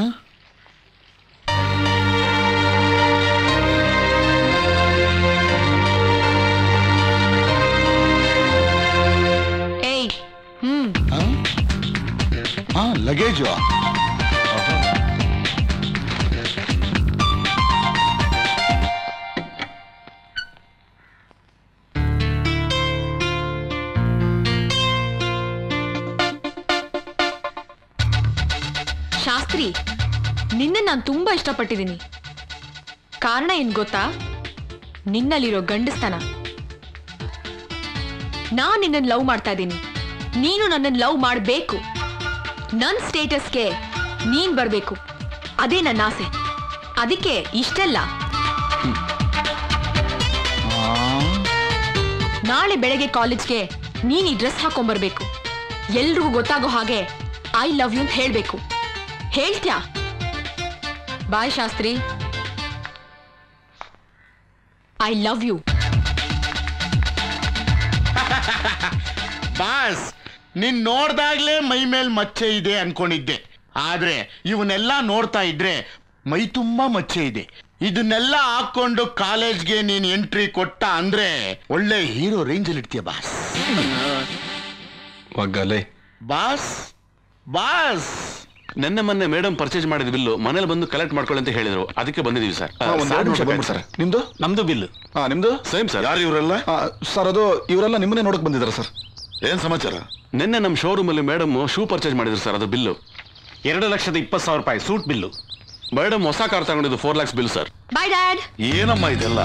ನಿನ್ನೆ ನಾನು ತುಂಬಾ ಇಷ್ಟಪಟ್ಟಿದ್ದೀನಿ ಕಾರಣ ಏನ್ ಗೊತ್ತಾ ನಿನ್ನಲ್ಲಿರೋ ಗಂಡಸ್ತನ ನಾನ್ ನಿನ್ನನ್ನು ಲವ್ ಮಾಡ್ತಾ ಇದ್ದೀನಿ ನೀನು ನನ್ನನ್ನು ಲವ್ ಮಾಡಬೇಕು ನನ್ನ ಸ್ಟೇಟಸ್ಗೆ ನೀನ್ ಬರಬೇಕು ಅದೇ ನನ್ನ ಆಸೆ ಅದಕ್ಕೆ ಇಷ್ಟೆಲ್ಲ ನಾಳೆ ಬೆಳಗ್ಗೆ ಕಾಲೇಜ್ಗೆ ನೀನ್ ಈ ಡ್ರೆಸ್ ಹಾಕೊಂಡ್ಬರ್ಬೇಕು ಎಲ್ರಿಗೂ ಗೊತ್ತಾಗೋ ಹಾಗೆ ಐ ಲವ್ ಯು ಅಂತ ಹೇಳ್ಬೇಕು ಹೇಳ್ತ್ಯಾ bye Shastri I love you boss ನೀನ್ ನೋಡ್ದಾಗ್ಲೇ ಮೈ ಮೇಲ್ ಮಚ್ಚೆ ಇದೆ ಅನ್ಕೊಂಡಿದ್ದೆ ಆದ್ರೆ ಇವನ್ನೆಲ್ಲ ನೋಡ್ತಾ ಇದ್ರೆ ಮೈ ತುಂಬಾ ಮಚ್ಚೆ ಇದೆ ಇದನ್ನೆಲ್ಲ ಹಾಕೊಂಡು ಕಾಲೇಜ್ಗೆ ನೀನ್ ಎಂಟ್ರಿ ಕೊಟ್ಟ ಅಂದ್ರೆ ಒಳ್ಳೆ ಹೀರೋ ರೇಂಜ್ ಅಲ್ಲಿ ಇಡ್ತೀಯ ಬಾಸ್ ಒಗ್ಗಲೇ ಬಾಸ್ ಬಾಸ್ ನೆನ್ನೆ ಮೊನ್ನೆ ಮೇಡಮ್ ಪರ್ಚೇಸ್ ಮಾಡಿದ ಬಿಲ್ಲು ಮನೇಲಿ ಬಂದು ಕಲೆಕ್ಟ್ ಮಾಡ್ಕೊಳ್ಳಿ ಅಂತ ಹೇಳಿದ್ರು ಅದಕ್ಕೆ ಬಂದಿದೀವಿ ಸರ್ ಹಾ, ಒಂದ್ ಎರಡು ನಿಮಿಷ ಬಂದ್ಬಿಡ್ತಾರೆ ನಿಮ್ದು ನಮ್ದು ಬಿಲ್ ಹಾ ನಿಮ್ದು ಸೇಮ್ ಸರ್ ಯಾರು ಇವರೆಲ್ಲ ಸರ್ ಅದು ಇವರೆಲ್ಲ ನಿಮ್ಮನ್ನೇ ನೋಡಕ್ ಬಂದಿದ್ದಾರೆ ಸರ್ ಏನ್ ಸಮಾಚಾರ ನಿನ್ನೆ ನಮ್ಮ ಶೋರೂಮ್ ಅಲ್ಲಿ ಮೇಡಮ್ ಶೂ ಪರ್ಚೇಸ್ ಮಾಡಿದ್ರು ಸರ್ ಅದು ಬಿಲ್ಲು ಎರಡು ಲಕ್ಷದ ಇಪ್ಪತ್ತು ಸಾವಿರ ರೂಪಾಯಿ ಸೂಟ್ ಬಿಲ್ಲು ಮೇಡಮ್ ಹೊಸ ಕಾರ್ ತಗೊಂಡಿದ್ದು four lakhs bill sir bye dad ಏನಮ್ಮ ಇದೆಲ್ಲ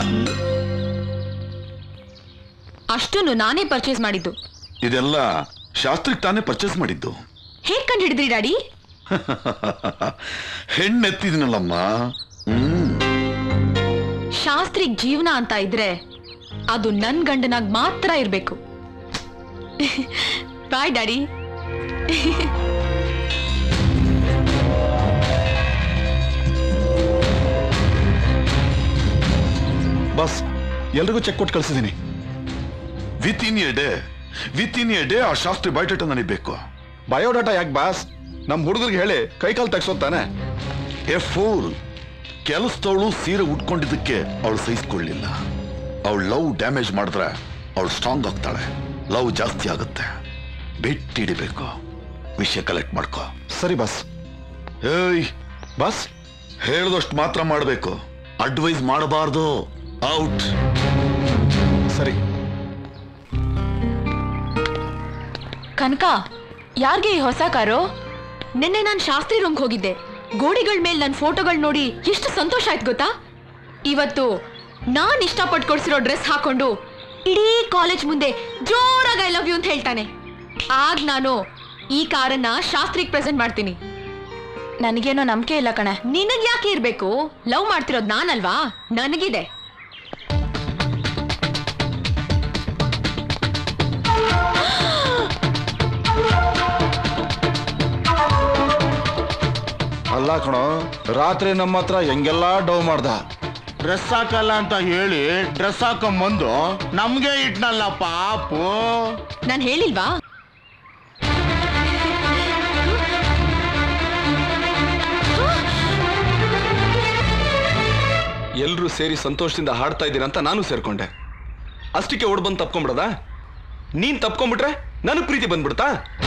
ಅಷ್ಟನ್ನು ನಾನೇ ಪರ್ಚೇಸ್ ಮಾಡಿದ್ದು ಇದೆಲ್ಲ ಶಾಸ್ತ್ರಿಗೆ ತಾನೇ ಪರ್ಚೇಸ್ ಮಾಡಿದ್ದು ಹೇಗ್ ಕಂಡು ಹಿಡಿದ್ರಿ ಡ್ಯಾಡಿ ಹೆಣ್ಣೆತ್ತಿದಿನಲ್ಲಮ್ಮ ಹ್ಮ್ ಶಾಸ್ತ್ರಿಗ್ ಜೀವನ ಅಂತ ಇದ್ರೆ ಅದು ನನ್ ಗಂಡನಾಗ್ ಮಾತ್ರ ಇರ್ಬೇಕು ಬಾಯ್ ಡ್ಯಾಡಿ ಬಸ್ ಎಲ್ರಿಗೂ ಚೆಕ್ ಕೊಟ್ಟು ಕಳ್ಸಿದ್ದೀನಿ within a day within a day ಆ ಶಾಸ್ತ್ರಿ ಬಯೋಡೇಟಾ ನನಗೆ ಬೇಕು ಬಯೋಡಾಟಾ ಯಾಕೆ ಬಾಸ್ ನಮ್ಮ ಹುಡುಗರಿಗೆ ಹೇಳಿ ಕೈಕಾಲು ತೆಗ್ಸೋತಾನೆ ಎ ಫೋರ್ ಕೆಲಸದವಳು ಸೀರೆ ಉಟ್ಕೊಂಡಿದ್ದಕ್ಕೆ ಅವಳು ಸಹಿಸ್ಕೊಳ್ಳಿಲ್ಲ ಅವಳು ಲವ್ ಡ್ಯಾಮೇಜ್ ಮಾಡಿದ್ರೆ ಅವಳು ಸ್ಟ್ರಾಂಗ್ ಆಗ್ತಾಳೆ ಲವ್ ಜಾಸ್ತಿ ಆಗುತ್ತೆ ಬಿಟ್ಟಿಡಿಬೇಕು ವಿಷಯ ಕಲೆಕ್ಟ್ ಮಾಡ್ಕೋ ಸರಿ ಬಾಸ್ ಏಯ್ ಬಾಸ್ ಹೇಳ್ದಷ್ಟು ಮಾತ್ರ ಮಾಡಬೇಕು ಅಡ್ವೈಸ್ ಮಾಡಬಾರ್ದು ಔಟ್ ಸರಿ ಕನಕ ಯಾರ್ಗೆ ಈ ಹೊಸ ಕಾರು ನಿನ್ನೆ ನಾನು ಶಾಸ್ತ್ರಿ ರೂಮ್ಗೆ ಹೋಗಿದ್ದೆ ಗೋಡೆಗಳ ಮೇಲೆ ನನ್ನ ಫೋಟೋಗಳು ನೋಡಿ ಎಷ್ಟು ಸಂತೋಷ ಆಯ್ತು ಗೊತ್ತಾ ಇವತ್ತು ನಾನ್ ಇಷ್ಟಪಟ್ಟು ಕೊಡ್ಸಿರೋ ಡ್ರೆಸ್ ಹಾಕೊಂಡು ಇಡೀ ಕಾಲೇಜ್ ಮುಂದೆ ಜೋರಾಗಿ ಐ ಲವ್ ಯು ಅಂತ ಹೇಳ್ತಾನೆ ಆಗ ನಾನು ಈ ಕಾರನ್ನ ಶಾಸ್ತ್ರಿಗೆ ಪ್ರೆಸೆಂಟ್ ಮಾಡ್ತೀನಿ ನನಗೇನೋ ನಂಬಿಕೆ ಇಲ್ಲ ಕಣ ನಿನಗ್ ಯಾಕೆ ಇರ್ಬೇಕು ಲವ್ ಮಾಡ್ತಿರೋದು ನಾನಲ್ವಾ ನನಗಿದೆ ಅಲ್ಲ ಕಣೋ ರಾತ್ರಿ ನಮ್ಮ ಹತ್ರ ಹೆಂಗೆಲ್ಲ ಡವ್ ಮಾಡ್ದ ಡ್ರೆಸ್ ಹಾಕಲ್ಲ ಅಂತ ಹೇಳಿ ಡ್ರೆಸ್ ಹಾಕೊಂಬಂದು ನಮ್ಗೆ ಇಟ್ನಲ್ಲ ಪಾಪು ನಾನು ಹೇಳಿಲ್ವಾ ಎಲ್ರೂ ಸೇರಿ ಸಂತೋಷದಿಂದ ಹಾಡ್ತಾ ಇದ್ದೀರ ಅಂತ ನಾನು ಸೇರ್ಕೊಂಡೆ ಅಷ್ಟಕ್ಕೆ ಓಡ್ ಬಂದು ತಪ್ಕೊಂಬಿಡದ ನೀನ್ ತಪ್ಕೊಂಡ್ಬಿಟ್ರೆ ನನಗ್ ಪ್ರೀತಿ ಬಂದ್ಬಿಡ್ತಾ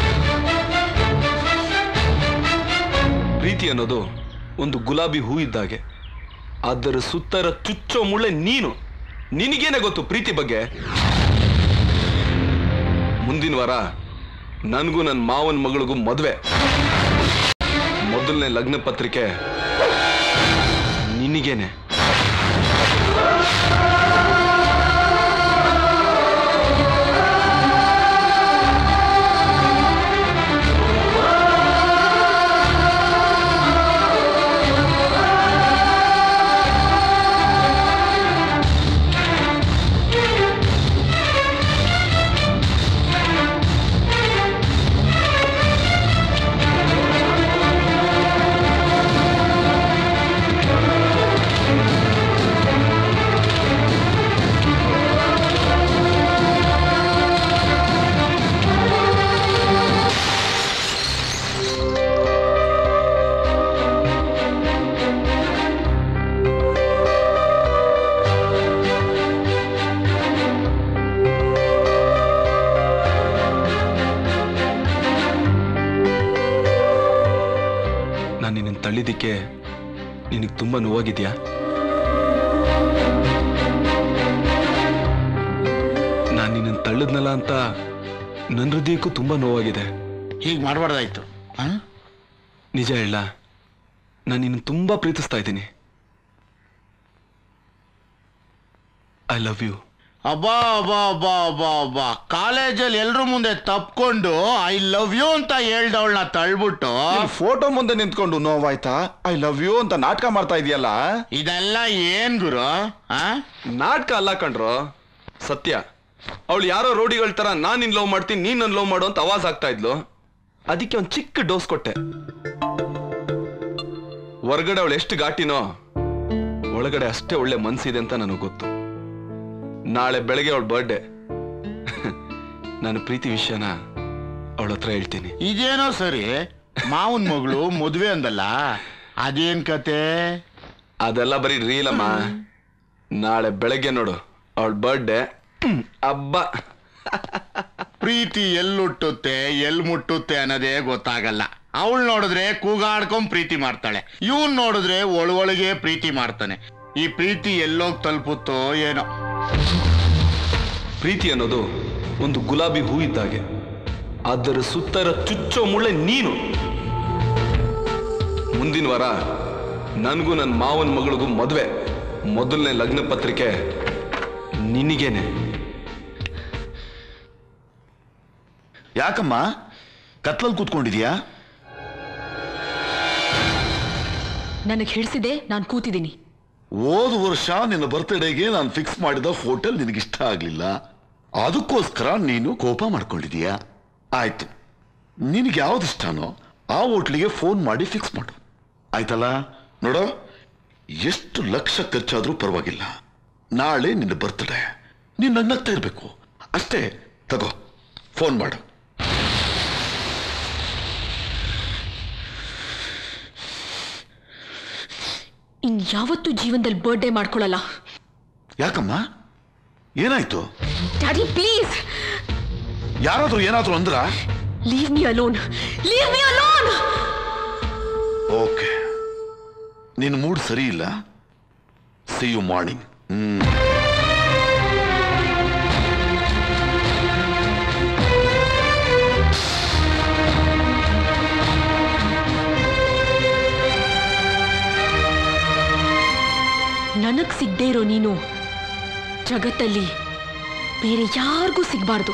ಪ್ರೀತಿ ಅನ್ನೋದು ಒಂದು ಗುಲಾಬಿ ಹೂ ಇದ್ದಾಗೆ ಅದರ ಸುತ್ತರ ಚುಚ್ಚೋ ಮುಳ್ಳೆ ನೀನು ನಿನಗೇನೆ ಗೊತ್ತು ಪ್ರೀತಿ ಬಗ್ಗೆ ಮುಂದಿನ ವಾರ ನನಗೂ ನನ್ನ ಮಾವನ ಮಗಳಿಗೂ ಮದುವೆ ಮೊದಲನೇ ಲಗ್ನ ಪತ್ರಿಕೆ ನಿನಗೇನೆ ನಾನು ನಿನ್ನ ತಳ್ಳಿದ್ದಕ್ಕೆ ನಿನಗೆ ತುಂಬ ನೋವಾಗಿದೆಯಾ ನಾನು ನಿನ್ನನ್ನು ತಳ್ಳಿದ್ನಲ್ಲ ಅಂತ ನನ್ನ ಹೃದಯಕ್ಕೂ ತುಂಬ ನೋವಾಗಿದೆ ಹೀಗೆ ಮಾಡಬಾರ್ದಾಯ್ತು ನಿಜ ಹೇಳ ನಾನು ನಿನ್ನ ತುಂಬಾ ಪ್ರೀತಿಸ್ತಾ ಇದ್ದೀನಿ ಐ ಲವ್ ಯು ಅಬ್ಬಾ ಅಬ್ಬಾ ಅಬ್ಬಾ ಅಬ್ಬಾ ಅಬ್ಬಾ ಕಾಲೇಜಲ್ಲಿ ಎಲ್ರ ಮುಂದೆ ತಪ್ಕೊಂಡು ಐ ಲವ್ ಯು ಅಂತ ಹೇಳ್ದವಳನ್ನ ತಳ್ಬಿಟ್ಟು ಫೋಟೋ ಮುಂದೆ ನಿಂತ್ಕೊಂಡು ನೋವಾಯ್ತಾ ಐ ಲವ್ ಯು ಅಂತ ನಾಟಕ ಮಾಡ್ತಾ ಇದೆಯಲ್ಲ ಇದೆಲ್ಲ ಏನ್ ಗುರು ಆ ನಾಟಕ ಅಲ್ಲ ಕಣ್ರು ಸತ್ಯ ಅವಳು ಯಾರೋ ರೋಡಿಗಳ ತರ ನಾನ್ ನಿನ್ ಲವ್ ಮಾಡ್ತೀನಿ ನೀನ್ ನನ್ ಲವ್ ಮಾಡು ಅಂತ ಅವಾಜ್ ಆಗ್ತಾ ಇದ್ಲು ಅದಕ್ಕೆ ಒಂದ್ ಚಿಕ್ಕ ಡೋಸ್ ಕೊಟ್ಟೆ ಹೊರಗಡೆ ಅವಳು ಎಷ್ಟು ಘಾಟಿನೋ ಒಳಗಡೆ ಅಷ್ಟೇ ಒಳ್ಳೆ ಮನ್ಸಿದೆ ಅಂತ ನನಗೆ ಗೊತ್ತು ನಾಳೆ ಬೆಳಗ್ಗೆ ಅವಳ ಬರ್ಡೇ ನಾನು ಪ್ರೀತಿ ವಿಷಯನ ಅವಳ ಹತ್ರ ಹೇಳ್ತೀನಿ ಇದೇನೋ ಸರಿ ಮಾವನ್ ಮಗಳು ಮದ್ವೆ ಅಂದಲ್ಲ ಅದೇನ್ ಕತೆ ಅದೆಲ್ಲ ಬರೀ ರೀಲ್ ಅಮ್ಮ ನಾಳೆ ಬೆಳಗ್ಗೆ ನೋಡು ಅವಳ ಬರ್ಡೇ ಹಬ್ಬ ಪ್ರೀತಿ ಎಲ್ಲುಟ್ಟುತ್ತೆ ಎಲ್ ಮುಟ್ಟುತ್ತೆ ಅನ್ನೋದೇ ಗೊತ್ತಾಗಲ್ಲ ಅವಳು ನೋಡಿದ್ರೆ ಕೂಗಾಡ್ಕೊಂಡ್ ಪ್ರೀತಿ ಮಾಡ್ತಾಳೆ ಇವನ್ ನೋಡಿದ್ರೆ ಒಳಗೊಳಗೆ ಪ್ರೀತಿ ಮಾಡ್ತಾನೆ ಈ ಪ್ರೀತಿ ಎಲ್ಲೋಗ್ ತಲುಪುತ್ತೋ ಏನೋ ಪ್ರೀತಿ ಅನ್ನೋದು ಒಂದು ಗುಲಾಬಿ ಹೂ ಇದ್ದಾಗೆ ಅದರ ಸುತ್ತರ ಚುಚ್ಚೋ ಮುಳ್ಳೆ ನೀನು ಮುಂದಿನ ವಾರ ನನಗೂ ನನ್ನ ಮಾವನ ಮಗಳಿಗೂ ಮದುವೆ ಮೊದಲನೇ ಲಗ್ನ ಪತ್ರಿಕೆ ನಿನಗೇನೆ ಯಾಕಮ್ಮ ಕತ್ಲಲ್ಲಿ ಕೂತ್ಕೊಂಡಿದ್ಯಾ ನನಗೆ ಹಿಡಿಸಿದೆ ನಾನು ಕೂತಿದ್ದೀನಿ ಹೋದ ವರ್ಷ ನಿನ್ನ ಬರ್ತ್ಡೇಗೆ ನಾನು ಫಿಕ್ಸ್ ಮಾಡಿದ ಹೋಟೆಲ್ ನಿನಗಿಷ್ಟ ಆಗ್ಲಿಲ್ಲ ಅದಕ್ಕೋಸ್ಕರ ನೀನು ಕೋಪ ಮಾಡ್ಕೊಂಡಿದೀಯಾ ಆಯ್ತು ನಿನಗೆ ಯಾವ್ದು ಇಷ್ಟನೋ ಆ ಹೋಟ್ಲಿಗೆ ಫೋನ್ ಮಾಡಿ ಫಿಕ್ಸ್ ಮಾಡು ಆಯ್ತಲ್ಲ ನೋಡೋ ಎಷ್ಟು ಲಕ್ಷ ಖರ್ಚಾದ್ರೂ ಪರವಾಗಿಲ್ಲ ನಾಳೆ ನಿನ್ನ ಬರ್ತ್ಡೇ ನೀನು ನಗ್ನಗ್ತಾ ಇರಬೇಕು ಅಷ್ಟೇ ತಗೋ ಫೋನ್ ಮಾಡು ಇನ್ ಯಾವತ್ತೂ ಜೀವನದಲ್ಲಿ ಬರ್ಡೇ ಮಾಡ್ಕೊಳ್ಳಲ್ಲ ಯಾಕಮ್ಮ ಏನಾಯ್ತು ಡ್ಯಾಡಿ ಪ್ಲೀಸ್ ಯಾರಾದ್ರೂ ಏನಾದ್ರೂ ಅಂದ್ರ leave me alone leave me alone okay ನಿನ್ನ ಮೂಡ್ ಸರಿ ಇಲ್ಲ ಸಿ ಯು ಮಾರ್ನಿಂಗ್ ಹ್ಮ್ ನನಗ್ ಸಿಗದೆ ಇರೋ ನೀನು ಜಗತ್ತಲ್ಲಿ ಬೇರೆ ಯಾರಿಗೂ ಸಿಗಬಾರ್ದು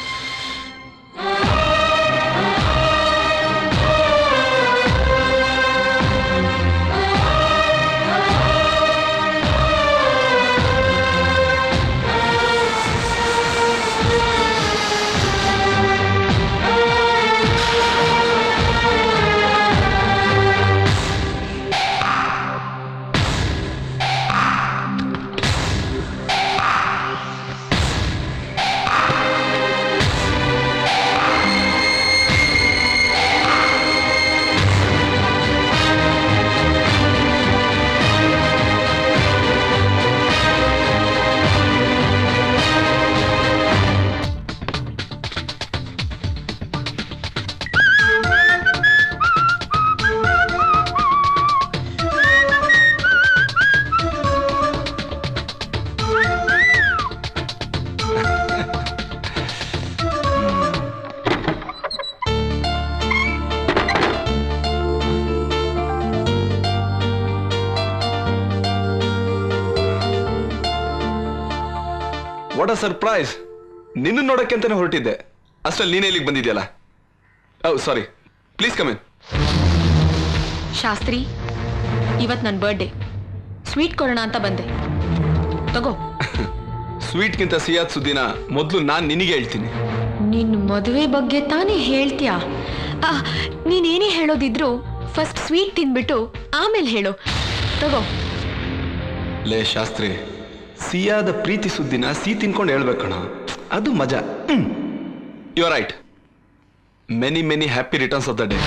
ವಾಟ್ ಅ ಸರ್ಪ್ರೈಸ್ ನಿನ್ನ ನೋಡಕ್ಕೆ ಅಂತಾನೆ ಹೊರಟಿದ್ದೆ ಅಷ್ಟರಲ್ಲಿ ನೀನೇ ಇಲ್ಲಿಗೆ ಬಂದಿದ್ಯಲ್ಲ oh sorry please come in Shastri ಇವತ್ ನನ್ನ ಬರ್ಡೇ ಸ್ವೀಟ್ ಕೊಡೋಣ ಅಂತ ಬಂದೆ ತಗೋ ಸ್ವೀಟ್ಗಿಂತ ಸಿಹಿಯಾದ ಸುದ್ದಿನ ಮೊದಲು ನಾನು ನಿನಗೆ ಹೇಳ್ತೀನಿ ನಿನ್ನ ಮದುವೆ ಬಗ್ಗೆ ತಾನೇ ಹೇಳ್ತೀಯಾ ಆ, ನೀನೇನೇ ಹೇಳೋದಿದ್ರು ಫಸ್ಟ್ ಸ್ವೀಟ್ ತಿನ್ಬಿಟ್ಟು ಆಮೇಲೆ ಹೇಳು ತಗೋ ಲೇ ಶಾಸ್ತ್ರಿ ಸಿಹಿಯಾದ ಪ್ರೀತಿ ಸುದ್ದಿನ ಸಿಹಿ ತಿನ್ಕೊಂಡು ಹೇಳ್ಬೇಕಣ ಅದು ಮಜಾ you are right many many happy returns of the day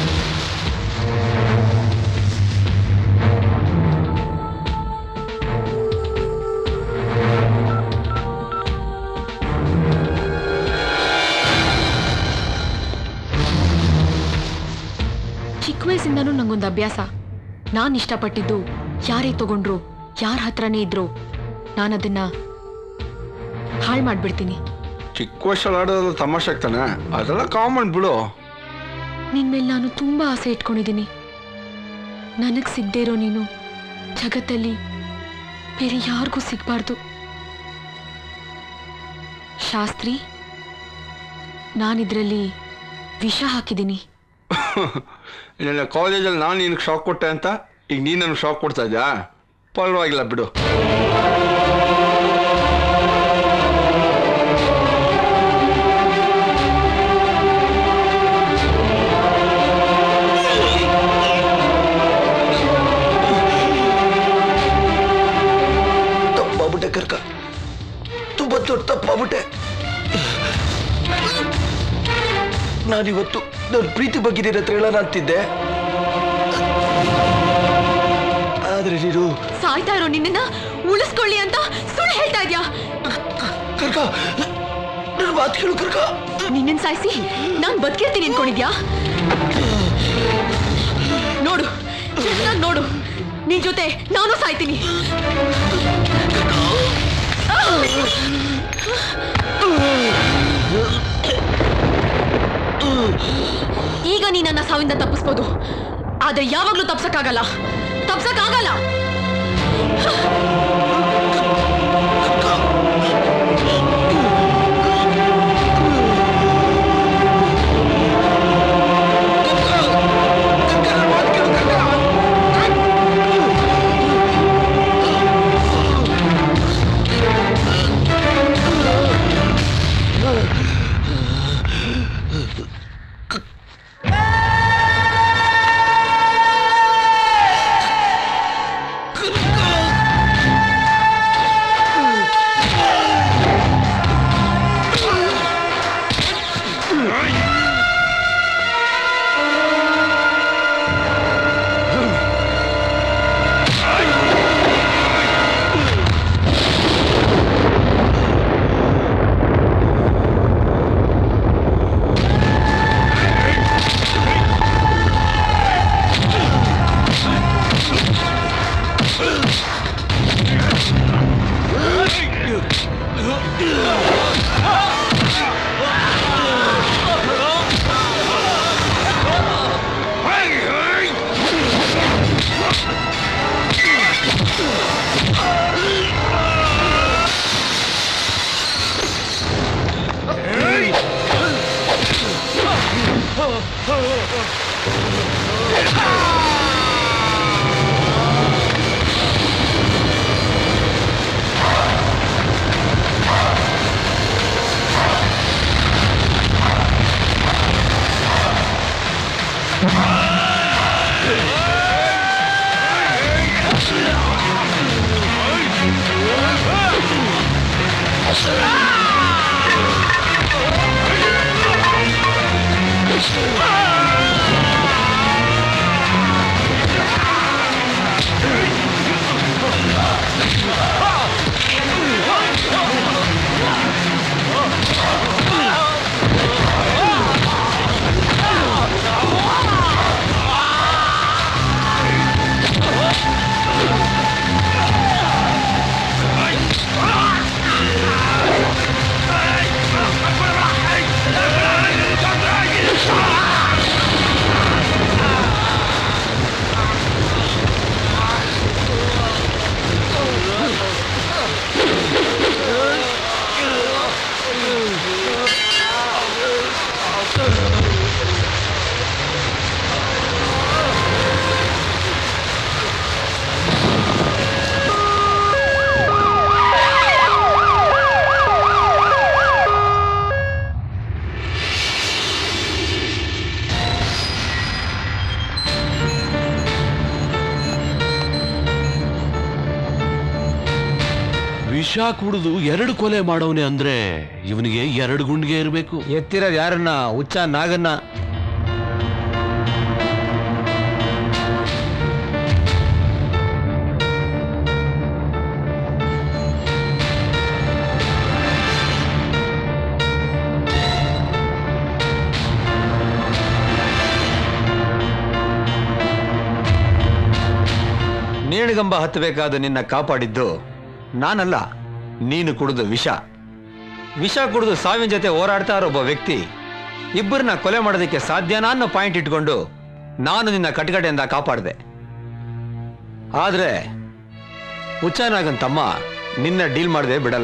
ಚಿಕ್ಕ ವಯಸ್ಸಿಂದನೂ ನಂಗೊಂದು ಅಭ್ಯಾಸ ನಾನು ಇಷ್ಟಪಟ್ಟಿದ್ದು ಯಾರೇ ತಗೊಂಡ್ರು ಯಾರ ಹತ್ರನೇ ಇದ್ರು ನಾನು ಅದನ್ನ ಹಾಳು ಮಾಡ್ಬಿಡ್ತೀನಿ ಚಿಕ್ಕ ವಯಸ್ಸಲ್ಲಿ ಆಡೋದು ತಮಾಷೆ ಆಗ್ತಾನೆ ಅದೆಲ್ಲ ಕಾಮನ್ ಬಿಡು ನಿನ್ ಮೇಲೆ ನಾನು ತುಂಬಾ ಆಸೆ ಇಟ್ಕೊಂಡಿದ್ದೀನಿ ನನಗ್ ಸಿಗದೇ ಇರೋ ನೀನು ಜಗತ್ತಲ್ಲಿ ಬೇರೆ ಯಾರಿಗೂ ಸಿಗಬಾರ್ದು ಶಾಸ್ತ್ರಿ ನಾನಿದ್ರಲ್ಲಿ ವಿಷ ಹಾಕಿದ್ದೀನಿ ನಿನ್ನ ಕಾಲೇಜಲ್ಲಿ ನಾನು ನಿನಗೆ ಶಾಕ್ ಕೊಟ್ಟೆ ಅಂತ ಈಗ ನೀನು ನನಗೆ ಶಾಕ್ ಕೊಡ್ತಾ ಇದ್ಯಾ ಪರವಾಗಿಲ್ಲ ಬಿಡು ತಪ್ಪಾಗ್ಬಿಟ್ಟೆ ಕರ್ಕ ತುಂಬ ದೊಡ್ಡ ತಪ್ಪಾಗ್ಬಿಟ್ಟೆ ನಾನಿವತ್ತು ನನ್ನ ಪ್ರೀತಿ ಬಗ್ಗೆ ನಿನ್ನ ಹತ್ರ ಹೇಳೋಣ ಅಂತಿದ್ದೆ ಆದ್ರೆ ನೀನು ಸಾಯ್ತಾ ಇರೋ ನಿನ್ನನ್ನ ಉಳಿಸ್ಕೊಳ್ಳಿ ಅಂತ ಸುಳ್ಳು ಹೇಳ್ತಾ ಇದ್ಯಾ ಕರ್ಕ ನನ್ನ ಮಾತು ಕೇಳು ಕರ್ಕ ನಿನ್ನನ್ ಸಾಯಿಸಿ ನಾನ್ ಬದುಕಿರ್ತೀನಿ ಅನ್ಕೊಂಡಿದ್ಯಾ ನೋಡು ಚೆನ್ನಾಗ್ ನೋಡು ನಿನ್ ಜೊತೆ ನಾನು ಸಾಯ್ತೀನಿ ಈಗ ನೀ ನನ್ನ ಸಾವಿಂದ ತಪ್ಪಿಸ್ಬೋದು ಆದ್ರೆ ಯಾವಾಗ್ಲೂ ತಪ್ಸಕ್ಕಾಗಲ್ಲ ತಪ್ಸಕ್ಕಾಗಲ್ಲ ವಿಷ ಕುಡಿದು ಎರಡು ಕೊಲೆ ಮಾಡವನೆ ಅಂದ್ರೆ ಇವನಿಗೆ ಎರಡು ಗುಂಡಿಗೆ ಇರಬೇಕು ಎತ್ತಿರೋದು ಯಾರನ್ನ ಹುಚ್ಚ ನಾಗನ್ನ ನೇಣಿಗಂಬ ಹತ್ತಬೇಕಾದ ನಿನ್ನ ಕಾಪಾಡಿದ್ದು ನಾನಲ್ಲ ನೀನು ಕುಡಿದು ವಿಷ ವಿಷ ಕುಡಿದು ಸಾವಿನ ಜೊತೆ ಹೋರಾಡ್ತಾ ಇರೋ ಒಬ್ಬ ವ್ಯಕ್ತಿ ಇಬ್ಬರನ್ನ ಕೊಲೆ ಮಾಡೋದಕ್ಕೆ ಸಾಧ್ಯನಾ ಅನ್ನೋ ಪಾಯಿಂಟ್ ಇಟ್ಕೊಂಡು ನಾನು ನಿನ್ನ ಕಟಕಟೆಯಿಂದ ಕಾಪಾಡಿದೆ ಆದ್ರೆ ಉಚ್ಚಾನಾಗನ್ ತಮ್ಮ ನಿನ್ನ ಡೀಲ್ ಮಾಡದೆ ಬಿಡಲ್ಲ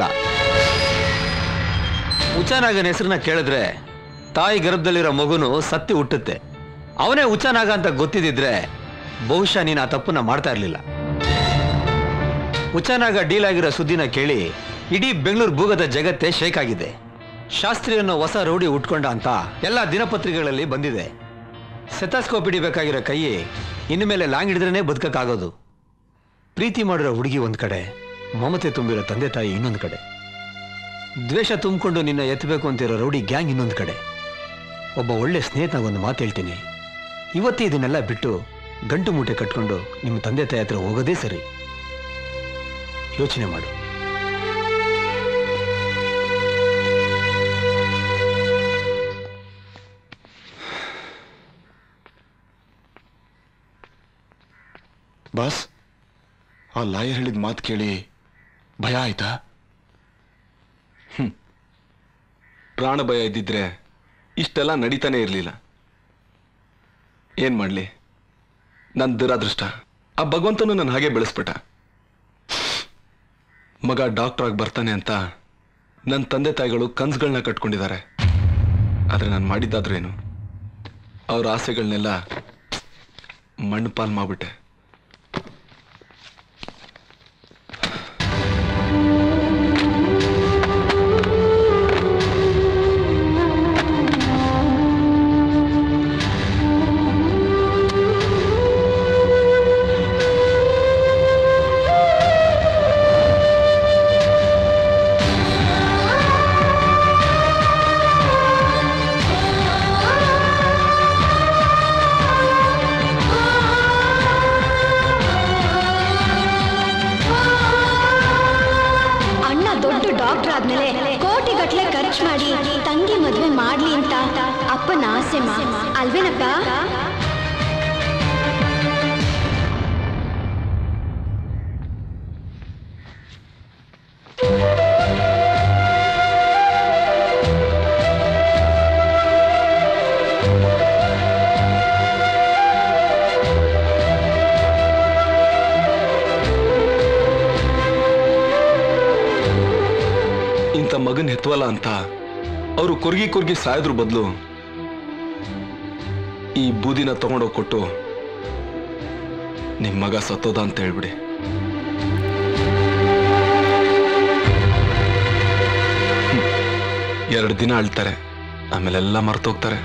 ಉಚ್ಚಾನಾಗನ್ ಹೆಸರನ್ನ ಕೇಳಿದ್ರೆ ತಾಯಿ ಗರ್ಭದಲ್ಲಿರೋ ಮಗುನು ಸತ್ತಿ ಹುಟ್ಟುತ್ತೆ ಅವನೇ ಉಚ್ಚಾನಾಗ ಅಂತ ಗೊತ್ತಿದ್ದಿದ್ರೆ ಬಹುಶಃ ನೀನು ಆ ತಪ್ಪನ್ನ ಮಾಡ್ತಾ ಇರಲಿಲ್ಲ ಉಚ್ಚಾನಾಗ ಡೀಲ್ ಆಗಿರೋ ಸುದ್ದಿನ ಕೇಳಿ ಇಡೀ ಬೆಂಗಳೂರು ಭೂಗತ ಜಗತ್ತೇ ಶೇಕ್ ಆಗಿದೆ ಶಾಸ್ತ್ರಿ ಅನ್ನೋ ಹೊಸ ರೌಡಿ ಉಟ್ಕೊಂಡ ಅಂತ ಎಲ್ಲ ದಿನಪತ್ರಿಕೆಗಳಲ್ಲಿ ಬಂದಿದೆ ಸೆತಾಸ್ಕೋಪ್ ಹಿಡಿಬೇಕಾಗಿರೋ ಕೈ ಇನ್ನು ಮೇಲೆ ಲಾಂಗ್ ಹಿಡಿದ್ರೇ ಬದುಕಕ್ಕಾಗೋದು ಪ್ರೀತಿ ಮಾಡಿರೋ ಹುಡುಗಿ ಒಂದ್ ಕಡೆ ಮಮತೆ ತುಂಬಿರೋ ತಂದೆ ತಾಯಿ ಇನ್ನೊಂದು ಕಡೆ ದ್ವೇಷ ತುಂಬಿಕೊಂಡು ನಿನ್ನ ಎತ್ತಬೇಕು ಅಂತಿರೋ ರೌಡಿ ಗ್ಯಾಂಗ್ ಇನ್ನೊಂದು ಕಡೆ ಒಬ್ಬ ಒಳ್ಳೆ ಸ್ನೇಹಿತನಾಗ ಒಂದು ಮಾತು ಹೇಳ್ತೀನಿ ಇವತ್ತೇ ಇದನ್ನೆಲ್ಲ ಬಿಟ್ಟು ಗಂಟು ಮೂಟೆ ಕಟ್ಕೊಂಡು ನಿಮ್ಮ ತಂದೆ ತಾಯಿ ಹತ್ರ ಹೋಗೋದೇ ಸರಿ ಯೋಚನೆ ಮಾಡು ಬಾಸ್ ಆ ಲಾಯರ್ ಹೇಳಿದ ಮಾತು ಕೇಳಿ ಭಯ ಆಯ್ತಾ ಪ್ರಾಣ ಭಯ ಇದ್ದಿದ್ರೆ ಇಷ್ಟೆಲ್ಲ ನಡೀತಾನೆ ಇರಲಿಲ್ಲ ಏನ್ ಮಾಡ್ಲಿ ನನ್ನ ದುರಾದೃಷ್ಟ ಆ ಭಗವಂತನು ನನ್ನ ಹಾಗೆ ಬೆಳೆಸ್ಬಿಟ್ಟ ಮಗ ಡಾಕ್ಟರ್ ಆಗಿ ಬರ್ತಾನೆ ಅಂತ ನನ್ನ ತಂದೆ ತಾಯಿಗಳು ಕನ್ಸುಗಳನ್ನ ಕಟ್ಕೊಂಡಿದ್ದಾರೆ ಆದ್ರೆ ನಾನು ಮಾಡಿದ್ದಾದ್ರೇನು ಅವ್ರ ಆಸೆಗಳನ್ನೆಲ್ಲ ಮಣ್ಣು ಪಾಲ್ ಮಾಡ್ಬಿಟ್ಟೆ ಅಣ್ಣ ದೊಡ್ಡ ಡಾಕ್ಟರ್ ಆದ್ಮೇಲೆ ಕೋಟಿ ಗಟ್ಲೆ ಖರ್ಚು ಮಾಡಿ ತಂಗಿ ಮದ್ವೆ ಮಾಡ್ಲಿ ಅಂತ ಅಪ್ಪನ ಆಸೆ ಮಾ ಅಲ್ವೇನಪ್ಪ ಇಂಥ ಮಗನ್ ಹೆತ್ವಲ್ಲ ಅಂತ ಅವರು ಕೊರ್ಗಿ ಕೊರ್ಗಿ ಸಾಯೋದ್ರ ಬದಲು ಈ ಬೂದಿನ ತಗೊಂಡೋಗಿ ಕೊಟ್ಟು ನಿಮ್ ಮಗ ಸತ್ತೋದ ಅಂತ ಹೇಳ್ಬಿಡಿ ಎರಡು ದಿನ ಅಳ್ತಾರೆ ಆಮೇಲೆಲ್ಲ ಮರ್ತೋಗ್ತಾರೆ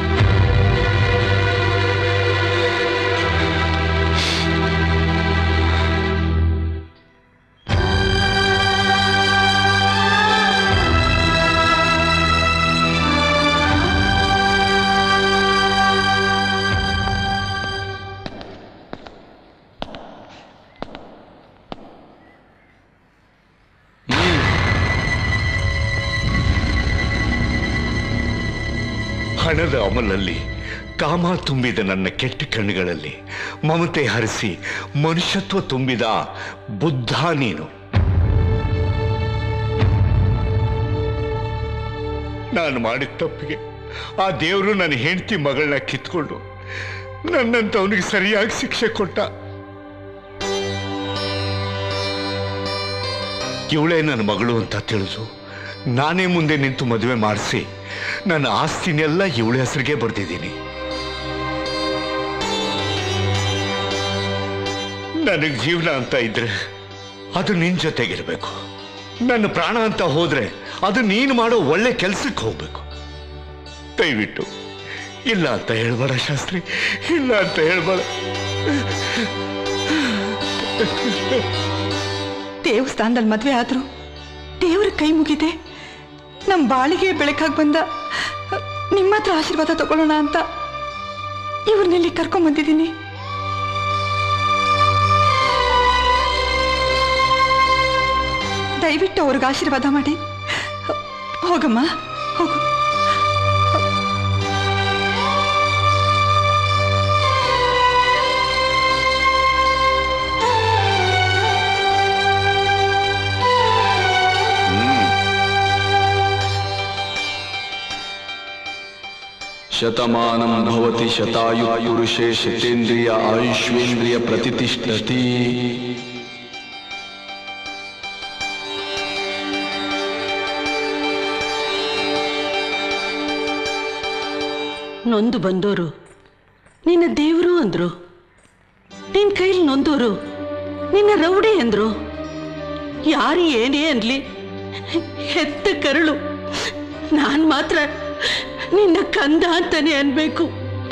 ಹಣದ ಅಮಲಲ್ಲಿ ಕಾಮ ತುಂಬಿದ ನನ್ನ ಕೆಟ್ಟ ಕಣ್ಣುಗಳಲ್ಲಿ ಮಮತೆ ಹರಿಸಿ ಮನುಷ್ಯತ್ವ ತುಂಬಿದ ಬುದ್ಧ ನೀನು ನಾನು ಮಾಡಿದ ತಪ್ಪಿಗೆ ಆ ದೇವರು ನನ್ನ ಹೆಂಡತಿ ಮಗಳನ್ನ ಕಿತ್ಕೊಂಡು ನನ್ನಂತ ಅವನಿಗೆ ಸರಿಯಾಗಿ ಶಿಕ್ಷೆ ಕೊಟ್ಟ ಇವಳೇ ನನ್ನ ಮಗಳು ಅಂತ ತಿಳಿದು ನಾನೇ ಮುಂದೆ ನಿಂತು ಮದುವೆ ಮಾಡಿಸಿ ನನ್ನ ಆಸ್ತಿನೆಲ್ಲ ಇವಳ ಹೆಸರಿಗೆ ಬರ್ದಿದ್ದೀನಿ ನನಗೆ ಜೀವನ ಅಂತ ಇದ್ರೆ ಅದು ನಿನ್ ಜೊತೆಗಿರ್ಬೇಕು ನನ್ನ ಪ್ರಾಣ ಅಂತ ಹೋದ್ರೆ ಅದು ನೀನು ಮಾಡೋ ಒಳ್ಳೆ ಕೆಲ್ಸಕ್ಕೆ ಹೋಗ್ಬೇಕು ದಯವಿಟ್ಟು ಇಲ್ಲ ಅಂತ ಹೇಳ್ಬೇಡ ಶಾಸ್ತ್ರಿ ಇಲ್ಲ ಅಂತ ಹೇಳ್ಬೇಡ ದೇವಸ್ಥಾನದಲ್ಲಿ ಮದ್ವೆ ಆದ್ರು ದೇವ್ರ ಕೈ ಮುಗಿದೆ ನಮ್ಮ ಬಾಳಿಗೆ ಬೆಳಕಾಗಿ ಬಂದ ನಿಮ್ಮ ಹತ್ರ ಆಶೀರ್ವಾದ ತಗೊಳ್ಳೋಣ ಅಂತ ಇವ್ರನ್ನೆಲ್ಲಿ ಕರ್ಕೊಂಡ್ ಬಂದಿದ್ದೀನಿ ದಯವಿಟ್ಟು ಅವ್ರಿಗೆ ಆಶೀರ್ವಾದ ಮಾಡಿ ಹೋಗಮ್ಮ ಹೋಗು ಶತಮಾನಂ ಭವತಿ ಶತಾಯು ಪುರುಷೇ ಶತೇಂದ್ರಿಯ ಆಯುಷ್ವೇಂದ್ರಿಯ ಪ್ರತಿಷ್ಠತಿ ನೊಂದು ಬಂದೋರು ನಿನ್ನ ದೇವರು ಅಂದ್ರು ನಿನ್ನ ಕೈಲಿ ನೊಂದೋರು ನಿನ್ನ ರೌಡಿ ಅಂದ್ರು ಯಾರು ಏನೇ ಅನ್ಲಿ ಹೆತ್ತ ಕರಳು ನಾನು ಮಾತ್ರ ನಿನ್ನ ಕಂದ ಅಂತಾನೆ ಅನ್ಬೇಕು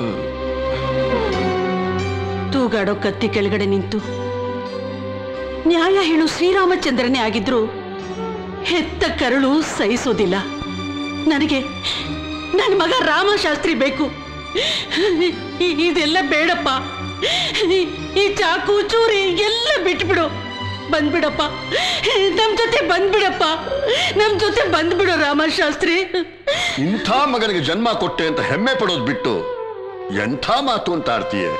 ತೂಗಾಡೋ ಕತ್ತಿ ಕೆಳಗಡೆ ನಿಂತು ನ್ಯಾಯ ಹೇಳು ಶ್ರೀರಾಮಚಂದ್ರನೇ ಆಗಿದ್ರು ಹೆತ್ತ ಕರಳು ಸಹಿಸೋದಿಲ್ಲ ನನಗೆ ನನ್ನ ಮಗ ರಾಮಶಾಸ್ತ್ರಿ ಬೇಕು ಇ- ಇದೆಲ್ಲ ಬೇಡಪ್ಪ ಈ- ಈ ಚಾಕು ಚೂರಿ ಎಲ್ಲ ಬಿಟ್ಬಿಡು ಬಂದ್ಬಿಡಪ್ಪ ನಮ್ ಜೊತೆ ಬಂದ್ಬಿಡಪ್ಪ ನಮ್ ಜೊತೆ ಬಂದ್ಬಿಡು ರಾಮಶಾಸ್ತ್ರಿ ಇಂಥ ಮಗನಿಗೆ ಜನ್ಮ ಕೊಟ್ಟೆ ಅಂತ ಹೆಮ್ಮೆ ಪಡೋದು ಬಿಟ್ಟು ಎಂಥ ಮಾತು ಅಂತ ಆಡ್ತೀಯ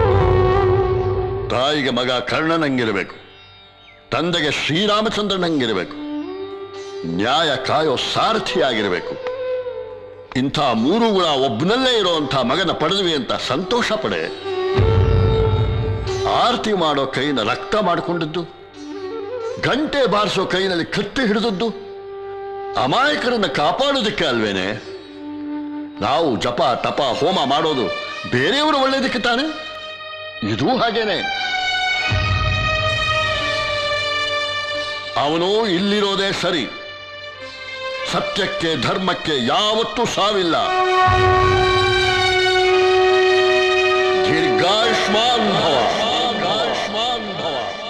ತಾಯಿಗೆ ಮಗ ಕರ್ಣನಂಗಿರಬೇಕು ತಂದೆಗೆ ಶ್ರೀರಾಮಚಂದ್ರನಂಗಿರಬೇಕು ನ್ಯಾಯ ಕಾಯೋ ಸಾರಥಿಯಾಗಿರಬೇಕು ಇಂಥ ಮೂರು ಗುಣ ಒಬ್ಬನಲ್ಲೇ ಇರುವಂಥ ಮಗನ ಪಡೆದ್ವಿ ಅಂತ ಸಂತೋಷ ಪಡೆ ಆರತಿ ಮಾಡೋ ಕೈನ ರಕ್ತ ಮಾಡಿಕೊಂಡಿದ್ದು ಗಂಟೆ ಬಾರಿಸೋ ಕೈನಲ್ಲಿ ಕತ್ತಿ ಹಿಡಿದದ್ದು ಅಮಾಯಕರನ್ನ ಕಾಪಾಡೋದಕ್ಕೆ ಅಲ್ವೇನೆ ನಾವು ಜಪ ತಪ ಹೋಮ ಮಾಡೋದು ಬೇರೆಯವರು ಒಳ್ಳೇದಕ್ಕೆ ತಾನೆ ಇದೂ ಹಾಗೇನೆ ಅವನು ಇಲ್ಲಿರೋದೇ ಸರಿ ಸತ್ಯಕ್ಕೆ ಧರ್ಮಕ್ಕೆ ಯಾವತ್ತೂ ಸಾವಿಲ್ಲ ದೀರ್ಘಾಯುಷ್ಮಾನ್ ಭವ ದೀರ್ಘಾಯುಷ್ಮಾನ್ ಭವ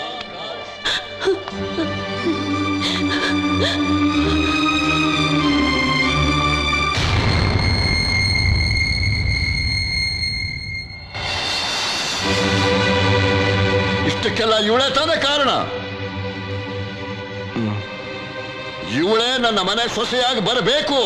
ಇಷ್ಟಕ್ಕೆಲ್ಲ ಇವಳೇ ತಾನೇ ಕಾರಣ ಇವಳೇ ನನ್ನ ಮನೆ ಸೊಸೆಯಾಗಿ ಬರಬೇಕು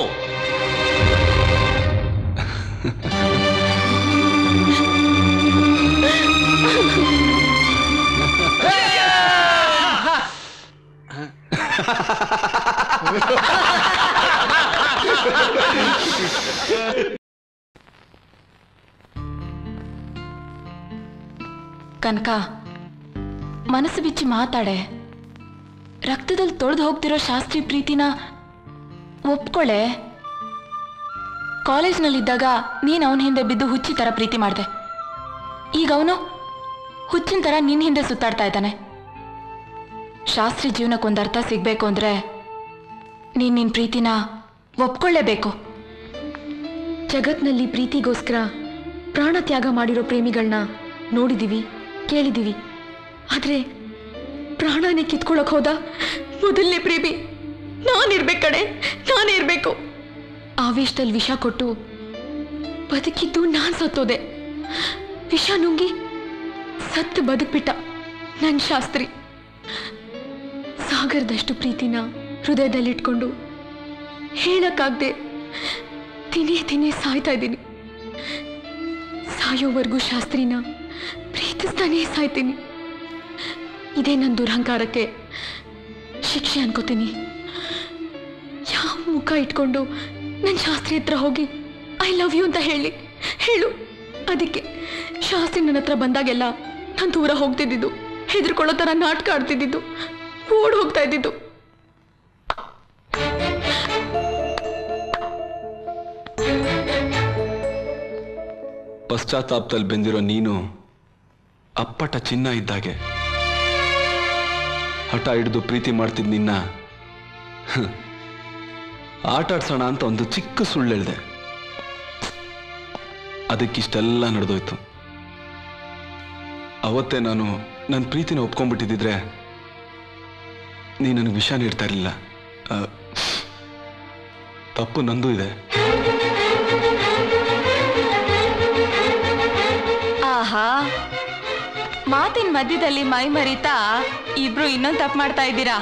ಕನಕ ಮನಸ್ಸು ಬಿಚ್ಚಿ ಮಾತಾಡೆ ರಕ್ತದಲ್ಲಿ ತೊಳೆದು ಹೋಗ್ತಿರೋ ಶಾಸ್ತ್ರಿ ಪ್ರೀತಿನ ಒಪ್ಕೊಳ್ಳೆ ಕಾಲೇಜ್ನಲ್ಲಿದ್ದಾಗ ನೀನು ಅವನ ಹಿಂದೆ ಬಿದ್ದು ಹುಚ್ಚಿ ಥರ ಪ್ರೀತಿ ಮಾಡಿದೆ ಈಗ ಅವನು ಹುಚ್ಚಿನ ಥರ ನಿನ್ನ ಹಿಂದೆ ಸುತ್ತಾಡ್ತಾ ಇದ್ದಾನೆ ಶಾಸ್ತ್ರಿ ಜೀವನಕ್ಕೊಂದು ಅರ್ಥ ಸಿಗಬೇಕು ಅಂದರೆ ನೀನು ನಿನ್ನ ಪ್ರೀತಿನ ಒಪ್ಕೊಳ್ಳೇಬೇಕು ಜಗತ್ನಲ್ಲಿ ಪ್ರೀತಿಗೋಸ್ಕರ ಪ್ರಾಣ ತ್ಯಾಗ ಮಾಡಿರೋ ಪ್ರೇಮಿಗಳನ್ನ ನೋಡಿದೀವಿ ಕೇಳಿದೀವಿ ಆದ್ರೆ ಪ್ರಾಣನೇ ಕಿತ್ಕೊಳಕ್ ಹೋದ ಮೊದಲನೇ ಪ್ರೇಮಿ ನಾನಿರ್ಬೇಕು ಕಡೆ ನಾನೇ ಇರ್ಬೇಕು ಆವೇಶದಲ್ಲಿ ವಿಷ ಕೊಟ್ಟು ಬದುಕಿದ್ದು ನಾನ್ ಸತ್ತೋದೆ ವಿಷ ನುಂಗಿ ಸತ್ತು ಬದುಕ್ಬಿಟ್ಟ ನನ್ ಶಾಸ್ತ್ರಿ ಸಾಗರದಷ್ಟು ಪ್ರೀತಿನ ಹೃದಯದಲ್ಲಿಟ್ಕೊಂಡು ಹೇಳಕ್ಕಾಗ್ದೆ ದಿನೇ ದಿನೇ ಸಾಯ್ತಾ ಇದ್ದೀನಿ ಸಾಯೋವರೆಗೂ ಶಾಸ್ತ್ರಿನ ಪ್ರೀತಿಸ್ತಾನೇ ಸಾಯ್ತೀನಿ ಇದೇ ನನ್ನ ದುರಹಂಕಾರಕ್ಕೆ ಶಿಕ್ಷೆ ಅನ್ಕೋತೀನಿ ಯಾವ ಮುಖ ಇಟ್ಕೊಂಡು ನನ್ನ ಶಾಸ್ತ್ರಿ ಹತ್ರ ಹೋಗಿ ಐ ಲವ್ ಯು ಅಂತ ಹೇಳಿ ಹೇಳು ಅದಕ್ಕೆ ಶಾಸ್ತ್ರಿ ನನ್ನ ಹತ್ರ ಬಂದಾಗೆಲ್ಲ ನಾನು ದೂರ ಹೋಗ್ತಿದ್ದಿದ್ದು ಹೆದರ್ಕೊಳ್ಳೋ ಥರ ನಾಟಕ ಆಡ್ತಿದ್ದಿದ್ದು ಓಡ್ ಹೋಗ್ತಾ ಇದ್ದಿದ್ದು ಪಶ್ಚಾತ್ತಾಪದಲ್ಲಿ ಬೆಂದಿರೋ ನೀನು ಅಪ್ಪಟ ಚಿನ್ನ ಇದ್ದಾಗೆ ಹಠ ಹಿಡಿದು ಪ್ರೀತಿ ಮಾಡ್ತಿದ್ ನಿನ್ನ ಹ್, ಆಟ ಆಡ್ಸೋಣ ಅಂತ ಒಂದು ಚಿಕ್ಕ ಸುಳ್ಳು ಹೇಳ್ದೆ ಅದಕ್ಕಿಷ್ಟೆಲ್ಲ ನಡೆದೋಯ್ತು ಅವತ್ತೇ ನಾನು ನನ್ನ ಪ್ರೀತಿನ ಒಪ್ಕೊಂಡ್ಬಿಟ್ಟಿದ್ದಿದ್ರೆ ನೀ ನನಗೆ ವಿಷ ನೀಡ್ತಾ ಇರಲಿಲ್ಲ ಆ, ತಪ್ಪು ನಂದು ಇದೆ ಆಹಾ ಮಾತಿನ ಮಧ್ಯದಲ್ಲಿ ಮೈ ಮರಿತಾ ಇಬ್ರು ಇನ್ನೊಂದು ತಪ್ಪು ಮಾಡ್ತಾ ಇದ್ದೀರಾ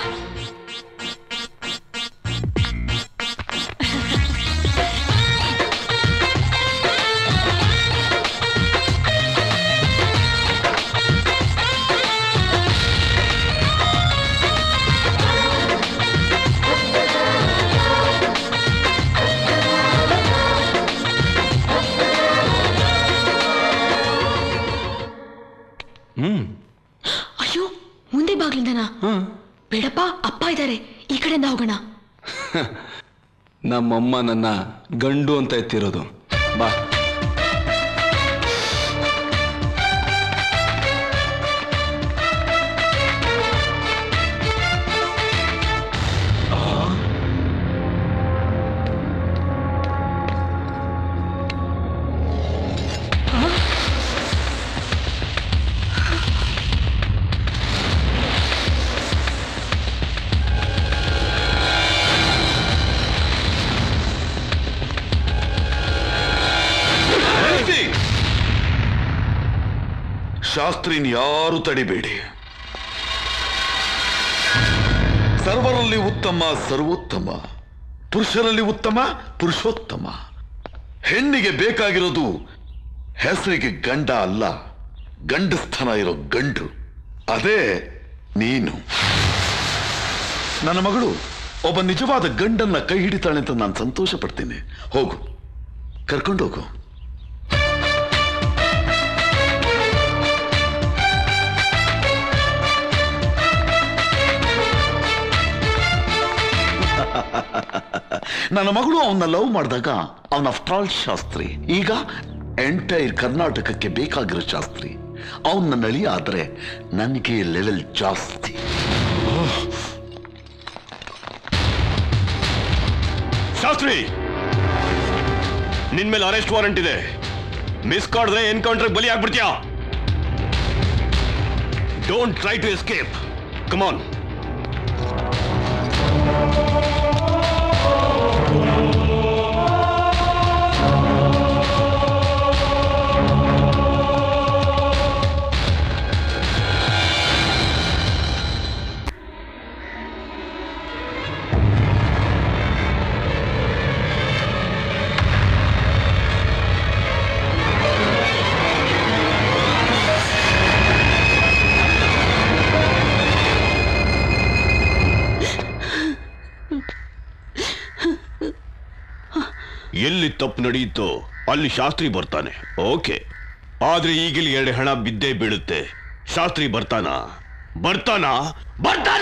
ಅಯ್ಯೋ ಮುಂದೆ ಬಾಗ್ಲಿಂದನಾ ಬೇಡಪ್ಪ ಅಪ್ಪ ಇದ್ದಾರೆ ಈ ಕಡೆಯಿಂದ ಹೋಗೋಣ ನಮ್ಮಮ್ಮ ನನ್ನ ಗಂಡು ಅಂತ ಎತ್ತಿರೋದು ಬಾ ನಿಲ್ಲಿಸಿ! ಶಾಸ್ತ್ರಿನ್ ಯಾರು ತಡಿಬೇಡಿ ಸರ್ವರಲ್ಲಿ ಉತ್ತಮ ಸರ್ವೋತ್ತಮ ಪುರುಷರಲ್ಲಿ ಉತ್ತಮ ಪುರುಷೋತ್ತಮ ಹೆಣ್ಣಿಗೆ ಬೇಕಾಗಿರೋದು ಹೆಸರಿಗೆ ಗಂಡ ಅಲ್ಲ ಗಂಡಸ್ಥನ ಇರೋ ಗಂಡು ಅದೇ ನೀನು ನನ್ನ ಮಗಳು ಒಬ್ಬ ನಿಜವಾದ ಗಂಡನ್ನ ಕೈ ಹಿಡಿತಾಳೆ ಅಂತ ನಾನು ಸಂತೋಷ ಪಡ್ತೀನಿ ಹೋಗು ಕರ್ಕೊಂಡೋಗು ನನ್ನ ಮಗಳು ಅವನ್ನ ಲವ್ ಮಾಡಿದಾಗ ಅವನ ಆಲ್ ಶಾಸ್ತ್ರಿ ಈಗ ಎಂಟೈರ್ ಕರ್ನಾಟಕಕ್ಕೆ ಬೇಕಾಗಿರೋ ಶಾಸ್ತ್ರಿ ಅವನ್ ನನ್ನ ಅಳಿ ಆದ್ರೆ ನನಗೆ ಲೆವೆಲ್ ಜಾಸ್ತಿ ಶಾಸ್ತ್ರಿ ನಿನ್ ಮೇಲೆ ಅರೆಸ್ಟ್ ವಾರೆಂಟ್ ಇದೆ ಮಿಸ್ ಕಾಡಿದ್ರೆ ಎನ್ಕೌಂಟರ್ ಬಲಿ ಆಗ್ಬಿಡ್ತೀಯಾ don't try to escape come on ಎಲ್ಲಿ ತಪ್ಪು ನಡೆಯುತ್ತೋ ಅಲ್ಲಿ ಶಾಸ್ತ್ರಿ ಬರ್ತಾನೆ ಓಕೆ ಆದ್ರೆ ಈಗಿಲ್ಲಿ ಎರಡು ಹಣ ಬಿದ್ದೇ ಬೀಳುತ್ತೆ ಶಾಸ್ತ್ರಿ ಬರ್ತಾನ ಬರ್ತಾನ ಬರ್ತಾನ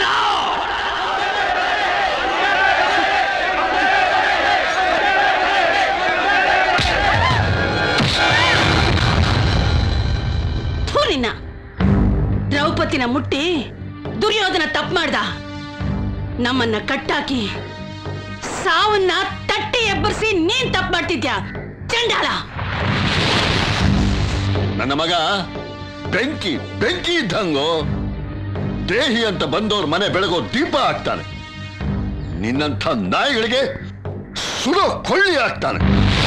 ಥು ನಿನ್ನ ದ್ರೌಪದಿನ ಮುಟ್ಟಿ ದುರ್ಯೋಧನ ತಪ್ಪು ಮಾಡ್ದ ನಮ್ಮನ್ನ ಕಟ್ಟಾಕಿ ಸಾವನ್ನ ತಟ್ಟಿ ಎಬ್ಬರಿಸಿ ನೀನ್ ತಪ್ಪು ಮಾಡ್ತಿದ್ಯಾ ಚಂಡಾಳ ನನ್ನ ಮಗ ಬೆಂಕಿ ಬೆಂಕಿ ಇದ್ದಂಗು ದೇಹಿ ಅಂತ ಬಂದವ್ರ ಮನೆ ಬೆಳಗೋ ದೀಪ ಆಗ್ತಾನೆ ನಿನ್ನಂಥ ನಾಯಿಗಳಿಗೆ ಸುಡೋ ಕೊಳ್ಳಿ ಆಗ್ತಾನೆ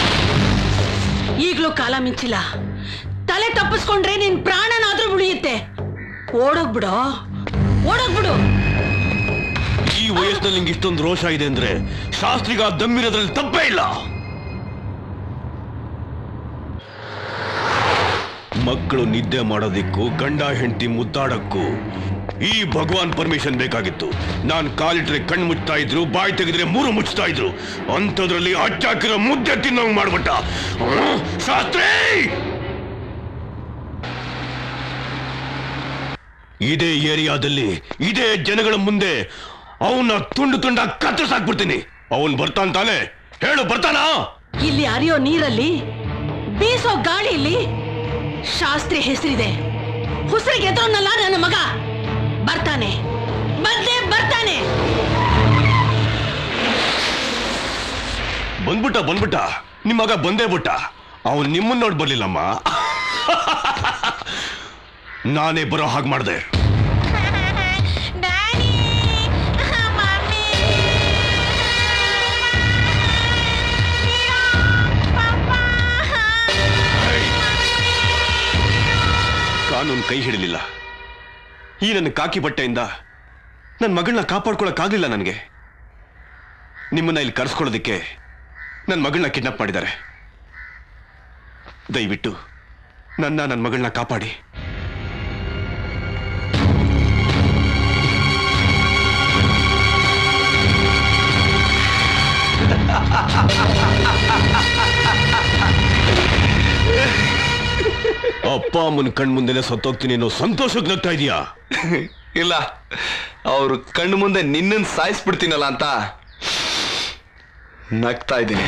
ಈಗ್ಲೂ ಕಾಲ ಮಿಂಚಿಲ್ಲ ತಲೆ ತಪ್ಪಿಸ್ಕೊಂಡ್ರೆ ನಿನ್ ಪ್ರಾಣನಾದ್ರೂ ಉಳಿಯುತ್ತೆ ಓಡೋಗ್ಬಿಡೋ ಓಡೋಗ್ಬಿಡು ಈ ವಯಸ್ಸಿನಲ್ಲಿ ನಿಂಗೆ ಇಷ್ಟೊಂದು ರೋಷ ಇದೆ ಅಂದ್ರೆ ಶಾಸ್ತ್ರಿಗ ದಮ್ಮಿರೋದ್ರಲ್ಲಿ ತಪ್ಪೇ ಇಲ್ಲ ಮಕ್ಕಳು ನಿದ್ದೆ ಮಾಡೋದಿಕ್ಕೂ ಗಂಡ ಹೆಂಡತಿ ಮುದ್ದಾಡಕ್ಕೂ ಈ ಭಗವಾನ್ ಪರ್ಮಿಷನ್ ಬೇಕಾಗಿತ್ತು ನಾನ್ ಕಾಲಿಟ್ರೆ ಕಣ್ಣು ಮುಚ್ತಾ ಇದ್ರು ಬಾಯಿ ತೆಗೆದ್ರೆ ಮೂರು ಮುಚ್ತಾ ಇದ್ರು ಅಂಥದ್ರಲ್ಲಿ ಅಚ್ಚಾಕಿರೋ ಮುದ್ದೆ ತಿನ್ನೋಂಗ್ ಮಾಡ್ಬಿಟ್ಟ ಹ್ಮ್? ಶಾಸ್ತ್ರಿ ಇದೇ ಏರಿಯಾದಲ್ಲಿ ಇದೇ ಜನಗಳ ಮುಂದೆ ಅವನ್ನ ತುಂಡು ತುಂಡ ಕತ್ತರಿಸಾಕ್ಬಿಡ್ತೀನಿ ಅವನ್ ಬರ್ತಾನ್ ತಾನೆ ಹೇಳು ಬರ್ತಾನಾ ಇಲ್ಲಿ ಹರಿಯೋ ನೀರಲ್ಲಿ ಬೀಸೋ ಗಾಳಿಯಲ್ಲಿ ಶಾಸ್ತ್ರಿ ಹೆಸರಿದೆ ಹುಸರಿಗೆ ಎದುರನ್ನಲ್ಲ ನನ್ನ ಮಗ ಬರ್ತಾನೆ ಬಂದೇ ಬರ್ತಾನೆ ಬಂದ್ಬಿಟ್ಟ ಬಂದ್ಬಿಟ್ಟ ನಿಮ್ ಮಗ ಬಂದೇ ಬಿಟ್ಟ ಅವನ್ ನಿಮ್ಮನ್ನ ನೋಡ್ ಬರ್ಲಿಲ್ಲಮ್ಮ ನಾನೇ ಬರೋ ಹಾಗೆ ಮಾಡ್ದೆ ಕಾನೂನು ಕೈ ಹಿಡಲಿಲ್ಲ ಈ ನನ್ನ ಕಾಕಿ ಬಟ್ಟೆಯಿಂದ ನನ್ನ ಮಗಳನ್ನ ಕಾಪಾಡ್ಕೊಳಕ್ಕಾಗ್ಲಿಲ್ಲ ನನಗೆ ನಿಮ್ಮನ್ನ ಇಲ್ಲಿ ಕರೆಸ್ಕೊಳ್ಳೋದಕ್ಕೆ ನನ್ನ ಮಗಳನ್ನ ಕಿಡ್ನಾಪ್ ಮಾಡಿದ್ದಾರೆ ದಯವಿಟ್ಟು ನನ್ನ ನನ್ನ ಮಗಳನ್ನ ಕಾಪಾಡಿ ಅಪ್ಪ ಅಮ್ಮನ ಕಣ್ ಮುಂದೆನೆ ಸತ್ತೋಗ್ತೀನಿ ಅನ್ನೋ ಸಂತೋಷಕ್ಕೆ ನಗ್ತಾ ಇದೀಯಾ ಇಲ್ಲ ಅವ್ರು ಕಣ್ಣು ಮುಂದೆ ನಿನ್ನನ್ನು ಸಾಯಿಸ್ಬಿಡ್ತೀನಲ್ಲ ಅಂತ ನಗ್ತಾ ಇದ್ದೀನಿ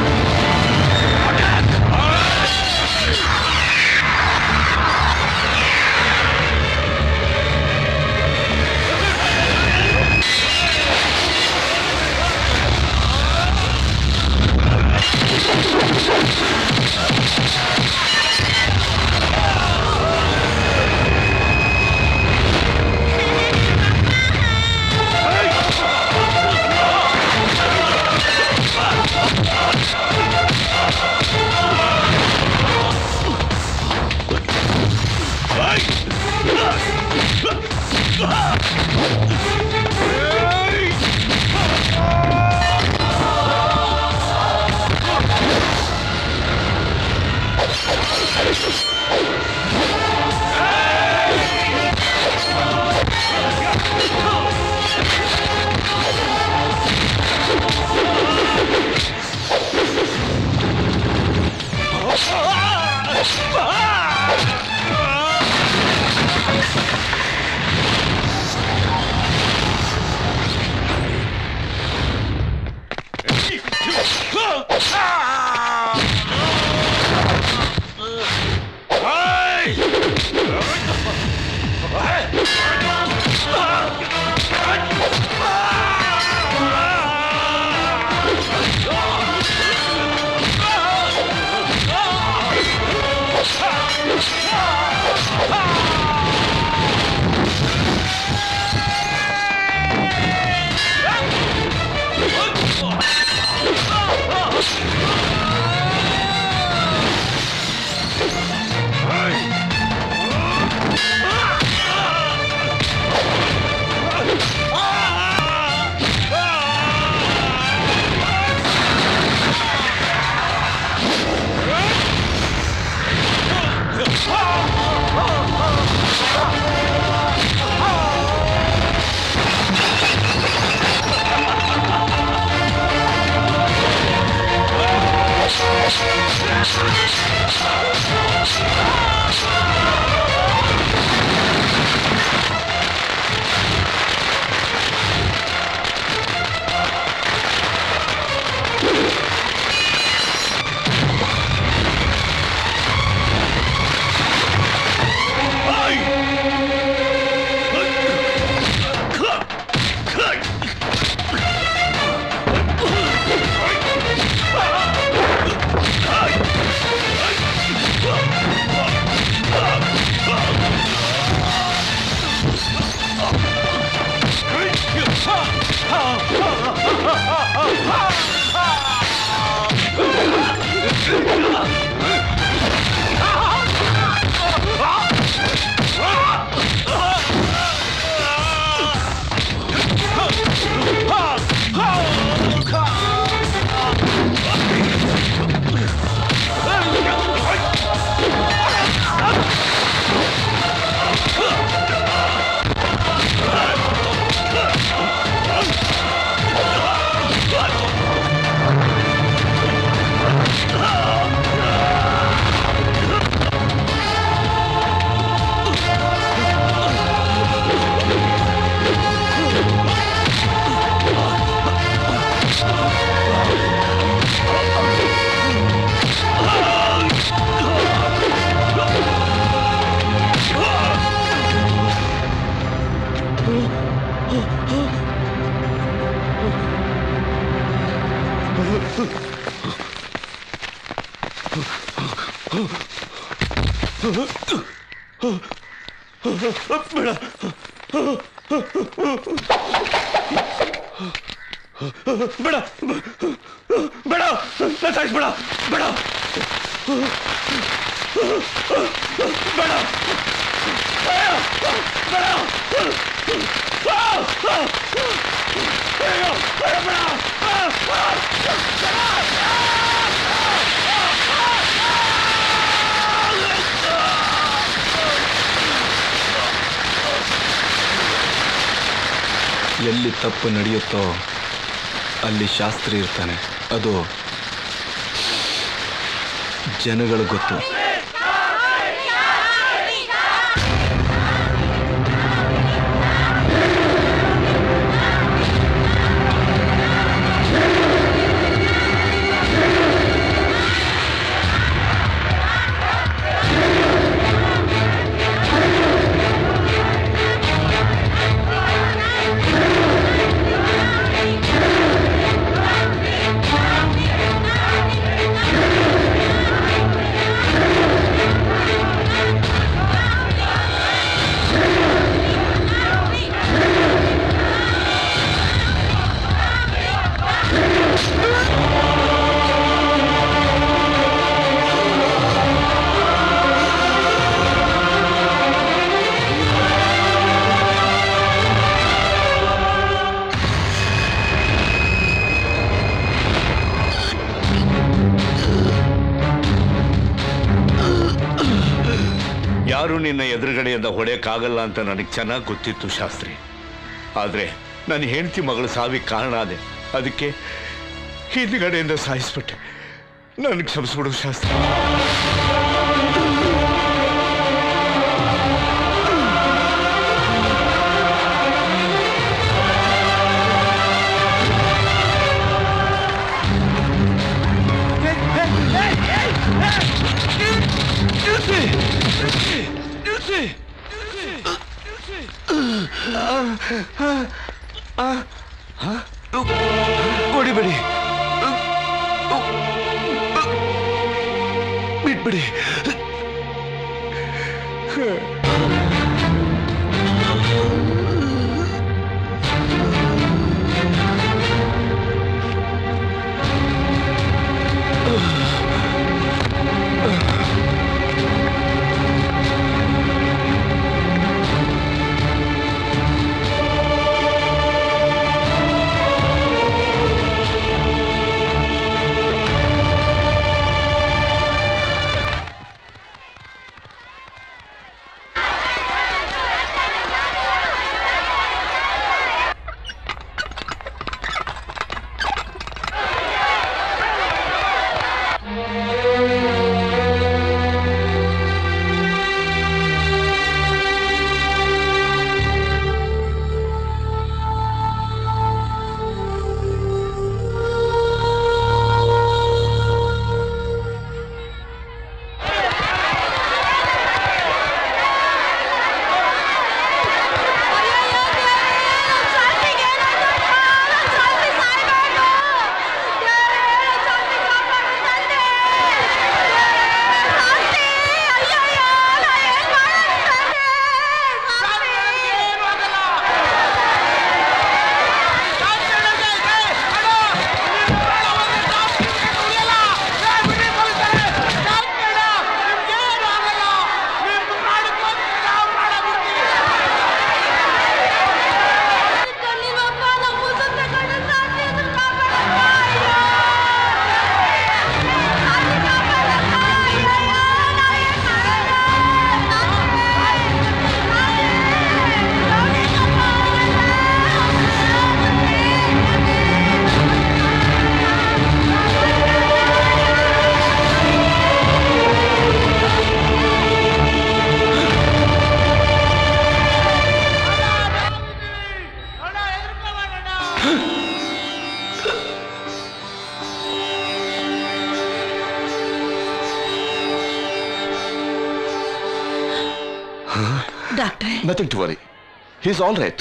ಬೇಡ ಬೇಡ ಬೇಡ ನನ್ನ ಸಾಯಿಸ್ಬೇಡ ಬೇಡ ಬೇಡ ಎಲ್ಲಿ ತಪ್ಪು ನಡೆಯುತ್ತೋ ಅಲ್ಲಿ ಶಾಸ್ತ್ರಿ ಇರ್ತಾನೆ ಅದು ಜನಗಳು ಗೊತ್ತು ಯಾರು ನಿನ್ನ ಎದುರುಗಡೆಯಿಂದ ಹೊಡೆಯಕ್ಕಾಗಲ್ಲ ಅಂತ ನನಗೆ ಚೆನ್ನಾಗಿ ಗೊತ್ತಿತ್ತು ಶಾಸ್ತ್ರಿ ಆದರೆ ನನ್ನ ಹೆಂಡತಿ ಮಗಳು ಸಾವಿಗೆ ಕಾರಣ ಅದೇ ಅದಕ್ಕೆ ಹಿಂದ್ಗಡೆಯಿಂದ ಸಾಯಿಸ್ಬಿಟ್ಟೆ ನನಗೆ ಕ್ಷಮಿಸ್ಬಿಡು ಶಾಸ್ತ್ರಿ ಹೊಡಿಬೇಡಿ ಬಿಟ್ಬಿಡಿ ಡಾಕ್ಟ್ರೆ nothing to worry he's all right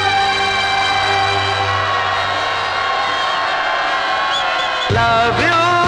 Love you